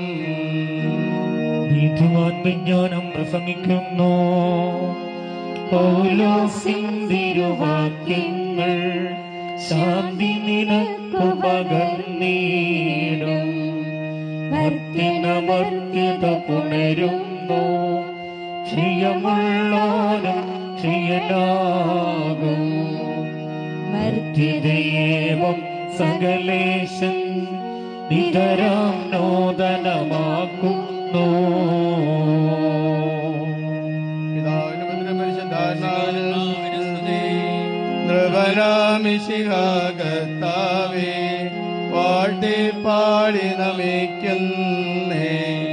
Speaker 3: നീതിമാൻ വിജ്ഞാനം പ്രസംഗിക്കുന്നു പൗലോസിന്തിരുവാക്യങ്ങൾ ശാന്തി നിനക്കു പകർന്നീടും ഭക്തിനമർത്യത പുണരുന്നു ക്ഷയമുള്ളോനും ക്ഷയനാകും മർത്യതയേവം സകലേശൻ നിതരാം നൂതനമാക്കുന്നു
Speaker 6: ൃപരാമിശിഹാകത്താവേ പാട്ടി പാടി നമിക്കുന്നേ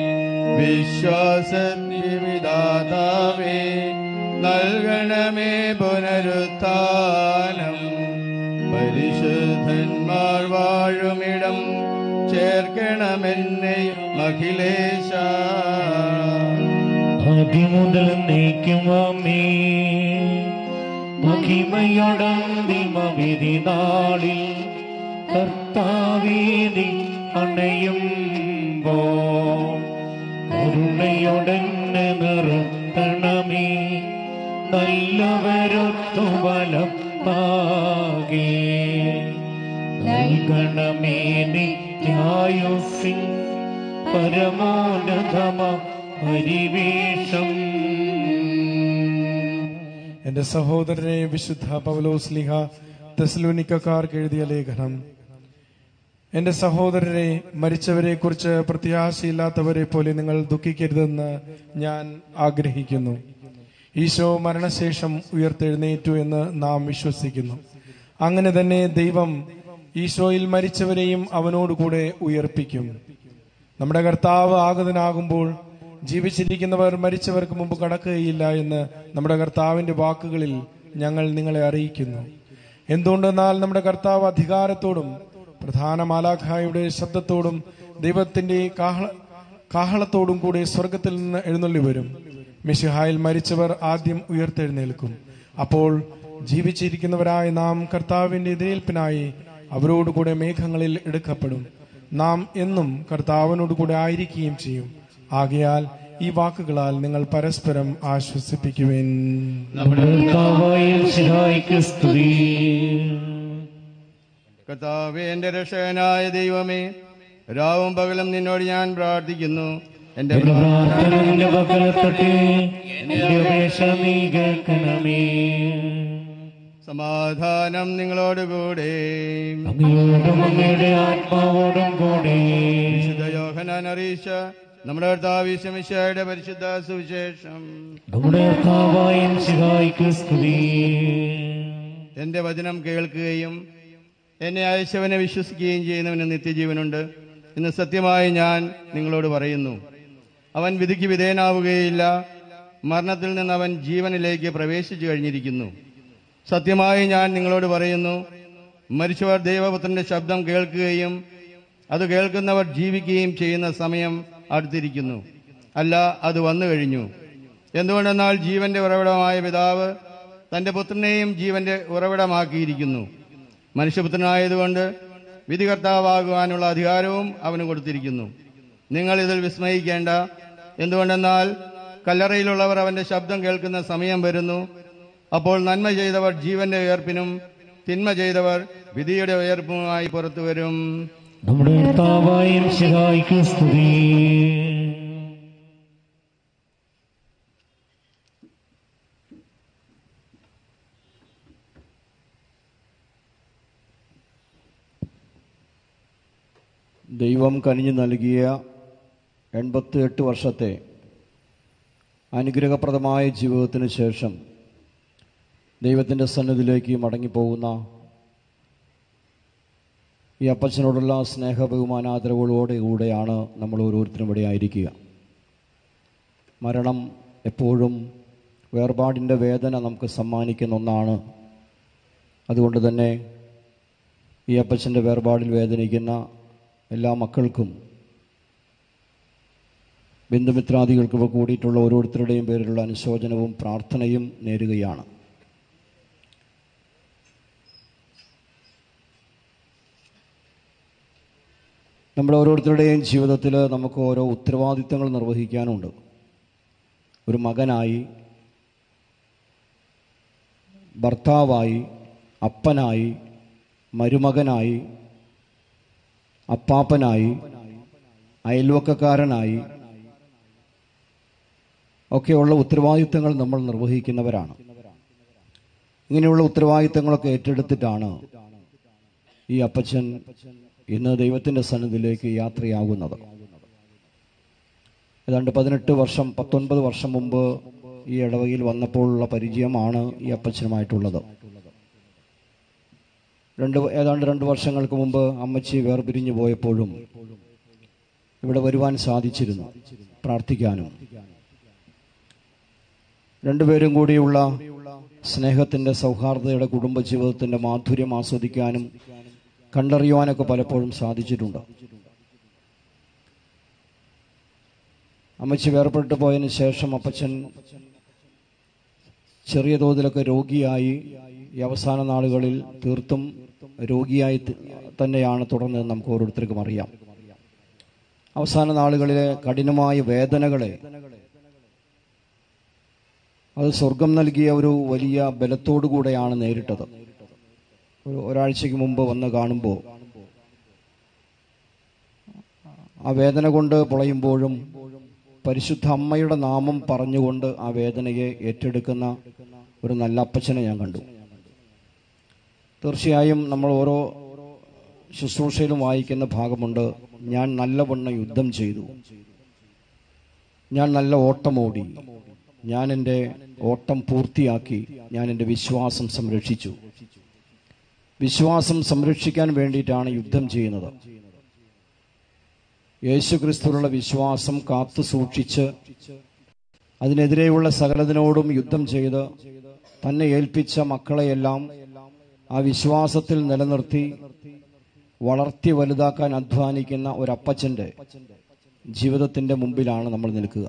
Speaker 6: വിശ്വാസവിധാതാവേ നൽകണമേ പുനരുത്ഥാനം പരിശുദ്ധന്മാർ വാഴുമിടം ചേർക്കണമെന്നെ അഖിലേശ
Speaker 3: ആദ്യമുതൽ നീക്കുമേ മഹിമയോടന്തിമ വിധി നാളിൽ കർത്താവേദി അണയുമ്പോ കരുണയോടെന്നെ നിർത്തണമേ നല്ലവരൊത്തു ബലം താകേ നൽകണമേ നിത്യായുസിൻ പരമോന്നതമ പരിവേഷം
Speaker 11: എന്റെ സഹോദരനെ വിശുദ്ധ പൗലോസ്ലിഹ തെസ്ലോനിക്കാർക്ക് എഴുതിയ ലേഖനം എന്റെ സഹോദരരെ മരിച്ചവരെ കുറിച്ച് പ്രത്യാശയില്ലാത്തവരെ പോലെ നിങ്ങൾ ദുഃഖിക്കരുതെന്ന് ഞാൻ ആഗ്രഹിക്കുന്നു ഈശോ മരണശേഷം ഉയർത്തെഴുന്നേറ്റു എന്ന് നാം വിശ്വസിക്കുന്നു അങ്ങനെ തന്നെ ദൈവം ഈശോയിൽ മരിച്ചവരെയും അവനോടുകൂടെ ഉയർപ്പിക്കും നമ്മുടെ കർത്താവ് ആഗതനാകുമ്പോൾ ജീവിച്ചിരിക്കുന്നവർ മരിച്ചവർക്ക് മുമ്പ് കടക്കുകയില്ല എന്ന് നമ്മുടെ കർത്താവിന്റെ വാക്കുകളിൽ ഞങ്ങൾ നിങ്ങളെ അറിയിക്കുന്നു എന്തുകൊണ്ടെന്നാൽ നമ്മുടെ കർത്താവ് അധികാരത്തോടും പ്രധാന മാലാഖായുടെ ശബ്ദത്തോടും ദൈവത്തിന്റെ കാഹള കാഹളത്തോടും കൂടി സ്വർഗത്തിൽ നിന്ന് എഴുന്നള്ളി വരും മിശിഹായിൽ മരിച്ചവർ ആദ്യം ഉയർത്തെഴുന്നേൽക്കും അപ്പോൾ ജീവിച്ചിരിക്കുന്നവരായ നാം കർത്താവിന്റെ എതിരേൽപ്പിനായി അവരോടുകൂടെ മേഘങ്ങളിൽ എടുക്കപ്പെടും നാം എന്നും കർത്താവിനോട് കൂടെ ആയിരിക്കുകയും ചെയ്യും ആകയാൽ ഈ വാക്കുകളാൽ നിങ്ങൾ പരസ്പരം ആശ്വസിപ്പിക്കുവേൻ
Speaker 3: നമ്മുടെ കർത്താവായ മിശിഹായ്ക്ക് സ്തുതി
Speaker 6: കർത്താവേ എന്റെ രക്ഷകനായ ദൈവമേ രാവും പകലും നിന്നോട് ഞാൻ പ്രാർത്ഥിക്കുന്നു എന്റെ
Speaker 3: എന്റെ പ്രാർത്ഥന നിന്റെ പക്കലെത്തട്ടെ എന്റെ അപേക്ഷ നീ കേൾക്കണമേ
Speaker 6: സമാധാനം നിങ്ങളോടുകൂടെ
Speaker 3: അങ്ങയോടും അങ്ങയുടെ ആത്മാവോടും കൂടെ
Speaker 6: വിശുദ്ധ യോഹനാൻ അറിയിച്ച നമ്മുടെ കർത്താവിശ്വമിശയുടെ പരിശുദ്ധ സുവിശേഷം
Speaker 3: നമ്മുടെ കർത്താവായ മിശിഹായ്ക്ക് സ്തുതി
Speaker 6: എന്റെ വചനം കേൾക്കുകയും എന്നെ അയച്ചവനെ വിശ്വസിക്കുകയും ചെയ്യുന്നവന് നിത്യജീവനുണ്ട് ഇന്ന് സത്യമായി ഞാൻ നിങ്ങളോട് പറയുന്നു അവൻ വിധിക്ക് വിധേയനാവുകയില്ല മരണത്തിൽ നിന്ന് അവൻ ജീവനിലേക്ക് പ്രവേശിച്ചു കഴിഞ്ഞിരിക്കുന്നു സത്യമായി ഞാൻ നിങ്ങളോട് പറയുന്നു മരിച്ചവർ ദൈവപുത്രന്റെ ശബ്ദം കേൾക്കുകയും അത് കേൾക്കുന്നവർ ജീവിക്കുകയും ചെയ്യുന്ന സമയം അടുത്തിരിക്കുന്നു അല്ല അത് വന്നു കഴിഞ്ഞു എന്തുകൊണ്ടെന്നാൽ ജീവന്റെ ഉറവിടമായ പിതാവ് തന്റെ പുത്രനെയും ജീവന്റെ ഉറവിടമാക്കിയിരിക്കുന്നു മനുഷ്യപുത്രനായതുകൊണ്ട് വിധികർത്താവാകുവാനുള്ള അധികാരവും അവന് കൊടുത്തിരിക്കുന്നു നിങ്ങൾ ഇതിൽ വിസ്മയിക്കേണ്ട എന്തുകൊണ്ടെന്നാൽ കല്ലറയിലുള്ളവർ അവന്റെ ശബ്ദം കേൾക്കുന്ന സമയം വരുന്നു അപ്പോൾ നന്മ ചെയ്തവർ ജീവന്റെ ഉയർപ്പിനും തിന്മ ചെയ്തവർ വിധിയുടെ ഉയർപ്പുമായി പുറത്തു വരും
Speaker 3: നമ്മുടെ കർത്താവായ മിശിഹായ്ക്ക് സ്തുതി
Speaker 8: ദൈവം കനിഞ്ഞു നൽകിയ എൺപത്തി എട്ട് വർഷത്തെ അനുഗ്രഹപ്രദമായ ജീവിതത്തിന് ശേഷം ദൈവത്തിൻ്റെ സന്നിധിയിലേക്ക് മടങ്ങിപ്പോകുന്ന ഈ അപ്പച്ചനോടുള്ള സ്നേഹ ബഹുമാനാദരവുകളോടെ കൂടെയാണ് നമ്മൾ ഓരോരുത്തരും ഇവിടെ ആയിരിക്കുക മരണം എപ്പോഴും വേർപാടിൻ്റെ വേദന നമുക്ക് സമ്മാനിക്കുന്ന ഒന്നാണ് അതുകൊണ്ട് തന്നെ ഈ അപ്പച്ചൻ്റെ വേർപാടിൽ വേദനിക്കുന്ന എല്ലാ മക്കൾക്കും ബന്ധുമിത്രാദികൾക്കും കൂടിയിട്ടുള്ള ഓരോരുത്തരുടെയും പേരിലുള്ള അനുശോചനവും പ്രാർത്ഥനയും നേരുകയാണ് നമ്മുടെ ഓരോരുത്തരുടെയും ജീവിതത്തിൽ നമുക്ക് ഓരോ ഉത്തരവാദിത്തങ്ങൾ നിർവഹിക്കാനുണ്ട് ഒരു മകനായി ഭർത്താവായി അപ്പനായി മരുമകനായി അപ്പാപ്പനായി അയൽവക്കക്കാരനായി ഒക്കെയുള്ള ഉത്തരവാദിത്തങ്ങൾ നമ്മൾ നിർവഹിക്കുന്നവരാണ് ഇങ്ങനെയുള്ള ഉത്തരവാദിത്തങ്ങളൊക്കെ ഏറ്റെടുത്തിട്ടാണ് ഈ അപ്പച്ചൻ ഇന്ന് ദൈവത്തിൻ്റെ സന്നിധിയിലേക്ക് യാത്രയാകുന്നത് ഏതാണ്ട് പതിനെട്ട് വർഷം പത്തൊൻപത് വർഷം മുമ്പ് ഈ ഇടവകയിൽ വന്നപ്പോഴുള്ള പരിചയമാണ് ഈ അപ്പച്ചനുമായിട്ടുള്ളത് രണ്ട് ഏതാണ്ട് രണ്ട് വർഷങ്ങൾക്ക് മുമ്പ് അമ്മച്ചി വേർപിരിഞ്ഞു പോയപ്പോഴും ഇവിടെ വരുവാൻ സാധിച്ചിരുന്നു പ്രാർത്ഥിക്കാനും രണ്ടുപേരും കൂടിയുള്ള സ്നേഹത്തിന്റെ സൗഹാർദ്ദതയുടെ കുടുംബജീവിതത്തിന്റെ മാധുര്യം ആസ്വദിക്കാനും കണ്ടറിയുവാനൊക്കെ പലപ്പോഴും സാധിച്ചിട്ടുണ്ട് അമ്മച്ചി വേർപെട്ടു പോയതിനു ശേഷം അപ്പച്ചൻ ചെറിയ തോതിലൊക്കെ രോഗിയായി ഈ അവസാന നാളുകളിൽ തീർത്തും രോഗിയായി ത- തന്നെയാണ് തുടർന്ന് നമുക്ക് ഓരോരുത്തർക്കും അറിയാം അവസാന നാളുകളിലെ കഠിനമായ വേദനകളെ അത് സ്വർഗം നൽകിയ ഒരു വലിയ ബലത്തോടു കൂടെയാണ് നേരിട്ടത് ഒരു ഒരാഴ്ചയ്ക്ക് മുമ്പ് വന്ന് കാണുമ്പോൾ ആ വേദന കൊണ്ട് പൊളയുമ്പോഴും പരിശുദ്ധ അമ്മയുടെ നാമം പറഞ്ഞുകൊണ്ട് ആ വേദനയെ ഏറ്റെടുക്കുന്ന ഒരു നല്ല അപ്പച്ചനെ ഞാൻ കണ്ടു തീർച്ചയായും നമ്മൾ ഓരോ ശുശ്രൂഷയിലും വായിക്കുന്ന ഭാഗമുണ്ട് ഞാൻ നല്ലവണ്ണം യുദ്ധം ചെയ്തു ഞാൻ നല്ല ഓട്ടമോടി ഞാൻ എൻ്റെ ഓട്ടം പൂർത്തിയാക്കി ഞാൻ എൻ്റെ വിശ്വാസം സംരക്ഷിച്ചു വിശ്വാസം സംരക്ഷിക്കാൻ വേണ്ടിയിട്ടാണ് യുദ്ധം ചെയ്യുന്നത് യേശു ക്രിസ്തുവിലുള്ള വിശ്വാസം കാത്തു സൂക്ഷിച്ച് അതിനെതിരെയുള്ള സകലതിനോടും യുദ്ധം ചെയ്ത് തന്നെ ഏൽപ്പിച്ച മക്കളെയെല്ലാം ആ വിശ്വാസത്തിൽ നിലനിർത്തി വളർത്തി വലുതാക്കാൻ അധ്വാനിക്കുന്ന ഒരപ്പച്ചന്റെ ജീവിതത്തിന്റെ മുമ്പിലാണ് നമ്മൾ നിൽക്കുക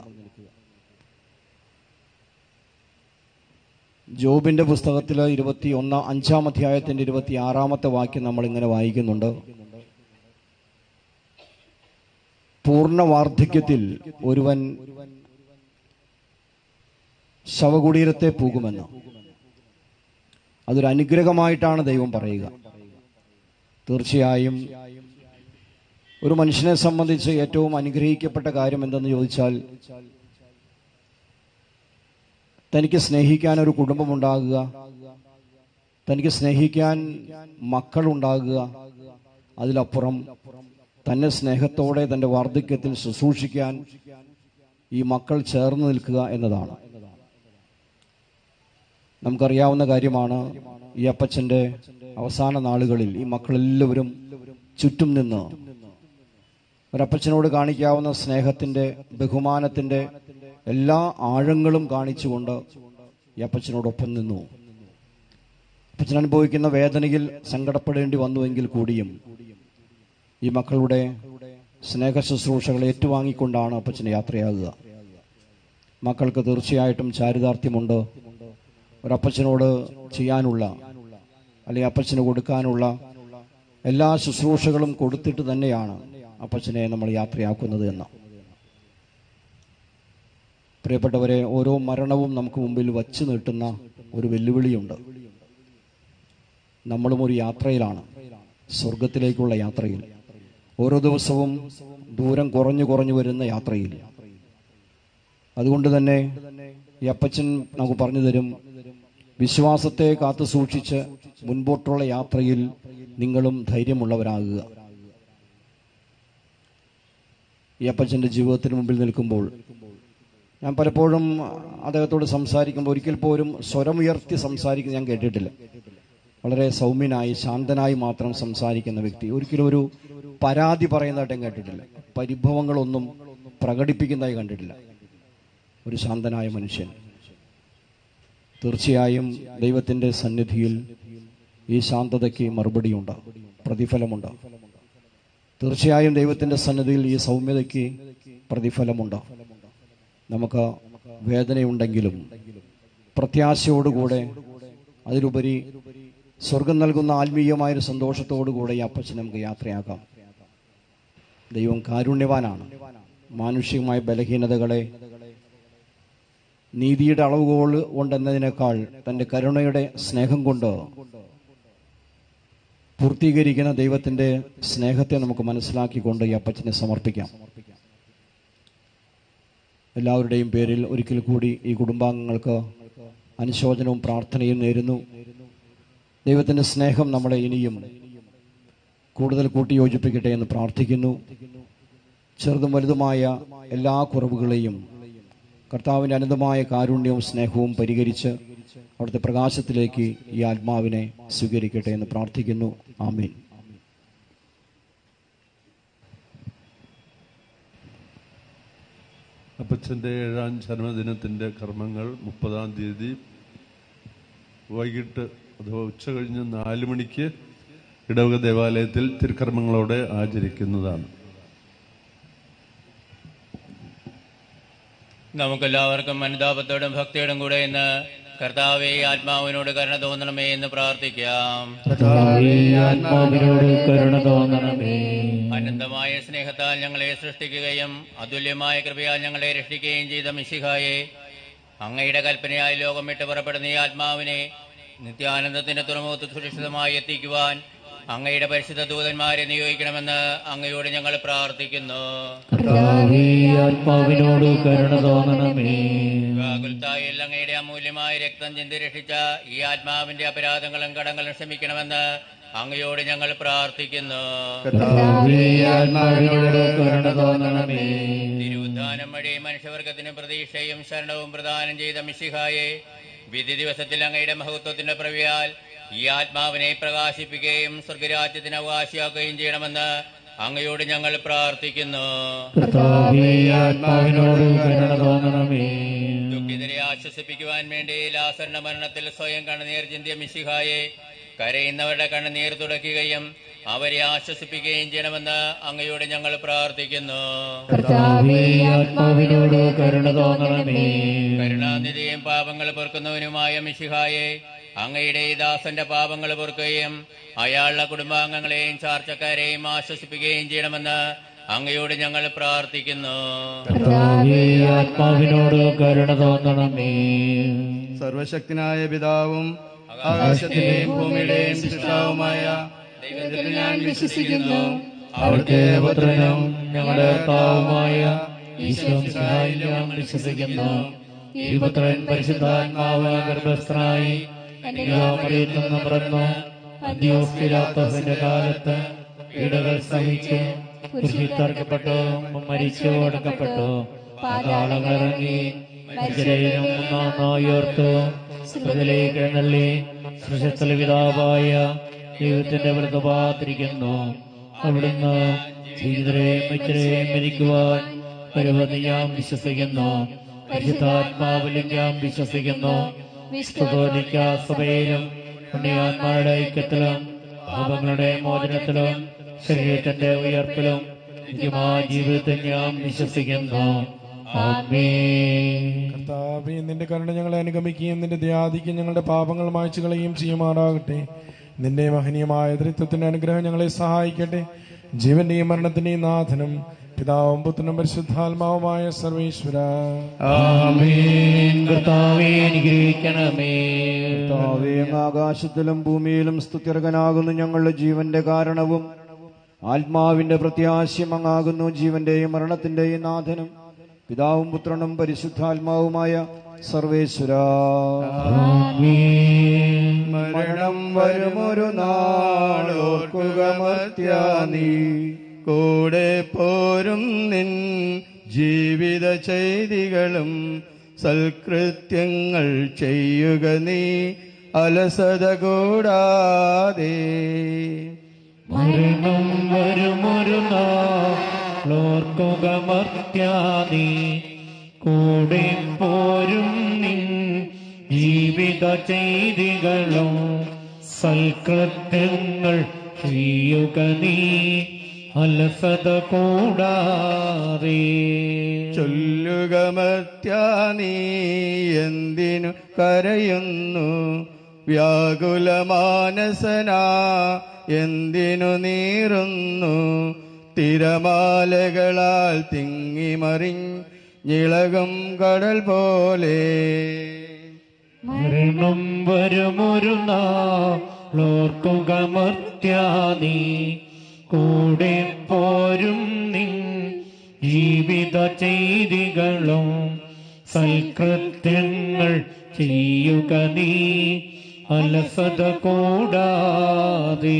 Speaker 8: ജോബിന്റെ പുസ്തകത്തിൽ ഇരുപത്തി ഒന്നാം അഞ്ചാം അധ്യായത്തിന്റെ ഇരുപത്തി ആറാമത്തെ വാക്യം നമ്മൾ ഇങ്ങനെ വായിക്കുന്നുണ്ട് പൂർണ്ണ വാർദ്ധക്യത്തിൽ ഒരുവൻ ശവകുടീരത്തെ പോകുമെന്ന് അതൊരു അനുഗ്രഹമായിട്ടാണ് ദൈവം പറയുക തീർച്ചയായും ഒരു മനുഷ്യനെ സംബന്ധിച്ച് ഏറ്റവും അനുഗ്രഹിക്കപ്പെട്ട കാര്യം എന്തെന്ന് ചോദിച്ചാൽ തനിക്ക് സ്നേഹിക്കാൻ ഒരു കുടുംബമുണ്ടാകുക തനിക്ക് സ്നേഹിക്കാൻ മക്കളുണ്ടാകുക അതിലപ്പുറം തന്നെ സ്നേഹത്തോടെ തന്റെ വാർദ്ധക്യത്തിൽ ശുശ്രൂഷിക്കാൻ ഈ മക്കൾ ചേർന്ന് നിൽക്കുക എന്നതാണ് നമുക്കറിയാവുന്ന കാര്യമാണ് ഈ അപ്പച്ചന്റെ അവസാന നാളുകളിൽ ഈ മക്കളെല്ലാവരും ചുറ്റും നിന്ന് ഒരപ്പച്ചനോട് കാണിക്കാവുന്ന സ്നേഹത്തിന്റെ ബഹുമാനത്തിന്റെ എല്ലാ ആഴങ്ങളും കാണിച്ചുകൊണ്ട് ഈ അപ്പച്ചനോടൊപ്പം നിന്നു അപ്പച്ചൻ അനുഭവിക്കുന്ന വേദനയിൽ സങ്കടപ്പെടേണ്ടി വന്നുവെങ്കിൽ കൂടിയും ഈ മക്കളുടെ സ്നേഹ ശുശ്രൂഷകൾ ഏറ്റുവാങ്ങിക്കൊണ്ടാണ് അപ്പച്ചന് യാത്രയാകുക മക്കൾക്ക് തീർച്ചയായിട്ടും ചാരിതാർത്ഥ്യമുണ്ട് ഒരപ്പച്ചനോട് ചെയ്യാനുള്ള അല്ലെങ്കിൽ അപ്പച്ചന് കൊടുക്കാനുള്ള എല്ലാ ശുശ്രൂഷകളും കൊടുത്തിട്ട് തന്നെയാണ് അപ്പച്ചനെ നമ്മൾ യാത്രയാക്കുന്നത് എന്ന് പ്രിയപ്പെട്ടവരെ ഓരോ മരണവും നമുക്ക് മുമ്പിൽ വച്ചു നീട്ടുന്ന ഒരു വെല്ലുവിളിയുണ്ട് നമ്മളും ഒരു യാത്രയിലാണ് സ്വർഗത്തിലേക്കുള്ള യാത്രയിൽ ഓരോ ദിവസവും ദൂരം കുറഞ്ഞു കുറഞ്ഞു വരുന്ന യാത്രയിൽ അതുകൊണ്ട് തന്നെ ഈ അപ്പച്ചൻ നമുക്ക് പറഞ്ഞു തരും വിശ്വാസത്തെ കാത്തു സൂക്ഷിച്ച് മുൻപോട്ടുള്ള യാത്രയിൽ നിങ്ങളും ധൈര്യമുള്ളവരാകുക ഈ അപ്പച്ചന്റെ ജീവിതത്തിന് മുമ്പിൽ നിൽക്കുമ്പോൾ ഞാൻ പലപ്പോഴും അദ്ദേഹത്തോട് സംസാരിക്കുമ്പോൾ ഒരിക്കൽ പോലും സ്വരമുയർത്തി സംസാരിക്കുന്നത് ഞാൻ കേട്ടിട്ടില്ല വളരെ സൗമ്യനായി ശാന്തനായി മാത്രം സംസാരിക്കുന്ന വ്യക്തി ഒരിക്കലും ഒരു പരാതി പറയുന്നതായിട്ട് ഞാൻ കേട്ടിട്ടില്ല പരിഭവങ്ങളൊന്നും പ്രകടിപ്പിക്കുന്നതായി കണ്ടിട്ടില്ല ഒരു ശാന്തനായ മനുഷ്യൻ തീർച്ചയായും ദൈവത്തിന്റെ സന്നിധിയിൽ ഈ ശാന്തതയ്ക്ക് മറുപടിയുണ്ട് പ്രതിഫലമുണ്ട് തീർച്ചയായും ദൈവത്തിന്റെ സന്നിധിയിൽ ഈ സൗമ്യതയ്ക്ക് പ്രതിഫലമുണ്ട് നമുക്ക് വേദനയുണ്ടെങ്കിലും പ്രത്യാശയോടുകൂടെ അതിലുപരി സ്വർഗം നൽകുന്ന ആത്മീയമായൊരു സന്തോഷത്തോടുകൂടെ ഈ അപ്പച്ചൻ നമുക്ക് യാത്രയാക്കാം ദൈവം കാരുണ്യവാനാണ് മാനുഷികമായ ബലഹീനതകളെ നീതിയുടെ അളവുകോൾ കൊണ്ടെന്നതിനേക്കാൾ തന്റെ കരുണയുടെ സ്നേഹം കൊണ്ട് പൂർത്തീകരിക്കുന്ന ദൈവത്തിന്റെ സ്നേഹത്തെ നമുക്ക് മനസ്സിലാക്കിക്കൊണ്ട് ഈ അപ്പച്ചനെ സമർപ്പിക്കാം എല്ലാവരുടെയും പേരിൽ ഒരിക്കൽ കൂടി ഈ കുടുംബാംഗങ്ങൾക്ക് അനുശോചനവും പ്രാർത്ഥനയും നേരുന്നു ദൈവത്തിന്റെ സ്നേഹം നമ്മളെ ഇനിയും കൂടുതൽ കൂട്ടിയോജിപ്പിക്കട്ടെ എന്ന് പ്രാർത്ഥിക്കുന്നു ചെറുതും വലുതുമായ എല്ലാ കുറവുകളെയും കർത്താവിൻ്റെ അനന്തമായ കാരുണ്യവും സ്നേഹവും പരിഹരിച്ച് അവിടുത്തെ പ്രകാശത്തിലേക്ക് ഈ ആത്മാവിനെ സ്വീകരിക്കട്ടെ എന്ന് പ്രാർത്ഥിക്കുന്നു ആമീൻ
Speaker 10: അപ്പച്ചൻ്റെ ഏഴാം ജന്മദിനത്തിൻ്റെ കർമ്മങ്ങൾ മുപ്പതാം തീയതി വൈകിട്ട് അഥവാ ഉച്ച കഴിഞ്ഞ് നാല് മണിക്ക് ഇടവക ദേവാലയത്തിൽ തിരുക്കർമ്മങ്ങളോടെ ആചരിക്കുന്നതാണ്
Speaker 9: നമുക്കെല്ലാവർക്കും അനുതാപത്തോടും ഭക്തിയോടും കൂടെ ഇന്ന് കർത്താവെ ആത്മാവിനോട് കരുണ തോന്നണമേ എന്ന് പ്രാർത്ഥിക്കാം
Speaker 3: കർത്താവേ, ആത്മാവിനോട് കരുണ തോന്നണമേ
Speaker 9: അനന്തമായ സ്നേഹത്താൽ ഞങ്ങളെ സൃഷ്ടിക്കുകയും അതുല്യമായ കൃപയാൽ ഞങ്ങളെ രക്ഷിക്കുകയും ചെയ്ത മിശിഹായെ അങ്ങയുടെ കൽപ്പനയായി ലോകം വിട്ട് പുറപ്പെടുന്ന ഈ ആത്മാവിനെ നിത്യാനന്ദത്തിന്റെ തുറമുഖത്ത് സുരക്ഷിതമായി എത്തിക്കുവാൻ അങ്ങയുടെ പരിശുദ്ധ ദൂതന്മാരെ നിയോഗിക്കണമെന്ന് അങ്ങയോട് ഞങ്ങൾ പ്രാർത്ഥിക്കുന്നു
Speaker 3: കർത്താവേ ആത്മാവിനോട് കരുണ തോന്നണമേ
Speaker 9: ഗാകുൽത്തായിൽ അങ്ങയുടെ അമൂല്യമായ രക്തം ചിന്തി രക്ഷിച്ച ഈ ആത്മാവിന്റെ അപരാധങ്ങളും കടങ്ങളും ക്ഷമിക്കണമെന്ന് അങ്ങയോട് ഞങ്ങൾ പ്രാർത്ഥിക്കുന്നു
Speaker 3: കർത്താവേ ആത്മാവിനോട് കരുണ തോന്നണമേ
Speaker 9: തിരുവുദ്ധാനം വഴി മനുഷ്യവർഗത്തിന് പ്രതീക്ഷയും ശരണവും പ്രദാനം ചെയ്ത മിശിഹായെ വിധി ദിവസത്തിൽ അങ്ങയുടെ മഹത്വത്തിന്റെ പ്രവിയാൽ ഈ ആത്മാവിനെ പ്രകാശിപ്പിക്കുകയും സ്വർഗരാജ്യത്തിന് അവകാശിയാക്കുകയും ചെയ്യണമെന്ന് അങ്ങയോട് ഞങ്ങൾ പ്രാർത്ഥിക്കുന്നു
Speaker 3: കർത്താവേ ആത്മാവിനോട് കരുണ തോന്നണമേ
Speaker 9: ദുഃഖിതരെ ആശ്വസിപ്പിക്കുവാൻ വേണ്ടി ലാസറിന്റെ മരണത്തിൽ സ്വയം കണ്ണുനീർ ചിന്തിയ മിശിഹായെ കരയുന്നവരുടെ കണ്ണുനീർ തുടയ്ക്കുകയും അവരെ ആശ്വസിപ്പിക്കുകയും ചെയ്യണമെന്ന് അങ്ങയോട് ഞങ്ങൾ പ്രാർത്ഥിക്കുന്നു
Speaker 3: കർത്താവേ ആത്മാവിനോട് കരുണ തോന്നണമേ
Speaker 9: കരുണാനിധിയും പാപങ്ങൾ പൊറുക്കുന്നവനുമായ മിശിഹായെ അങ്ങയുടെ ഈ ദാസന്റെ പാപങ്ങൾ പൊറുക്കുകയും അയാളുടെ കുടുംബാംഗങ്ങളെയും ചാർച്ചക്കാരെയും ആശ്വസിപ്പിക്കുകയും ചെയ്യണമെന്ന് അങ്ങയോട് ഞങ്ങൾ പ്രാർത്ഥിക്കുന്നു
Speaker 3: കർത്താവേ ആത്മാവിനോട് കരുണ തോന്നണമേ
Speaker 6: സർവശക്തനായ പിതാവും ആകാശത്തിന്റെയും ഭൂമിയുടെയും സൃഷ്ടാവുമായ ദൈവത്തിൽ ഞാൻ വിശ്വസിക്കുന്നു
Speaker 3: അവിടുത്തെ പുത്രനും ഞങ്ങളുടെ കർത്താവുമായ ഈശോ മിശിഹായിൽ ഞാൻ വിശ്വസിക്കുന്നു ഈ പുത്രൻ പരിശുദ്ധാത്മാവ് ഗർഭസ്ഥനായി കന്യകാമറിയിൽ നിന്ന് പിറന്നു അന്ത്യോസ്പിലാത്തോസിന്റെ കാലത്ത് പീഡകൾ സഹിച്ച് കുരിശിൽ തറക്കപ്പെട്ടു മരിച്ചു അടക്കപ്പെട്ടു പാതാളമിറങ്ങി മരിച്ചരെയും മൂന്നാമായി ഓർത്തു സ്മൃതിലേക്ക് എഴുന്നള്ളി സൃഷത്തിലെ പിതാവായ ദൈവത്തിന്റെ വ്രതപാത്തിരിക്കുന്നു അവിടുന്ന് ജീവിതരെയും മരിച്ചരെയും മരിക്കുവാൻ വരുമെന്ന് ഞാൻ വിശ്വസിക്കുന്നു പരിശുദ്ധാത്മാവിലും ഞാൻ വിശ്വസിക്കുന്നു വിശുദ്ധോലിക്ക സഭയിലും പുണ്യാത്മാരുടെ ഐക്യത്തിലും പാപങ്ങളുടെ മോചനത്തിലും ശരീരത്തിന്റെ ഉയർപ്പിലും നിത്യമായ ജീവിതത്തിൽ ഞാൻ വിശ്വസിക്കുന്നു ആമേൻ
Speaker 11: കർത്താവേ നിന്റെ കരുണ ഞങ്ങളെ അനുഗമിക്കുകയും നിന്റെ ധ്യാദിക്കും ഞങ്ങളുടെ പാപങ്ങൾ മായ്ച്ചു കളയുകയും ചെയ്യുമാറാകട്ടെ നിന്റെ മഹനീയമായ ദൃത്വത്തിന്റെ അനുഗ്രഹം ഞങ്ങളെ സഹായിക്കട്ടെ ജീവന്റെയും മരണത്തിന്റെയും നാഥനും പിതാവും പുത്രനും പരിശുദ്ധാത്മാവുമായ സർവേശ്വര
Speaker 3: ആമേൻ കർത്താവേ അനുഗ്രഹിക്കണമേ
Speaker 8: കർത്താവേ, അങ്ങ് ആകാശത്തിലും ഭൂമിയിലും സ്തുത്യർഹനാകുന്നു ഞങ്ങളുടെ ജീവന്റെ കാരണവും ആത്മാവിന്റെ പ്രത്യാശയും അങ്ങാകുന്നു ജീവന്റെയും മരണത്തിന്റെയും നാഥനും പിതാവും പുത്രനും പരിശുദ്ധാത്മാവുമായ സർവേശ്വര മരണം വരുമൊരു നാളോർക്കുക മർത്യാ നീ
Speaker 6: കൂടെ പോരും നിൻ ജീവിത ചെയ്തികളും സൽകൃത്യങ്ങൾ ചെയ്യുക നീ അലസത കൂടാതെ
Speaker 3: മരണം വരുമൊരു നാളോർക്കുക മർത്യാദി കൂടെ പോരും നിൻ ജീവിത ചെയ്തികളും സൽകൃത്യങ്ങൾ ചെയ്യുക നീ അലസത കൂടാതെ
Speaker 6: ചൊല്ലുക മർത്യാ നീ എന്തിനു കരയുന്നു വ്യാകുലമാനസനാ എന്തിനു നീറുന്നു തിരമാലകളാൽ തിങ്ങിമറിഞ്ഞിളകും കടൽ പോലെ
Speaker 3: മരണം വരുമൊരു നാളോർക്കുക മർത്യാദി കൂടെ പോരും നിൻ ജീവിത ചെയ്തികളും സൽകൃത്യങ്ങൾ ചെയ്യുക നീ അലസത കൂടാതെ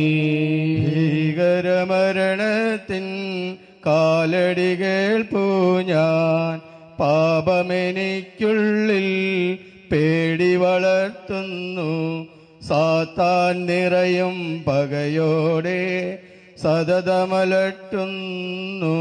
Speaker 6: ഭീകരമരണത്തിൻ കാലടി കേൾപ്പൂ ഞാൻ പാപമെനിക്കുള്ളിൽ പേടി വളർത്തുന്നു സാത്താൻ നിറയും പകയോടെ സതതമലട്ടുന്നു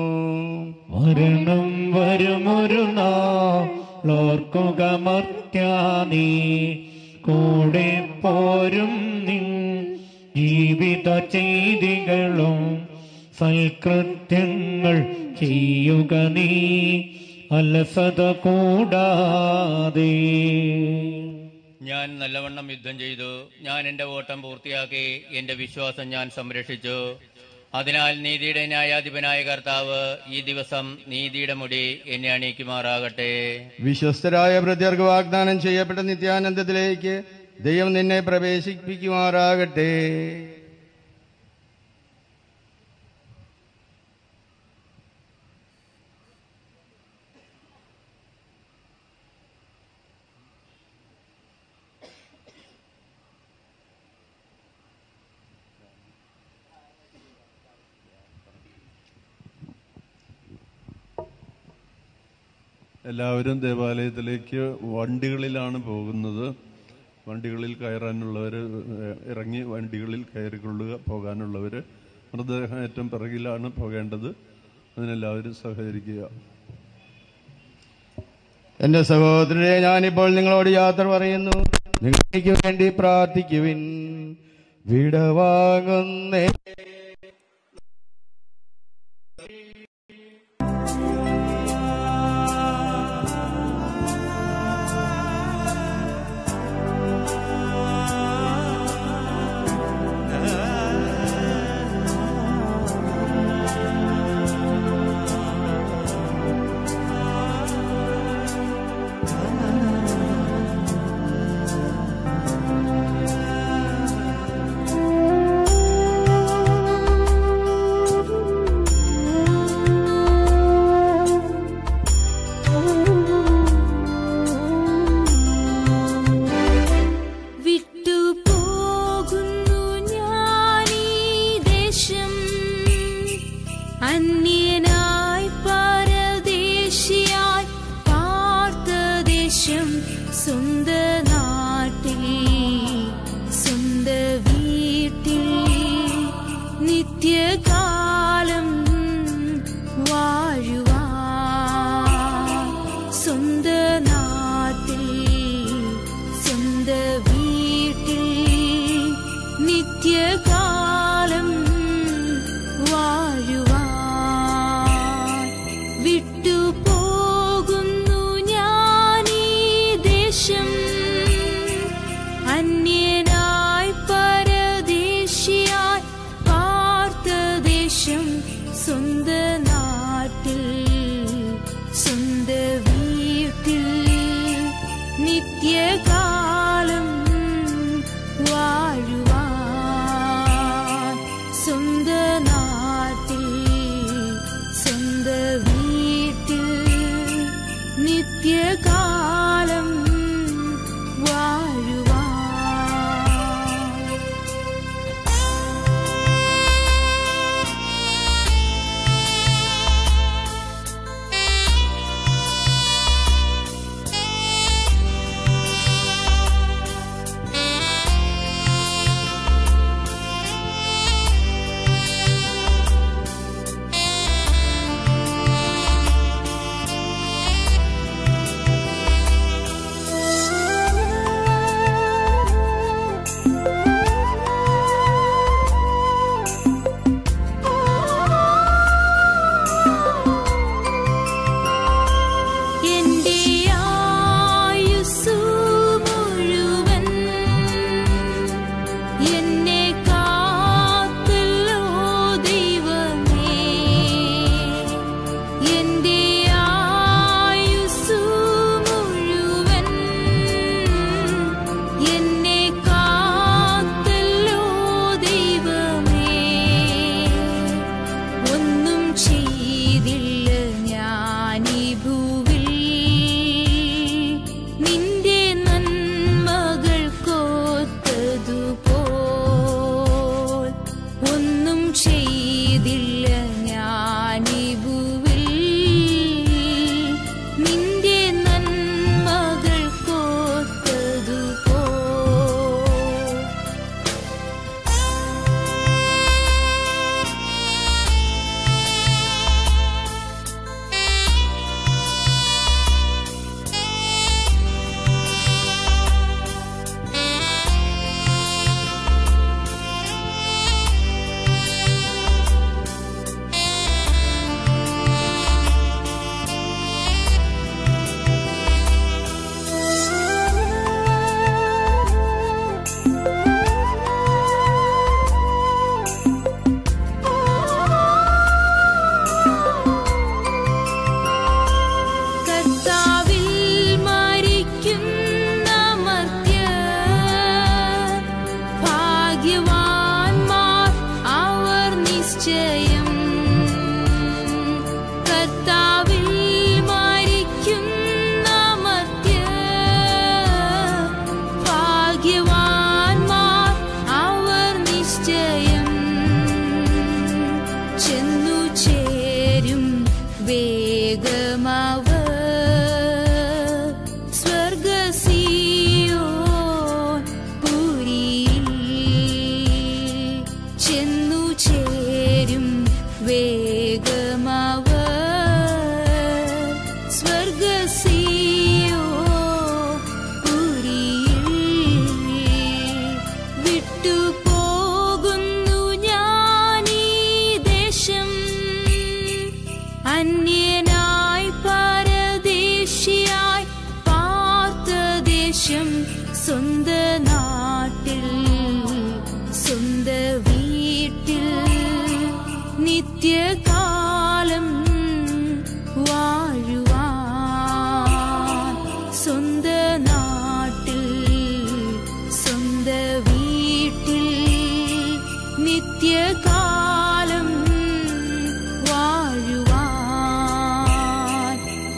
Speaker 3: മരണം വരുമൊരു നാളോർക്കുക മർത്യാദി കൂടെ പോരും നിൻ ജീവിത ചെയ്തികളും സൽകൃത്യങ്ങൾ ചെയ്യുക നീ അലസത കൂടാതെ
Speaker 9: ഞാൻ നല്ലവണ്ണം യുദ്ധം ചെയ്തു ഞാൻ എന്റെ ഓട്ടം പൂർത്തിയാക്കി എന്റെ വിശ്വാസം ഞാൻ സംരക്ഷിച്ചു അതിനാൽ നീതിയുടെ ന്യായാധിപനായ കർത്താവ് ഈ ദിവസം നീതിയുടെ മുടി എന്നെ അണിയിക്കുമാറാകട്ടെ
Speaker 6: വിശ്വസ്തരായ പ്രത്യർക്ക് വാഗ്ദാനം ചെയ്യപ്പെട്ട നിത്യാനന്ദത്തിലേക്ക് ദൈവം നിന്നെ പ്രവേശിപ്പിക്കുമാറാകട്ടെ
Speaker 10: എല്ലാവരും ദേവാലയത്തിലേക്ക് വണ്ടികളിലാണ് പോകുന്നത് വണ്ടികളിൽ കയറാനുള്ളവർ ഇറങ്ങി വണ്ടികളിൽ കയറിക്കൊള്ളുക പോകാനുള്ളവർ മൃതദേഹം ഏറ്റവും പിറകിലാണ് പോകേണ്ടത് അതിനെല്ലാവരും സഹകരിക്കുക
Speaker 6: എന്റെ സഹോദരരെ ഞാനിപ്പോൾ നിങ്ങളോട് യാത്ര പറയുന്നു നിങ്ങൾക്ക് വേണ്ടി പ്രാർത്ഥിക്കുവിൻ വിടവാങ്ങുന്നേ
Speaker 4: ആ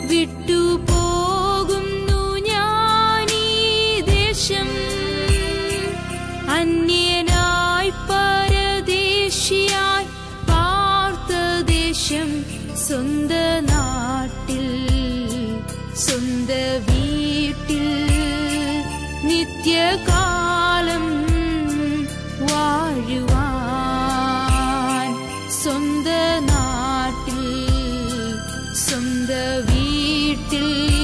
Speaker 12: വിട്ടുപോകുന്നു ഞാനീ ദേശം അന്യനായി പരദേശിയായി പാർത്ത ദേശം സ്വന്ത നാട്ടിൽ സ്വന്ത വീട്ടിൽ നിത്യകാലം വാഴുവാൻ സ്വന്ത നാട്ടിൽ സ്വന്ത വീട്ടിൽ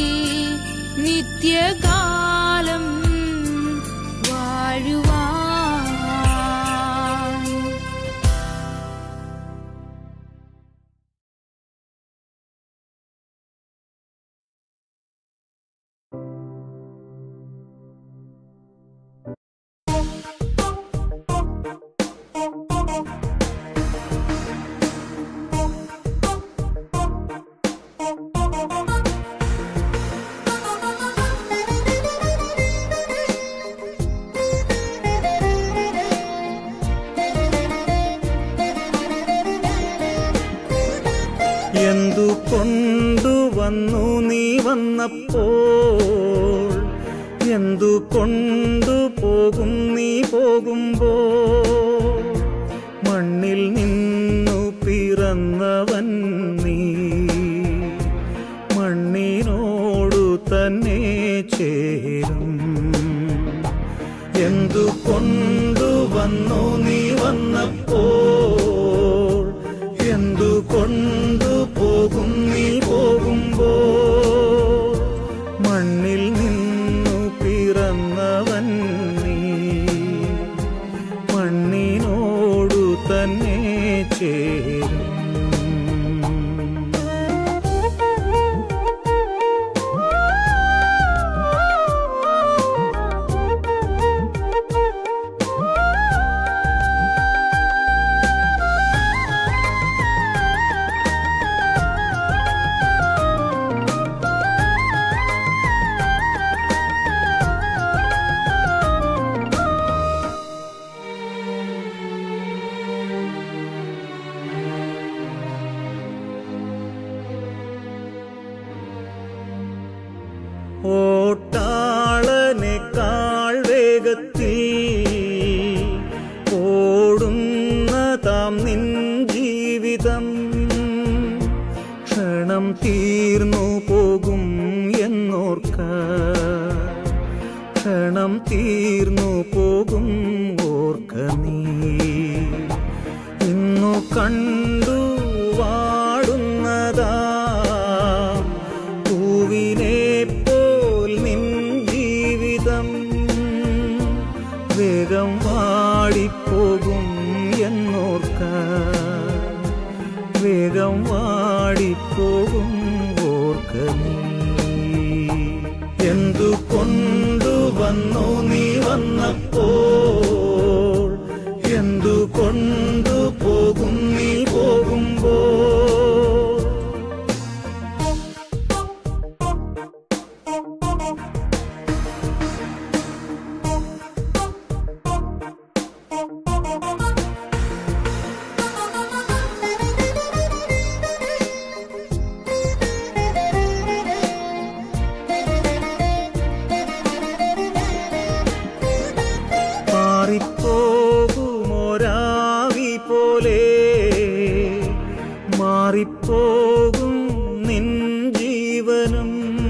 Speaker 12: നിത്യകാലം വാഴുവാൻ
Speaker 13: എന്തു കൊണ്ടുവന്നു നീ വന്നപ്പോൾ എന്തു കൊണ്ടുപോകും നീ പോകുമ്പോ മണ്ണിൽ നിന്നു പിറന്നവൻ നീ മണ്ണിനോടു തന്നെ ചേരും എന്തു കൊണ്ടുവന്നു നീ വന്നപ്പോൾ എന്തു കൊണ്ടുപോകും നീ പോകുമ്പോ മണ്ണിൽ നിന്നു പിറന്നവൻ നീ മണ്ണിനോടു തന്നെ ചേരും ഓട്ടാളനേക്കാൾ വേഗത്തിൽ ഓടുന്ന താം നിൻ ജീവിതം ക്ഷണം തീർന്നു പോകും എന്നോർക്ക ക്ഷണം തീർന്നു പോകും ഓർക്ക നീ ഇന്നു കണ്ടു വാടുന്നതാ പൂവിനെ പോൽ നിൻ ജീവിതം വേഗം വാടിപ്പോകും എന്നോർക്ക വേഗം വാടിപ്പോകും ഓർക്ക നീ എന്തു കൊണ്ടുവന്നു നീ വന്നപ്പോൾ എന്തു കൊണ്ടുപോകും നീ പോകുമ്പോ മാറിപ്പോകുമൊരാവി പോലെ മാറിപ്പോകും നിൻ ജീവനും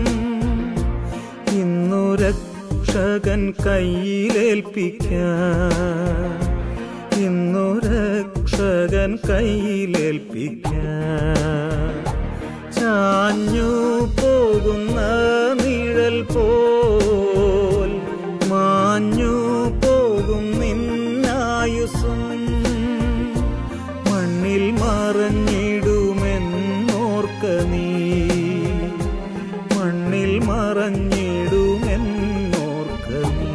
Speaker 13: ഇന്നു രക്ഷകൻ കയ്യിലേൽപ്പിക്ക ഇന്നു രക്ഷകൻ കയ്യിലേൽപ്പിക്ക ചാഞ്ഞു പോകുന്ന നിഴൽ പോൽ മാഞ്ഞു പോകും നിന്നായുസും മണ്ണിൽ മറഞ്ഞിടുമെന്നോർക്ക നീ മണ്ണിൽ മറഞ്ഞിടുമെന്നോർക്ക നീ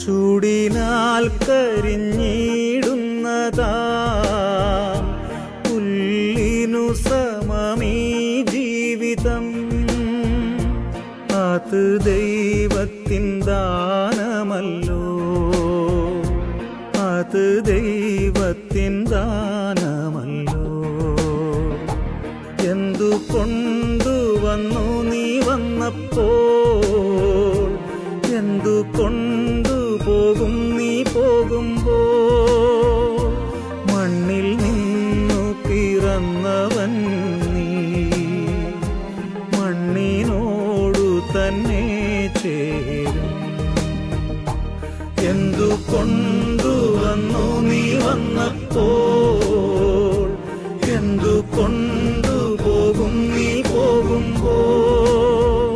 Speaker 13: ചൂടിനാൽ കരിഞ്ഞിടുന്നതാ പുല്ലിനു സമമീ ജീവിതം അത് ദൈവത്തിൻ ദാനമല്ലോ അത് ദൈവത്തിൻ ദാനമല്ലോ എന്തു കൊണ്ടുവന്നു നീ വന്നപ്പോൾ എന്തു കൊണ്ടുപോകും നീ പോകുമ്പോൾ മണ്ണിൽ നിന്നു പിറന്നവൻ നീ മണ്ണിനോടു തന്നെ ചേരും എന്തു കൊണ്ടുവന്നു നീ വന്നപ്പോൾ എന്തു കൊണ്ടുപോകും നീ പോകുമ്പോൾ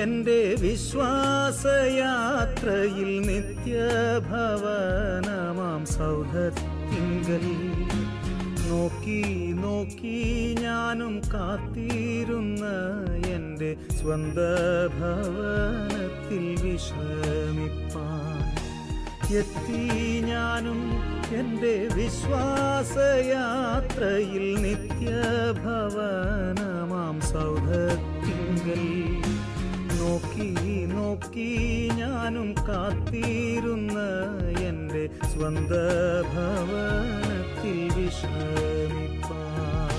Speaker 13: എൻ്റെ വിശ്വാസയാത്രയിൽ നിത്യഭവനമാം സൗധത്തിങ്കൽ നോക്കി നോക്കി ഞാനും കാത്തിരുന്ന എൻ്റെ സ്വന്ത ഭവനത്തിൽ വിശ്രമിപ്പാൻ എത്തി ഞാനും എൻ്റെ വിശ്വാസയാത്രയിൽ നിത്യഭവനമാം സൗധത്തിങ്കൽ നോക്കി നോക്കി ഞാനും കാത്തിരുന്ന എൻ്റെ സ്വന്ത ഭവനത്തിൽ വിശ്രമിപ്പാൻ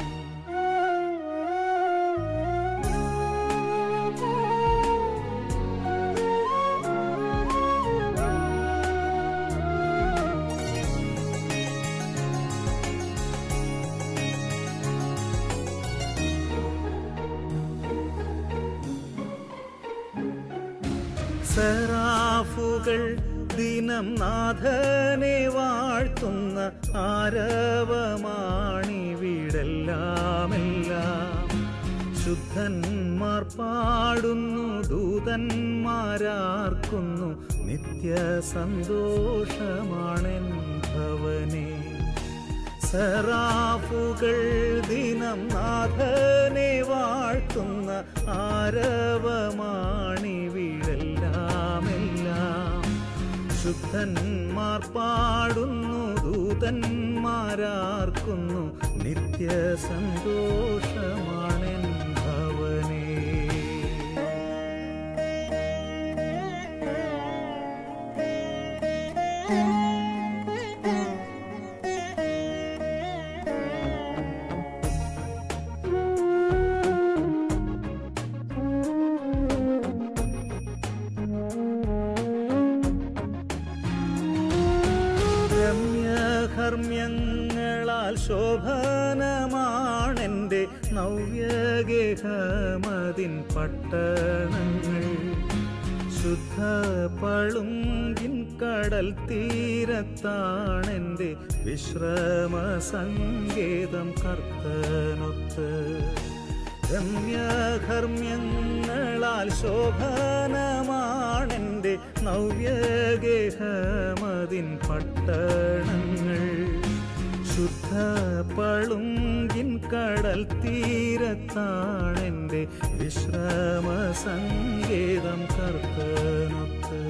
Speaker 13: സെറാഫുകൾ ദിനം നാഥനെ വാഴ്ത്തുന്ന ആരവമാണിവിടെല്ലാമെല്ലാം ശുദ്ധന്മാർ പാടുന്നു ദൂതന്മാരാർക്കുന്നു നിത്യ സന്തോഷമാണെൻ ഭവനേ സറാഫുകൾ ദിനം നാഥനെ വാഴ്ത്തുന്ന ആരവമാണിവിടെല്ലാമെല്ലാം ശുദ്ധന്മാർ പാടുന്നു ദൂതന്മാരാർക്കുന്നു നിത്യ സന്തോഷമാണെൻ ഭവനേ രമ്യകർമ്മ്യങ്ങളാൽ ശോഭനമാണെൻ്റെ നവ്യഗേഹമതിൻ പട്ടണങ്ങൾ ശുദ്ധ പളുങ്കിൻ കടൽ തീരത്താണെൻ്റെ വിശ്രമ സങ്കേതം കർത്തനൊത്ത് രമ്യകർമ്മ്യങ്ങളാൽ ശോഭനമാണെൻ്റെ നവ്യഗേഹമതിൻ പട്ടണങ്ങൾ ശുദ്ധ പളുങ്കിൻ കടൽ തീരത്താണെൻ്റെ വിശ്രമ സങ്കേതം കർത്തനൊത്ത്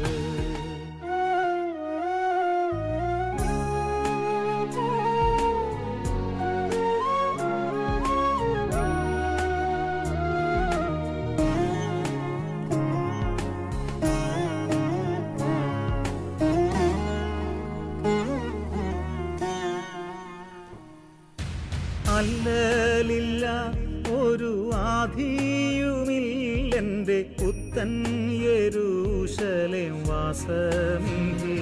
Speaker 13: അല്ലലില്ല ഒരു ആധിയുമില്ലെൻ്റെ പുത്തൻ യരൂശലേം വാസമില്ലേ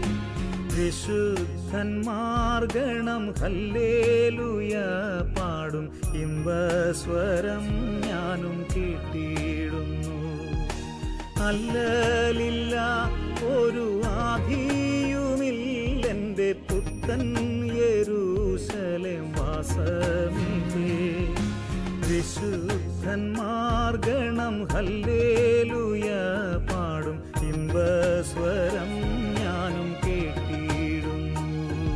Speaker 13: വിശുദ്ധന്മാർഗണം ഹല്ലേലുയ പാടും ഇമ്പസ്വരം ഞാനും കേട്ടിടുന്നു അല്ലലില്ല ഒരു ആധിയുമില്ലെൻ്റെ പുത്തൻ യരൂശലേം വാസമില്ലേ വിശുദ്ധന്മാർഗണം ഹല്ലേലുയ പാടും ഇമ്പസ്വരം ഞാനും കേട്ടിടുന്നു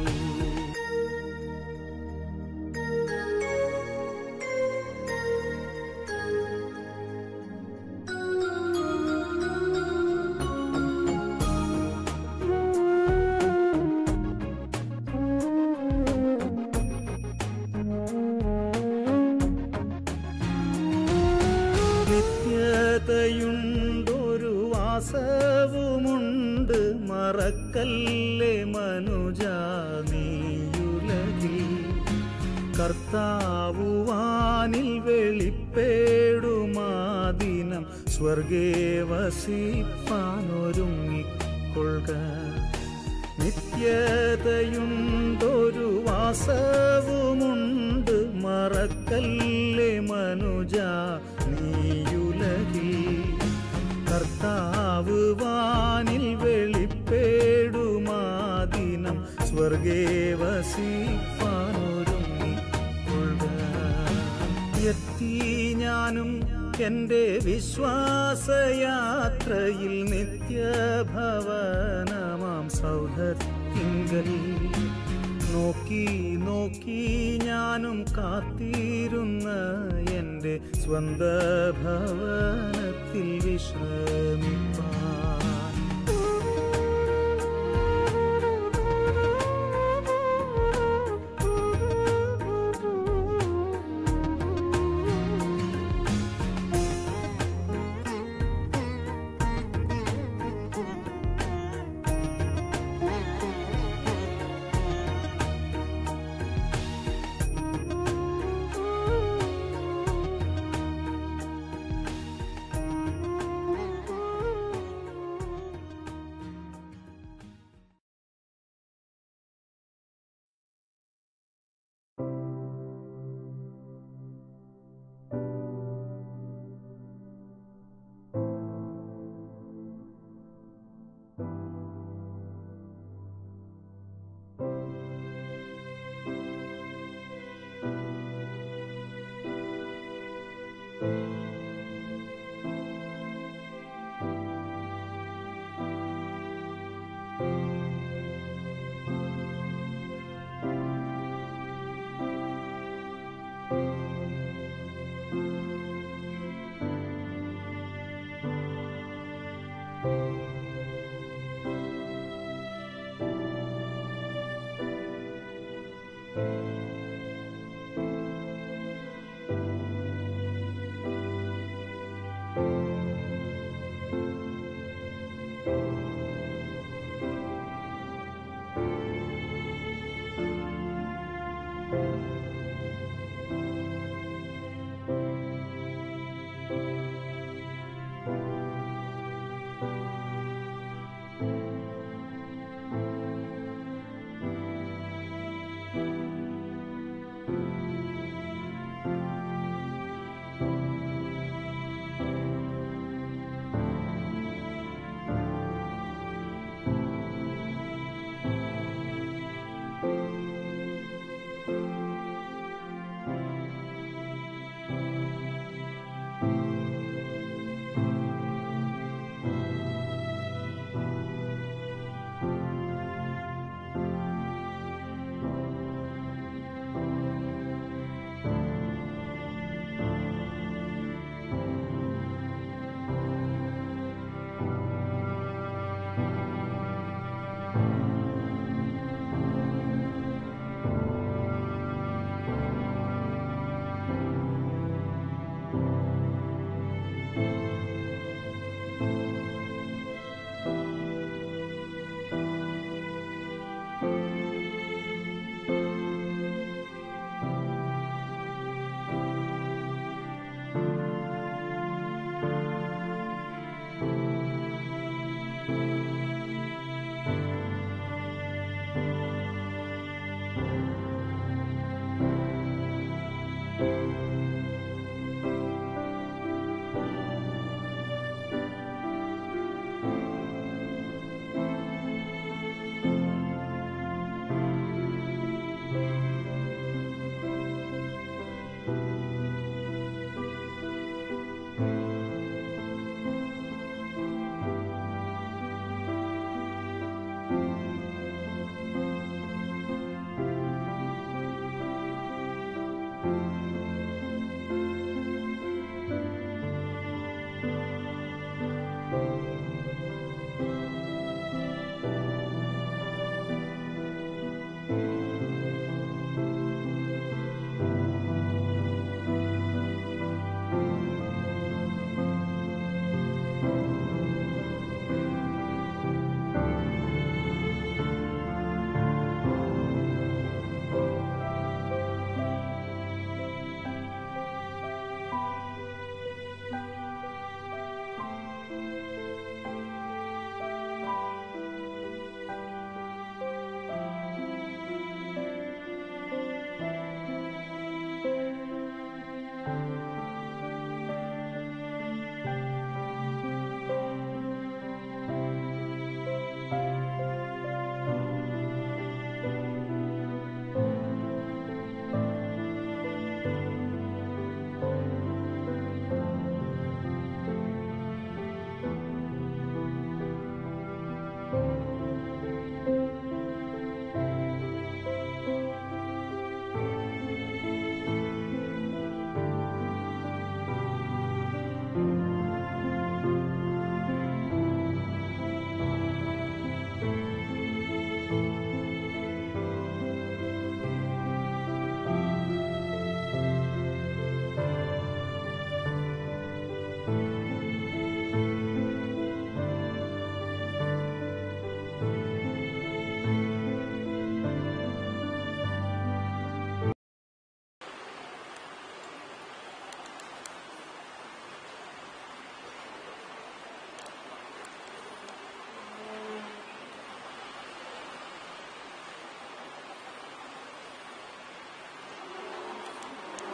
Speaker 13: നിത്യതയുണ്ടൊരു വാസവുമുണ്ട് മറക്കല്ലേ മനുജ നീയുലകിൽ കർത്താവുവാനിൽ വെളിപ്പേടുമാദിനം സ്വർഗേ വസിപ്പാനൊരുങ്ങിക്കൊള്ളുക നിത്യതയുണ്ടൊരു വാസവുമുണ്ട് മറക്കല്ലേ മനുജ നീയുലകിൽ കർത്താവ് വാനിൽ വെളിപ്പേടുമാദിനം സ്വർഗേ വസിപ്പാനൊരുങ്ങിക്കൊള്ളുക എത്തി ഞാനും എൻ്റെ വിശ്വാസയാത്രയിൽ നിത്യഭവനമാം സൗധത്തിങ്കൽ നോക്കി നോക്കി ഞാനും കാത്തിരുന്ന എൻ്റെ സ്വന്ത ഭവനത്തിൽ വിശ്രമിപ്പാൻ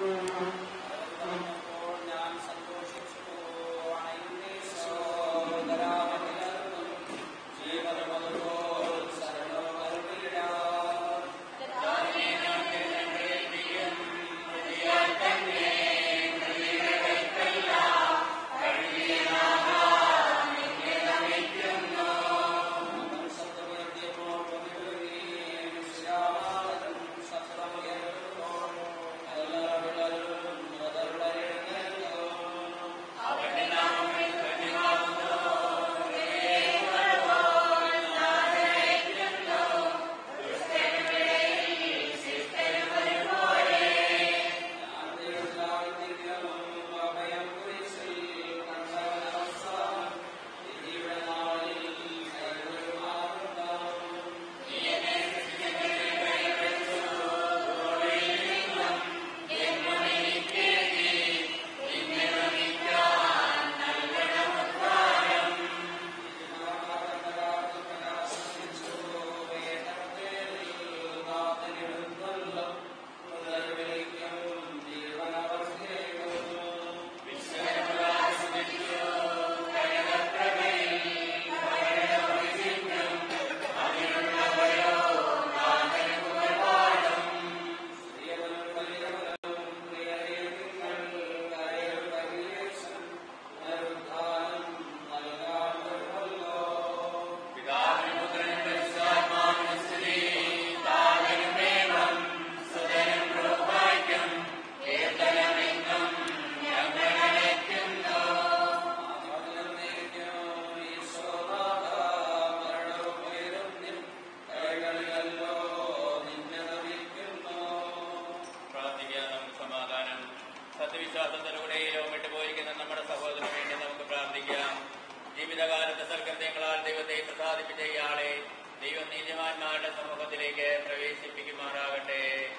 Speaker 9: പ്രാർത്ഥിക്കാം നമുക്ക് സമാധാനം സത്യവിശ്വാസത്തിലൂടെ ഈ ലോകം വിട്ടുപോയിരിക്കുന്ന നമ്മുടെ സഹോദരന് വേണ്ടി നമുക്ക് പ്രാർത്ഥിക്കാം ജീവിതകാലത്തെ സൽകൃത്യങ്ങളാൽ ദൈവത്തെ പ്രസാദിപ്പിച്ച ഇയാളെ ദൈവം നീതിമാന്മാരുടെ സമൂഹത്തിലേക്ക് പ്രവേശിപ്പിക്കുമാറാകട്ടെ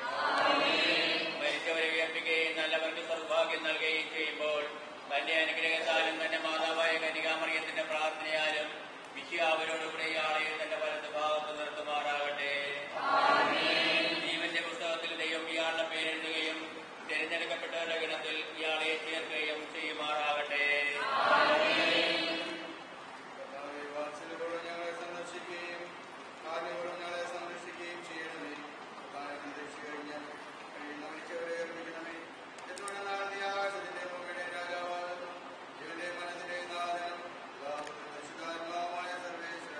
Speaker 9: മരിച്ചവരെ ഉയർപ്പിക്കുകയും നല്ലവർക്ക് സൗഭാഗ്യം നൽകുകയും ചെയ്യുമ്പോൾ തന്റെ അനുഗ്രഹത്താലും തന്റെ മാതാവായ കനികാമറിയത്തിന്റെ പ്രാർത്ഥനയാലും വിശ്വാവരോടുകൂടെ ഇയാളെ തന്റെ വലത്ത് ഭാഗത്ത് നിർത്തുമാറാകട്ടെ ജീവന്റെ പുസ്തകത്തിൽ ദൈവം ഇയാളുടെ പേരെഴുതുകയും തിരഞ്ഞെടുക്കപ്പെട്ടവരുടെ ഗണത്തിൽ ഇയാളെ ചേർക്കുകയും ചെയ്യുമാറാകട്ടെ
Speaker 6: ഞങ്ങളെ സന്ദർശിക്കുകയും ആദ്യവരും ഞങ്ങളെ സംരക്ഷിക്കുകയും ചെയ്യണമേ പ്രധാനം രക്ഷിച്ചു കഴിഞ്ഞാൽ കഴിയുന്ന മരിച്ചവരെ ഏർപ്പിക്കണമേ എന്തുകൊണ്ട് നാൾ നീ ആകാശത്തിന്റെ ഭൂമിയുടെ രാജാവാകുന്നു ഇവന്റെ മനസ്സിന്റെ നാഥനും പിതാവും പരിശുദ്ധാത്മാവുമായ സർവേശ്വര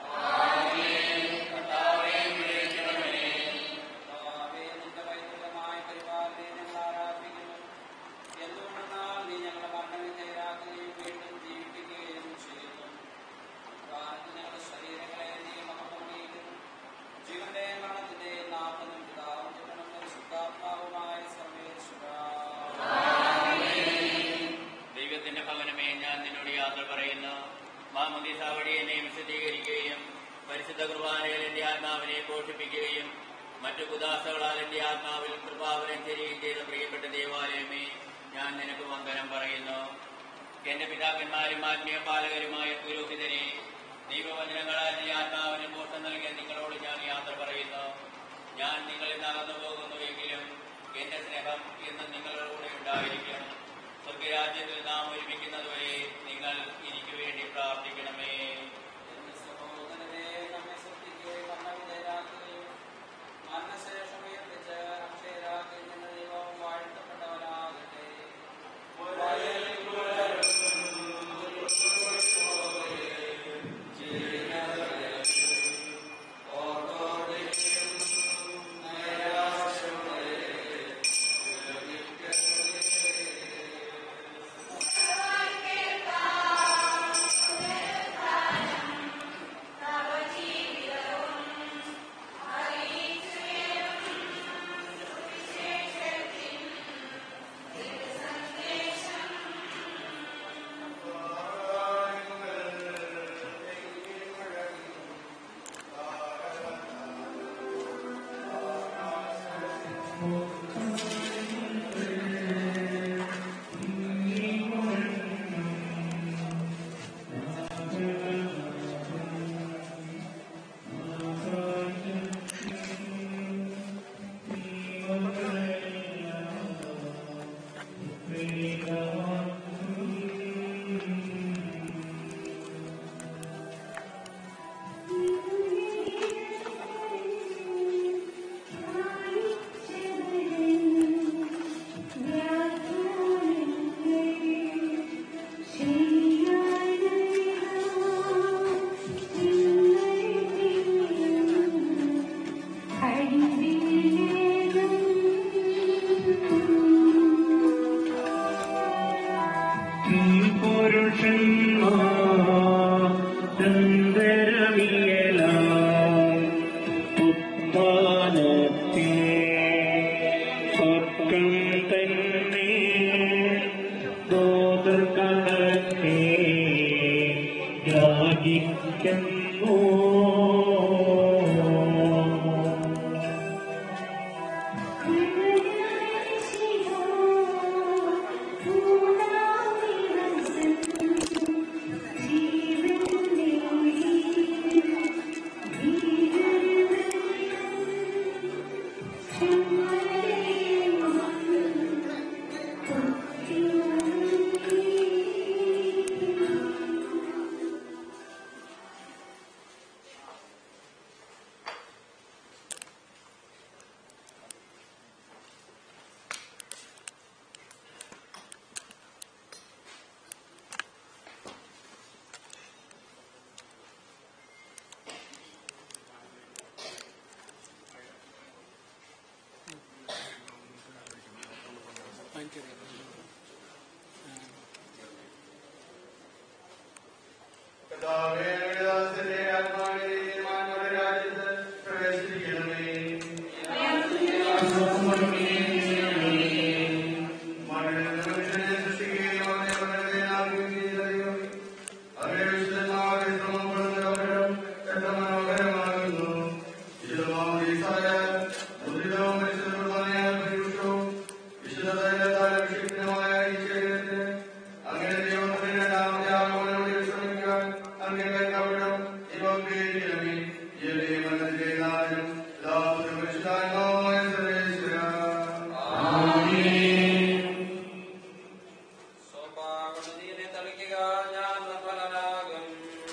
Speaker 14: ജീവന്റെ മരണത്തിന്റെ നാഥനും പിതാവും പുത്രനും പരിശുദ്ധാത്മാവുമായ സർവേശ്വര
Speaker 9: ദൈവത്തിന്റെ ഭവനമേ ഞാൻ നിന്നോട് യാത്ര പറയുന്നു മാമന്ദിസ വഴി എന്നെ വിശദീകരിക്കുകയും പരിശുദ്ധ കുർബാനയിൽ എന്റെ ആത്മാവിനെ പോഷിപ്പിക്കുകയും മറ്റു കുദാസകളാൽ എന്റെ ആത്മാവിൽ കൃപാവനം ചെയ്യുകയും ചെയ്ത പ്രിയപ്പെട്ട ദേവാലയമേ ഞാൻ നിനക്ക് വന്ദനം പറയുന്നു എന്റെ പിതാക്കന്മാരും ആത്മീയ പാലകരുമായ പുരോഹിതരെ ദൈവവചനങ്ങളാൽ എന്റെ ആത്മാവിന് മോഷം നൽകിയ നിങ്ങളോട് ഞാൻ യാത്ര പറയുന്നു ഞാൻ നിങ്ങളിൽ നിന്ന് അകന്നു പോകുന്നുവെങ്കിലും എന്റെ സ്നേഹം എന്നും നിങ്ങളുടെ കൂടെ ഉണ്ടായിരിക്കും സ്വർഗരാജ്യത്തിൽ നാം ഒരുമിക്കുന്നതുവരെ നിങ്ങൾ എനിക്ക് വേണ്ടി പ്രാർത്ഥിക്കണമേ
Speaker 14: എന്റെ സഹോദരനെ നമ്മെ ശ്രദ്ധിക്കുകയും മരണവിധേയരാക്കുകയും മരണശേഷം ഉയർപ്പിച്ച് അക്ഷയരാക്കുകയും എന്ന ദൈവം വാഴ്ത്തപ്പെട്ടവരാകട്ടെ
Speaker 12: ും
Speaker 3: സ്വർഗം തന്നെ ദോതർക്കണക്കെ യാചിക്കുന്നു
Speaker 6: കർത്താവേ, ദാസന്റെ ആത്മാവിനെ മാനവരുടെ രാജ്യത്ത് പ്രവേശിപ്പിക്കണമേ. മണ്ണിൽ നിന്ന് മനുഷ്യനെ സൃഷ്ടിക്കുകയും അവനെ വളരെ ആഗ്രഹിക്കുകയും ചെയ്തവരും അവരെ വിശുദ്ധന്മാരുടെ ശ്രമപ്പെടുന്ന അവരും എത്ര മനോഹരമാകുന്നു വിശുദ്ധമാമീസായ മുദ്രിതവും പരിശുദ്ധമായ പരിവൃഷ്ടവും വിശുദ്ധതൈലത്താൽ വിക്ഷിപ്തമായ ഈ ശരീരത്തിന് അങ്ങനെ ദൈവത്തിന്റെ രണ്ടാമത്തെ ആഗമനോട് വിശ്രമിക്കാൻ അങ്ങനെ കവിടം ഇവ ഉപയോഗിക്കണമേ ഈ മനസ്സിലെ നാശം എല്ലാവരും പരിശുദ്ധാത്മാവായ സർവേശ്വര
Speaker 14: സ്വഭാവനദിയെ തളിക്കുക ഞാൻ ഫലനാകും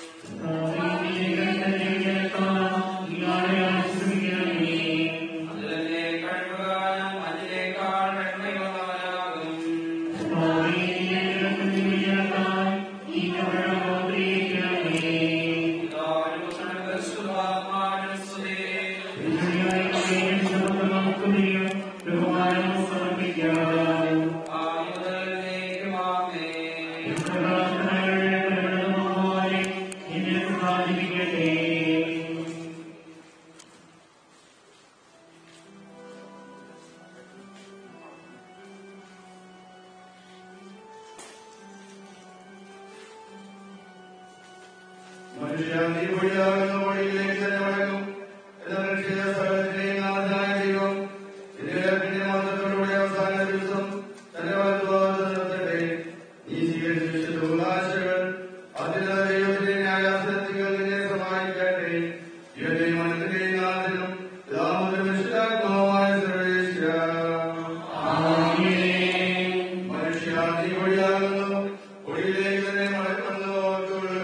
Speaker 14: അതിലെ കഴിവുക ഞാൻ മഞ്ഞിനേക്കാൾ വെണ്മയുള്ളവനാകും
Speaker 6: മനുഷ്യൻ നീ വഴിയാകുന്ന വഴിയിലേക്ക് തന്നെ മടങ്ങും എന്ന രക്ഷിത സകലത്തിന്റെയും നാഥനായ ദൈവം ഇതിലെ പിന്നെ മാത്രത്തോടുകൂടി അവസാന ദിവസം തന്റെ വലതുഭാഗത്ത് നിർത്തട്ടെ നീ സ്വീകരിച്ച വിശുദ്ധ ഉല്ലാശകൾ അതിന് ദൈവത്തിന്റെ ന്യായാസനത്തിൽ നിന്നെ സഹായിക്കട്ടെ ഇവന്റെ മനസ്സിന്റെയും നാഥനും പിതാവിനും വിശുദ്ധാത്മാവുമായ സർവേശ്വര മനുഷ്യ നീ വഴിയാകുന്നു ഒഴിയിലേക്ക് തന്നെ മടക്കുന്നു ഓർത്തുകൊള്ളുക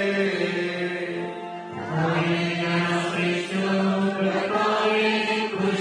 Speaker 3: ും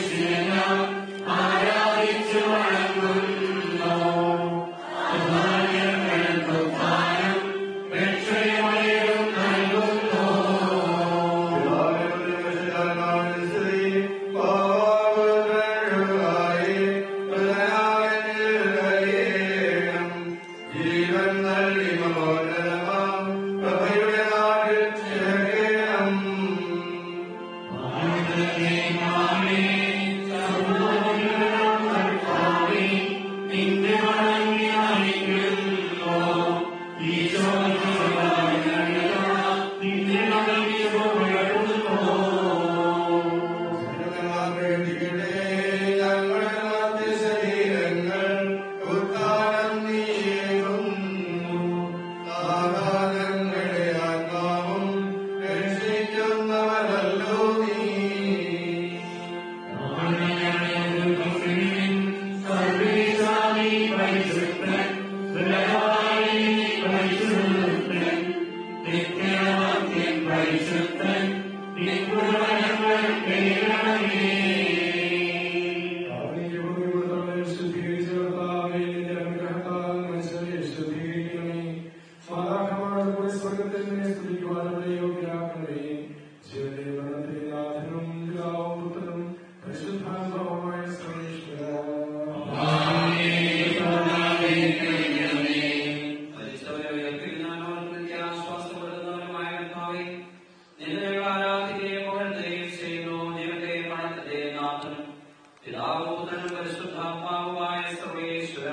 Speaker 14: നാഥനും പിതാപൂതനും പരിശുദ്ധാത്മാവുമായ സർവേശ്വര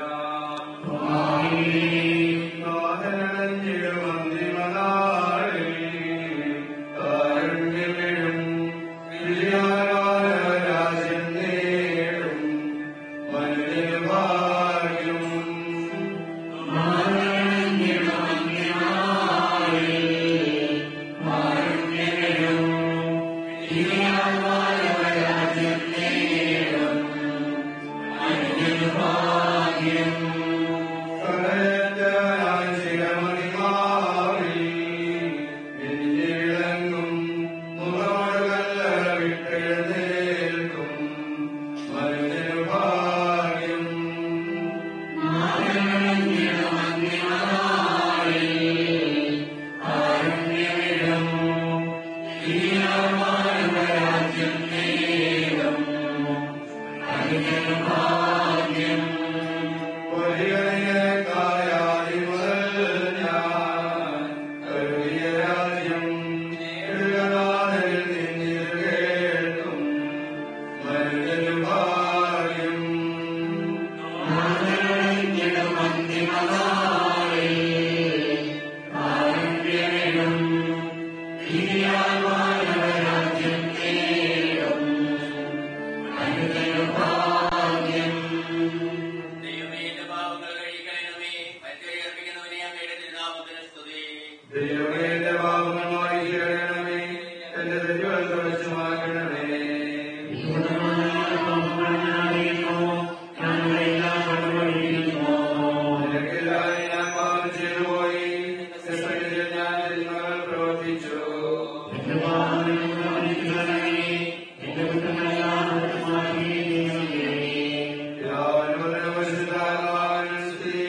Speaker 9: ദൈവമേ എന്റെ പാപങ്ങൾ കഴിക്കണമേ പരിചയർപ്പിക്കുന്നവനെ അങ്ങയുടെ തിരുനാമത്തിന് സ്തുതി
Speaker 6: ദൈവമേ പാപമായി ചേരണമേ എന്റെ തെറ്റുകൾ തുടച്ചു മാറ്റണമേ നിനക്കെതിരായി ഞാൻ പാപം ചെയ്തു പോയി നിസ്സംഗതിയിൽ ഞാൻ തിന്മകൾ പ്രവർത്തിച്ചു പിതാവിനും പുത്രനും പരിശുദ്ധാത്മാവിനും സ്തുതി.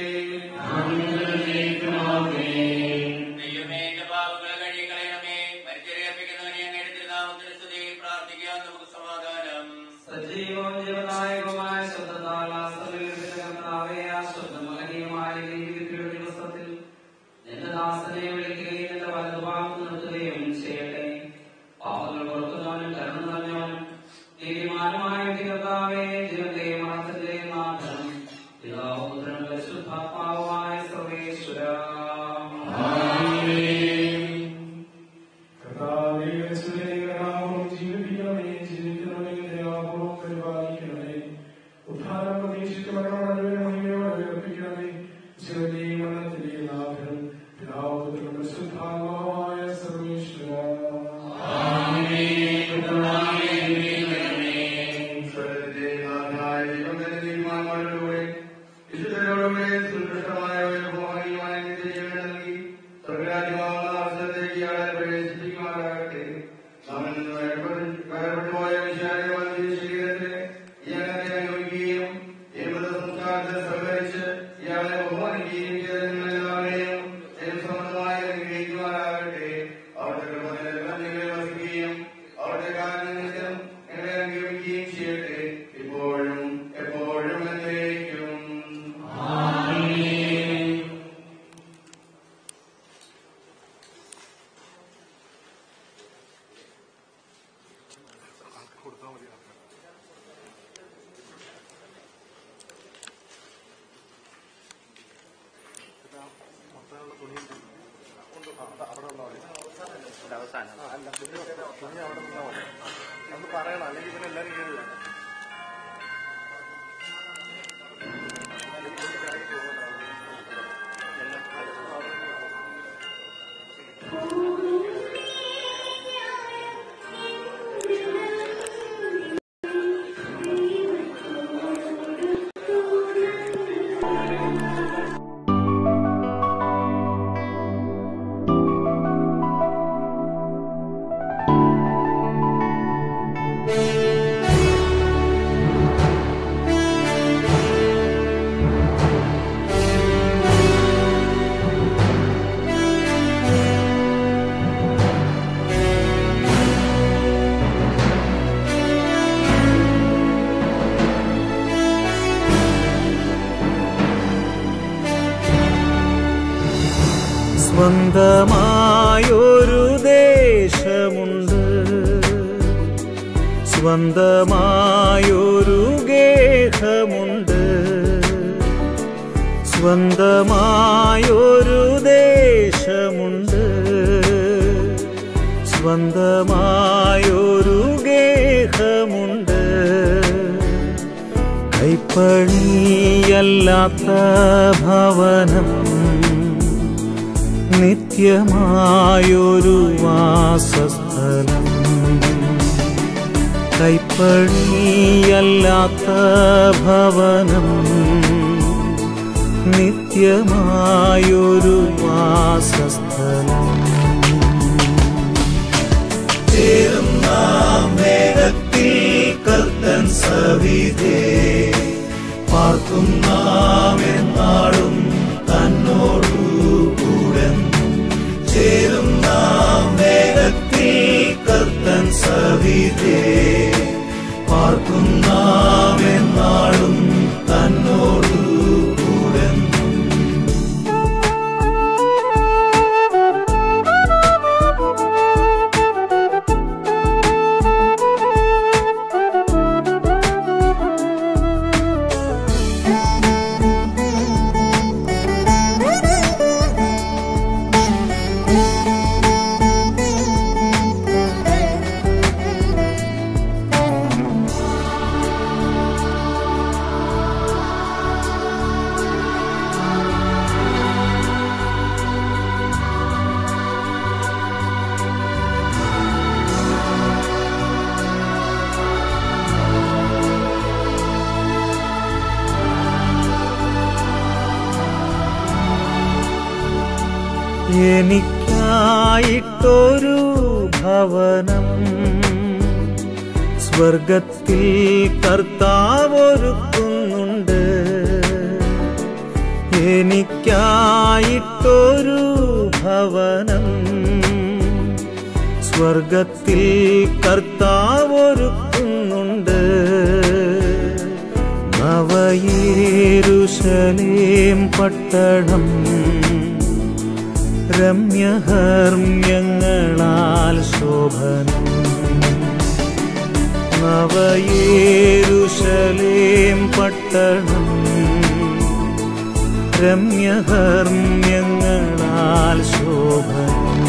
Speaker 9: ദൈവമേ എന്റെ പാപങ്ങൾ കഴിക്കണമേ പരിചയർപ്പിക്കുന്നവനെ അങ്ങയുടെ തിരുനാമത്തിന് സ്തുതി പ്രാർത്ഥിക്കാൻ നമുക്ക് സമാധാനം
Speaker 14: സജീവവും ജീവനായകവുമായ ശബ്ദത്താൽ ആ സഭയുടെ കർത്താവേ ആ ശബ്ദം മഹനീയമായ ജീവിതത്തിലുള്ള ദിവസത്തിൽ നിന്റെ ദാസനെ വിളിക്കുകയും നിന്റെ വലതുഭാഗം നിർത്തുകയും ചെയ്യട്ടെ പാപങ്ങൾ പുറത്തുന്നവനും കരുണ നിറഞ്ഞവനും നീതിമാനുമായ ഒരു കർത്താവേ ജീവന്റെയും മരണത്തിന്റെയും നാഥനും പിതാവും പുത്രനും പരിശുദ്ധാത്മാവുമായ സർവേശ്വര
Speaker 11: കർത്താവേ, യേശുവേ, കരുണാപൂർവ്വം ജീവിപ്പിക്കണമേ, ജീവിക്കണമേ, ദയാപൂർവ്വം പരിപാലിക്കണമേ. ഉദ്ധാനം പ്രതീക്ഷിച്ച് മരണമടവിനെ മഹിമയോടെ ഉയർപ്പിക്കണമേ. ജീവന്റെയും മരണത്തിന്റെയും നാഥനും പിതാവും പുത്രനും പരിശുദ്ധാത്മാവുമായ സർവ്വേശ്വരാ.
Speaker 6: ഈശ്വരന്റെ നാഥനായ ദൈവത്തിന്റെ തീരുമാനങ്ങളോടുകൂടെ വിശുദ്ധരോടുകൂടെ സുദൃഷ്ടമായ ഒരു ഭൗമികമായ നിത്യജീവൻ നൽകി സ്വർഗരാജ്യമാവുന്ന അവസരത്തേക്ക് ഇയാളെ പ്രവേശിപ്പിക്കുമാറാകട്ടെ നമ്മിൽ നിന്ന് വേർപെട്ട് വേർപെട്ടുപോയ വിശാലമായ ശരീരത്തെ ഇയാളെ അനുഭവിക്കുകയും എൺപത് സംസ്കാരത്തെ സഹകരിച്ച് ഇയാളെ ബഹുമാനിക്കുകയും ചെയ്ത നിങ്ങളെല്ലാവരെയും ദൈവസംബന്ധമായി അനുഗ്രഹിക്കുമാറാകട്ടെ അവിടുത്തെ കൃപകളെല്ലാം നിങ്ങളെ വസിക്കുകയും അവിടുത്തെ കാരണനിമിത്തം ഞങ്ങളെ അനുഗ്രഹിക്കുകയും ചെയ്യട്ടെ ഇപ്പോഴും എപ്പോഴും എന്നേക്കും
Speaker 15: പറയണം അല്ലെങ്കിൽ പിന്നെ എല്ലാവരും കേൾക്കില്ല സ്വന്തമായൊരു ദേശമുണ്ട്
Speaker 13: സ്വന്തമായൊരു ഗേഹമുണ്ട് സ്വന്തമായൊരു ദേശമുണ്ട് സ്വന്തമായൊരു ഗേഹമുണ്ട് കൈപ്പണിയല്ലാത്ത ഭവനം നിത്യമായൊരു വാസസ്ഥലം കൈപ്പണിയല്ലാത്ത ഭവനം നിത്യമായൊരു വാസസ്ഥലം ചേരും നാം വേഗത്തിൽ കർത്തൻ സവിധേ പാർക്കും നാം എന്നാളും തന്നോടു കൂടെ ചേരും നാം വേഗത്തിൽ കർത്തൻ സവിധേ പാർക്കും നാം എന്നാളും തന്നോടു കൂടെ എനിക്കായിട്ടൊരു ഭവനം സ്വർഗത്തിൽ കർത്താവൊരുക്കുന്നുണ്ട് എനിക്കായിട്ടൊരു ഭവനം സ്വർഗത്തിൽ കർത്താവൊരുക്കുന്നുണ്ട് നവയേരുശലേം പട്ടണം രമ്യഹർമ്യങ്ങളാൽ ശോഭനം നവയേരുശലേം പട്ടണം രമ്യഹർമ്യങ്ങളാൽ ശോഭനം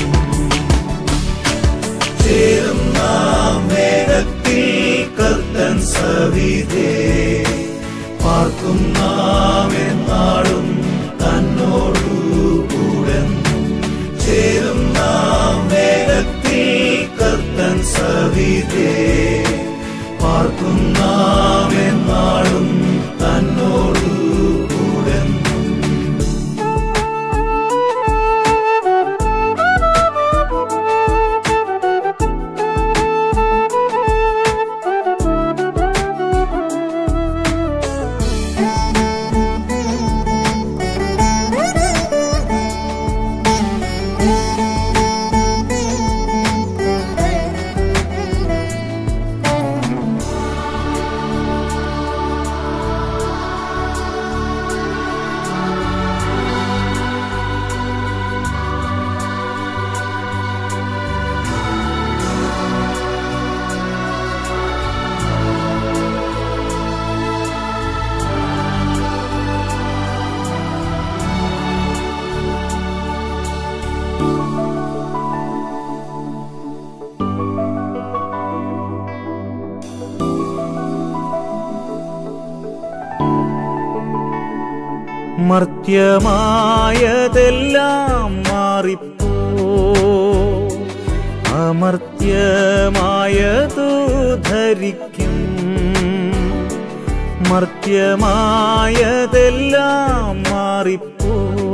Speaker 13: ചേരും നാം വേഗത്തിൽ കർത്തൻ സവിധേ പാർക്കും നാം എന്നാളും തന്നോടു കൂടെ ചേരും നാം വേഗത്തിൽ കർത്തൻ സവിധേ പാർക്കും നാം എന്നാളും തന്നോടു കൂടെ മർത്യമായതെല്ലാം മാറിപ്പോ അമർത്യമായതു ധരിക്കും മർത്യമായതെല്ലാം മാറിപ്പോ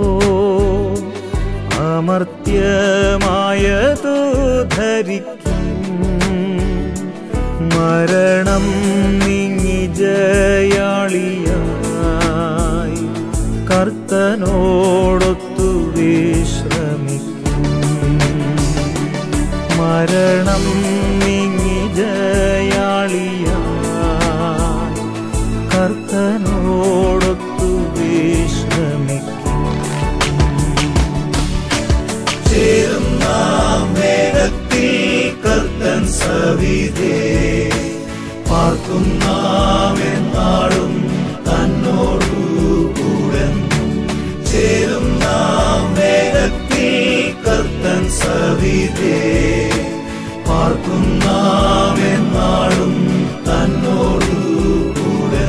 Speaker 13: അമർത്യമായതു ധരിക്കും മരണം നീങ്ങി ജയാളിയായി കർത്തനോടൊത്തു വിശ്രമിക്കും മരണം നീങ്ങി ജയാളിയായി കർത്തനോടൊത്തു വിശ്രമിക്കും ചേരും നാം വേഗത്തിൽ കർത്തൻ സവിധേ പാർക്കും നാം എന്നാളും തന്നോടു കൂടെ ചേരും നാം വേഗത്തിൽ കർത്തൻ സവിതേ പാർക്കും നാം എന്നാളും തന്നോടു കൂടെ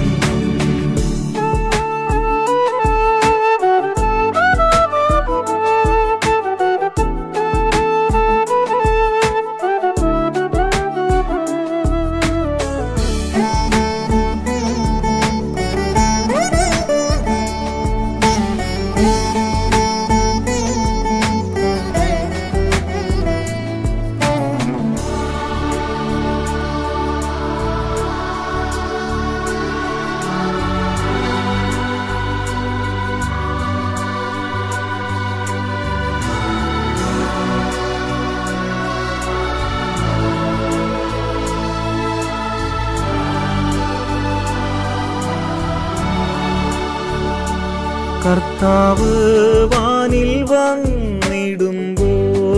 Speaker 13: കർത്താവ് വാനിൽ വന്നിടുമ്പോ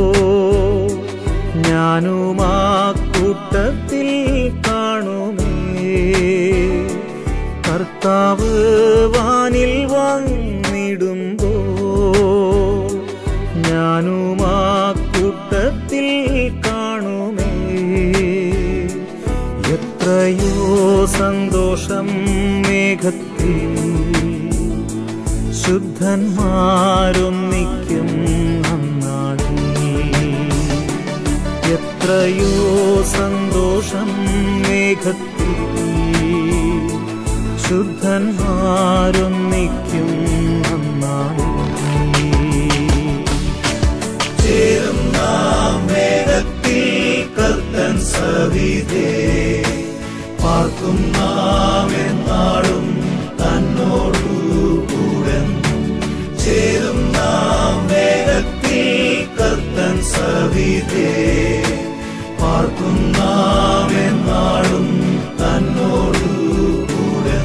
Speaker 13: ഞാനും ആ കൂട്ടത്തിൽ കാണുമേ കർത്താവ് വാനിൽ വന്നിടുമ്പോ ഞാനും ആ കൂട്ടത്തിൽ കാണുമേ എത്രയോ സന്തോഷം മേഘത്തിൽ ശുദ്ധന്മാരൊന്നിക്കും നന്നാടി എത്രയോ സന്തോഷം മേഘത്തിൽ ശുദ്ധന്മാരൊന്നിക്കും നന്നാടി ചേരും നാം മേഘത്തിൽ കർത്തൻ സവിതേ പാർക്കും നാം എന്നാളും തന്നോടു കൂടെ ചേരും നാം വേഗത്തിൽ കർത്തൻ സവിതേ പാർക്കും നാം എന്നാളും തന്നോടു കൂടെ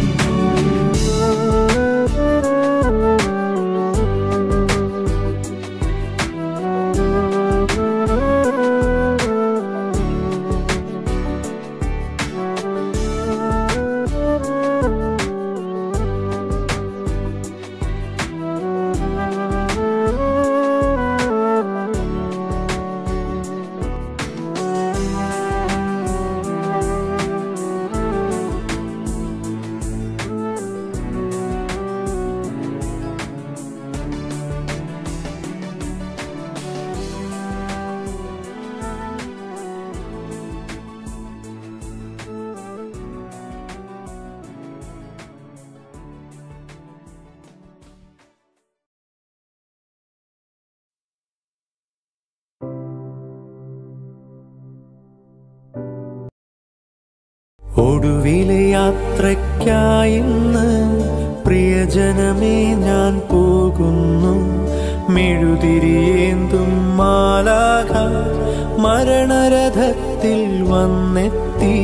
Speaker 13: ഒടുവിലെ യാത്രയ്ക്കായിന്ന് പ്രിയജനമേ ഞാൻ പോകുന്നു മെഴുതിരിയേന്തും മാലാഖ മരണരഥത്തിൽ വന്നെത്തി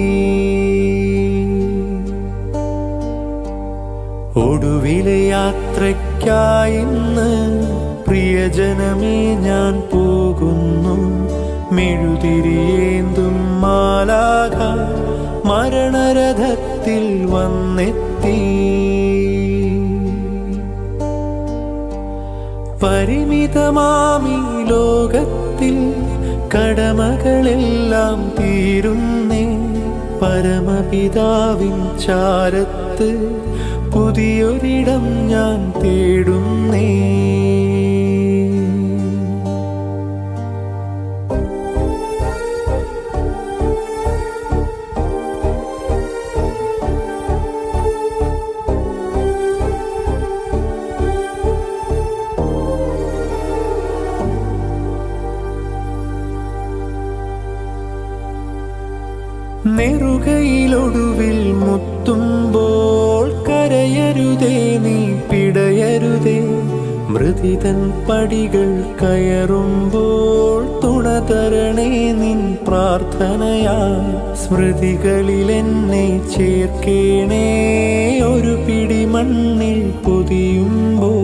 Speaker 13: ഒടുവിലെ യാത്രയ്ക്കായിന്ന് പ്രിയജനമേ ഞാൻ പോകുന്നു മെഴുതിരിയേന്തും മാലാഖ മരണരഥത്തിൽ വന്നെത്തി പരിമിതമാമി ലോകത്തിൽ കടമകളെല്ലാം തീരുന്നേ പരമപിതാവിൻ ചാരത്ത് പുതിയൊരിടം ഞാൻ തേടുന്നേ നെറുകയിലൊടുവിൽ മുത്തുമ്പോൾ കരയരുതേ നീ പിടയരുതേ മൃതിതൻ പടികൾ കയറുമ്പോൾ തുണ തരണേ നിൻ പ്രാർത്ഥനയാ സ്മൃതികളിൽ എന്നെ ചേർക്കേണേ ഒരു പിടി മണ്ണിൽ പൊതിയുമ്പോൾ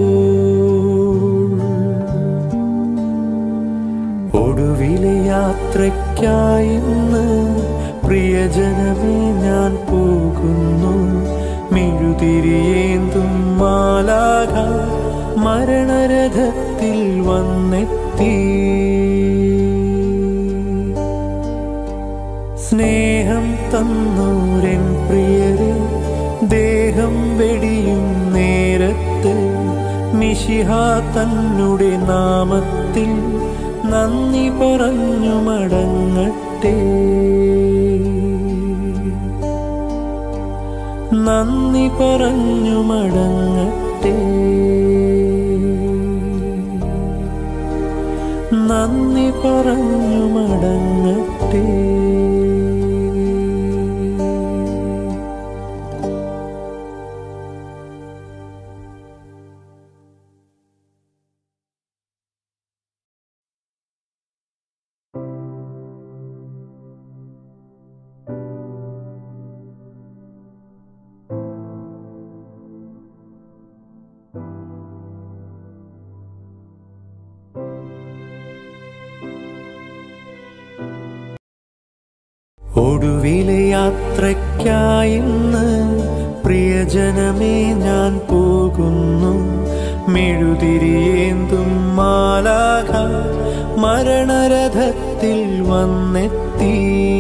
Speaker 13: ഒടുവിലെ യാത്രയ്ക്കായിന്ന് പ്രിയജനമേ ഞാൻ പോകുന്നു മെഴുതിരിയേന്തും മാലാക മരണരഥത്തിൽ വന്നെത്തി സ്നേഹം തന്നൂരൻ പ്രിയരെ ദേഹം വെടിയും നേരത്ത് മിഷിഹ തന്നുടെ നാമത്തിൽ നന്ദി പറഞ്ഞു മടങ്ങട്ടെ നന്ദി പറഞ്ഞു മടങ്ങട്ടെ നന്ദി പറഞ്ഞു മടങ്ങട്ടെ ഒടുവിലെ യാത്രയ്ക്കായിന്ന് പ്രിയജനമേ ഞാൻ പോകുന്നു മെഴുതിരിയേന്തും മാലാഖ മരണരഥത്തിൽ വന്നെത്തി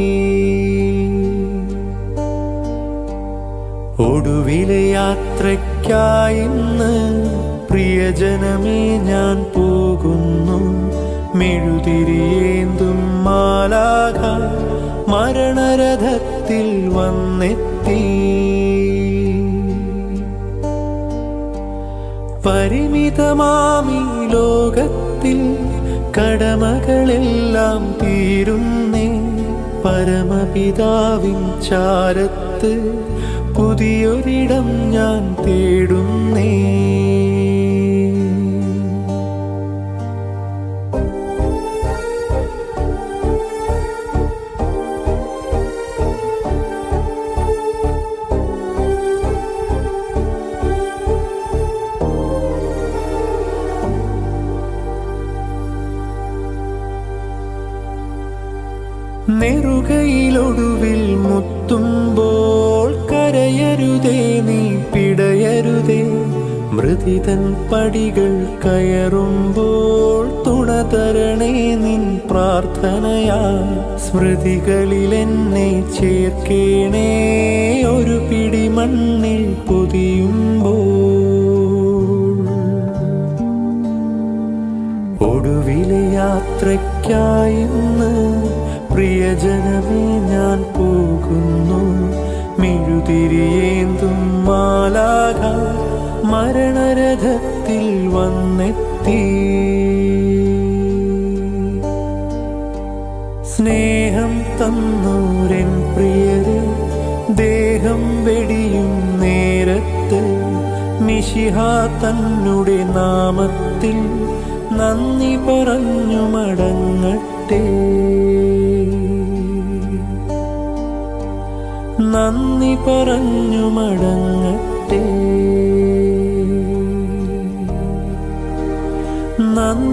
Speaker 13: ഒടുവിലെ യാത്രയ്ക്കായിന്ന് പ്രിയജനമേ ഞാൻ പോകുന്നു മെഴുതിരിയേന്തും മാലാഖ മരണരഥത്തിൽ വന്നെത്തി പരിമിതമാമി ലോകത്തിൽ കടമകളെല്ലാം തീരുന്നേ പരമപിതാവിൻ ചാരത്ത് പുതിയൊരിടം ഞാൻ തേടുന്നേ നെറുകയിലൊടുവിൽ മുത്തുമ്പോൾ കരയരുതേ നീ പിടയരുതേ മൃതിതൻ പടികൾ കയറുമ്പോൾ തുണ തരണേ നിൻ പ്രാർത്ഥനയാ സ്മൃതികളിൽ എന്നെ ചേർക്കേണേ ഒരു പിടി മണ്ണിൽ പൊതിയുമ്പോൾ ഒടുവിലെ യാത്രയ്ക്കായിന്ന് പ്രിയജനമേ ഞാൻ പോകുന്നു മെഴുതിരിയേന്തും മാലാക മരണരഥത്തിൽ വന്നെത്തി സ്നേഹം തന്നൂരൻ പ്രിയരെ ദേഹം വെടിയും നേരത്ത് മിഷിഹ തന്നുടെ നാമത്തിൽ നന്ദി പറഞ്ഞു മടങ്ങട്ടെ നന്ദി പറഞ്ഞു മടങ്ങട്ടെ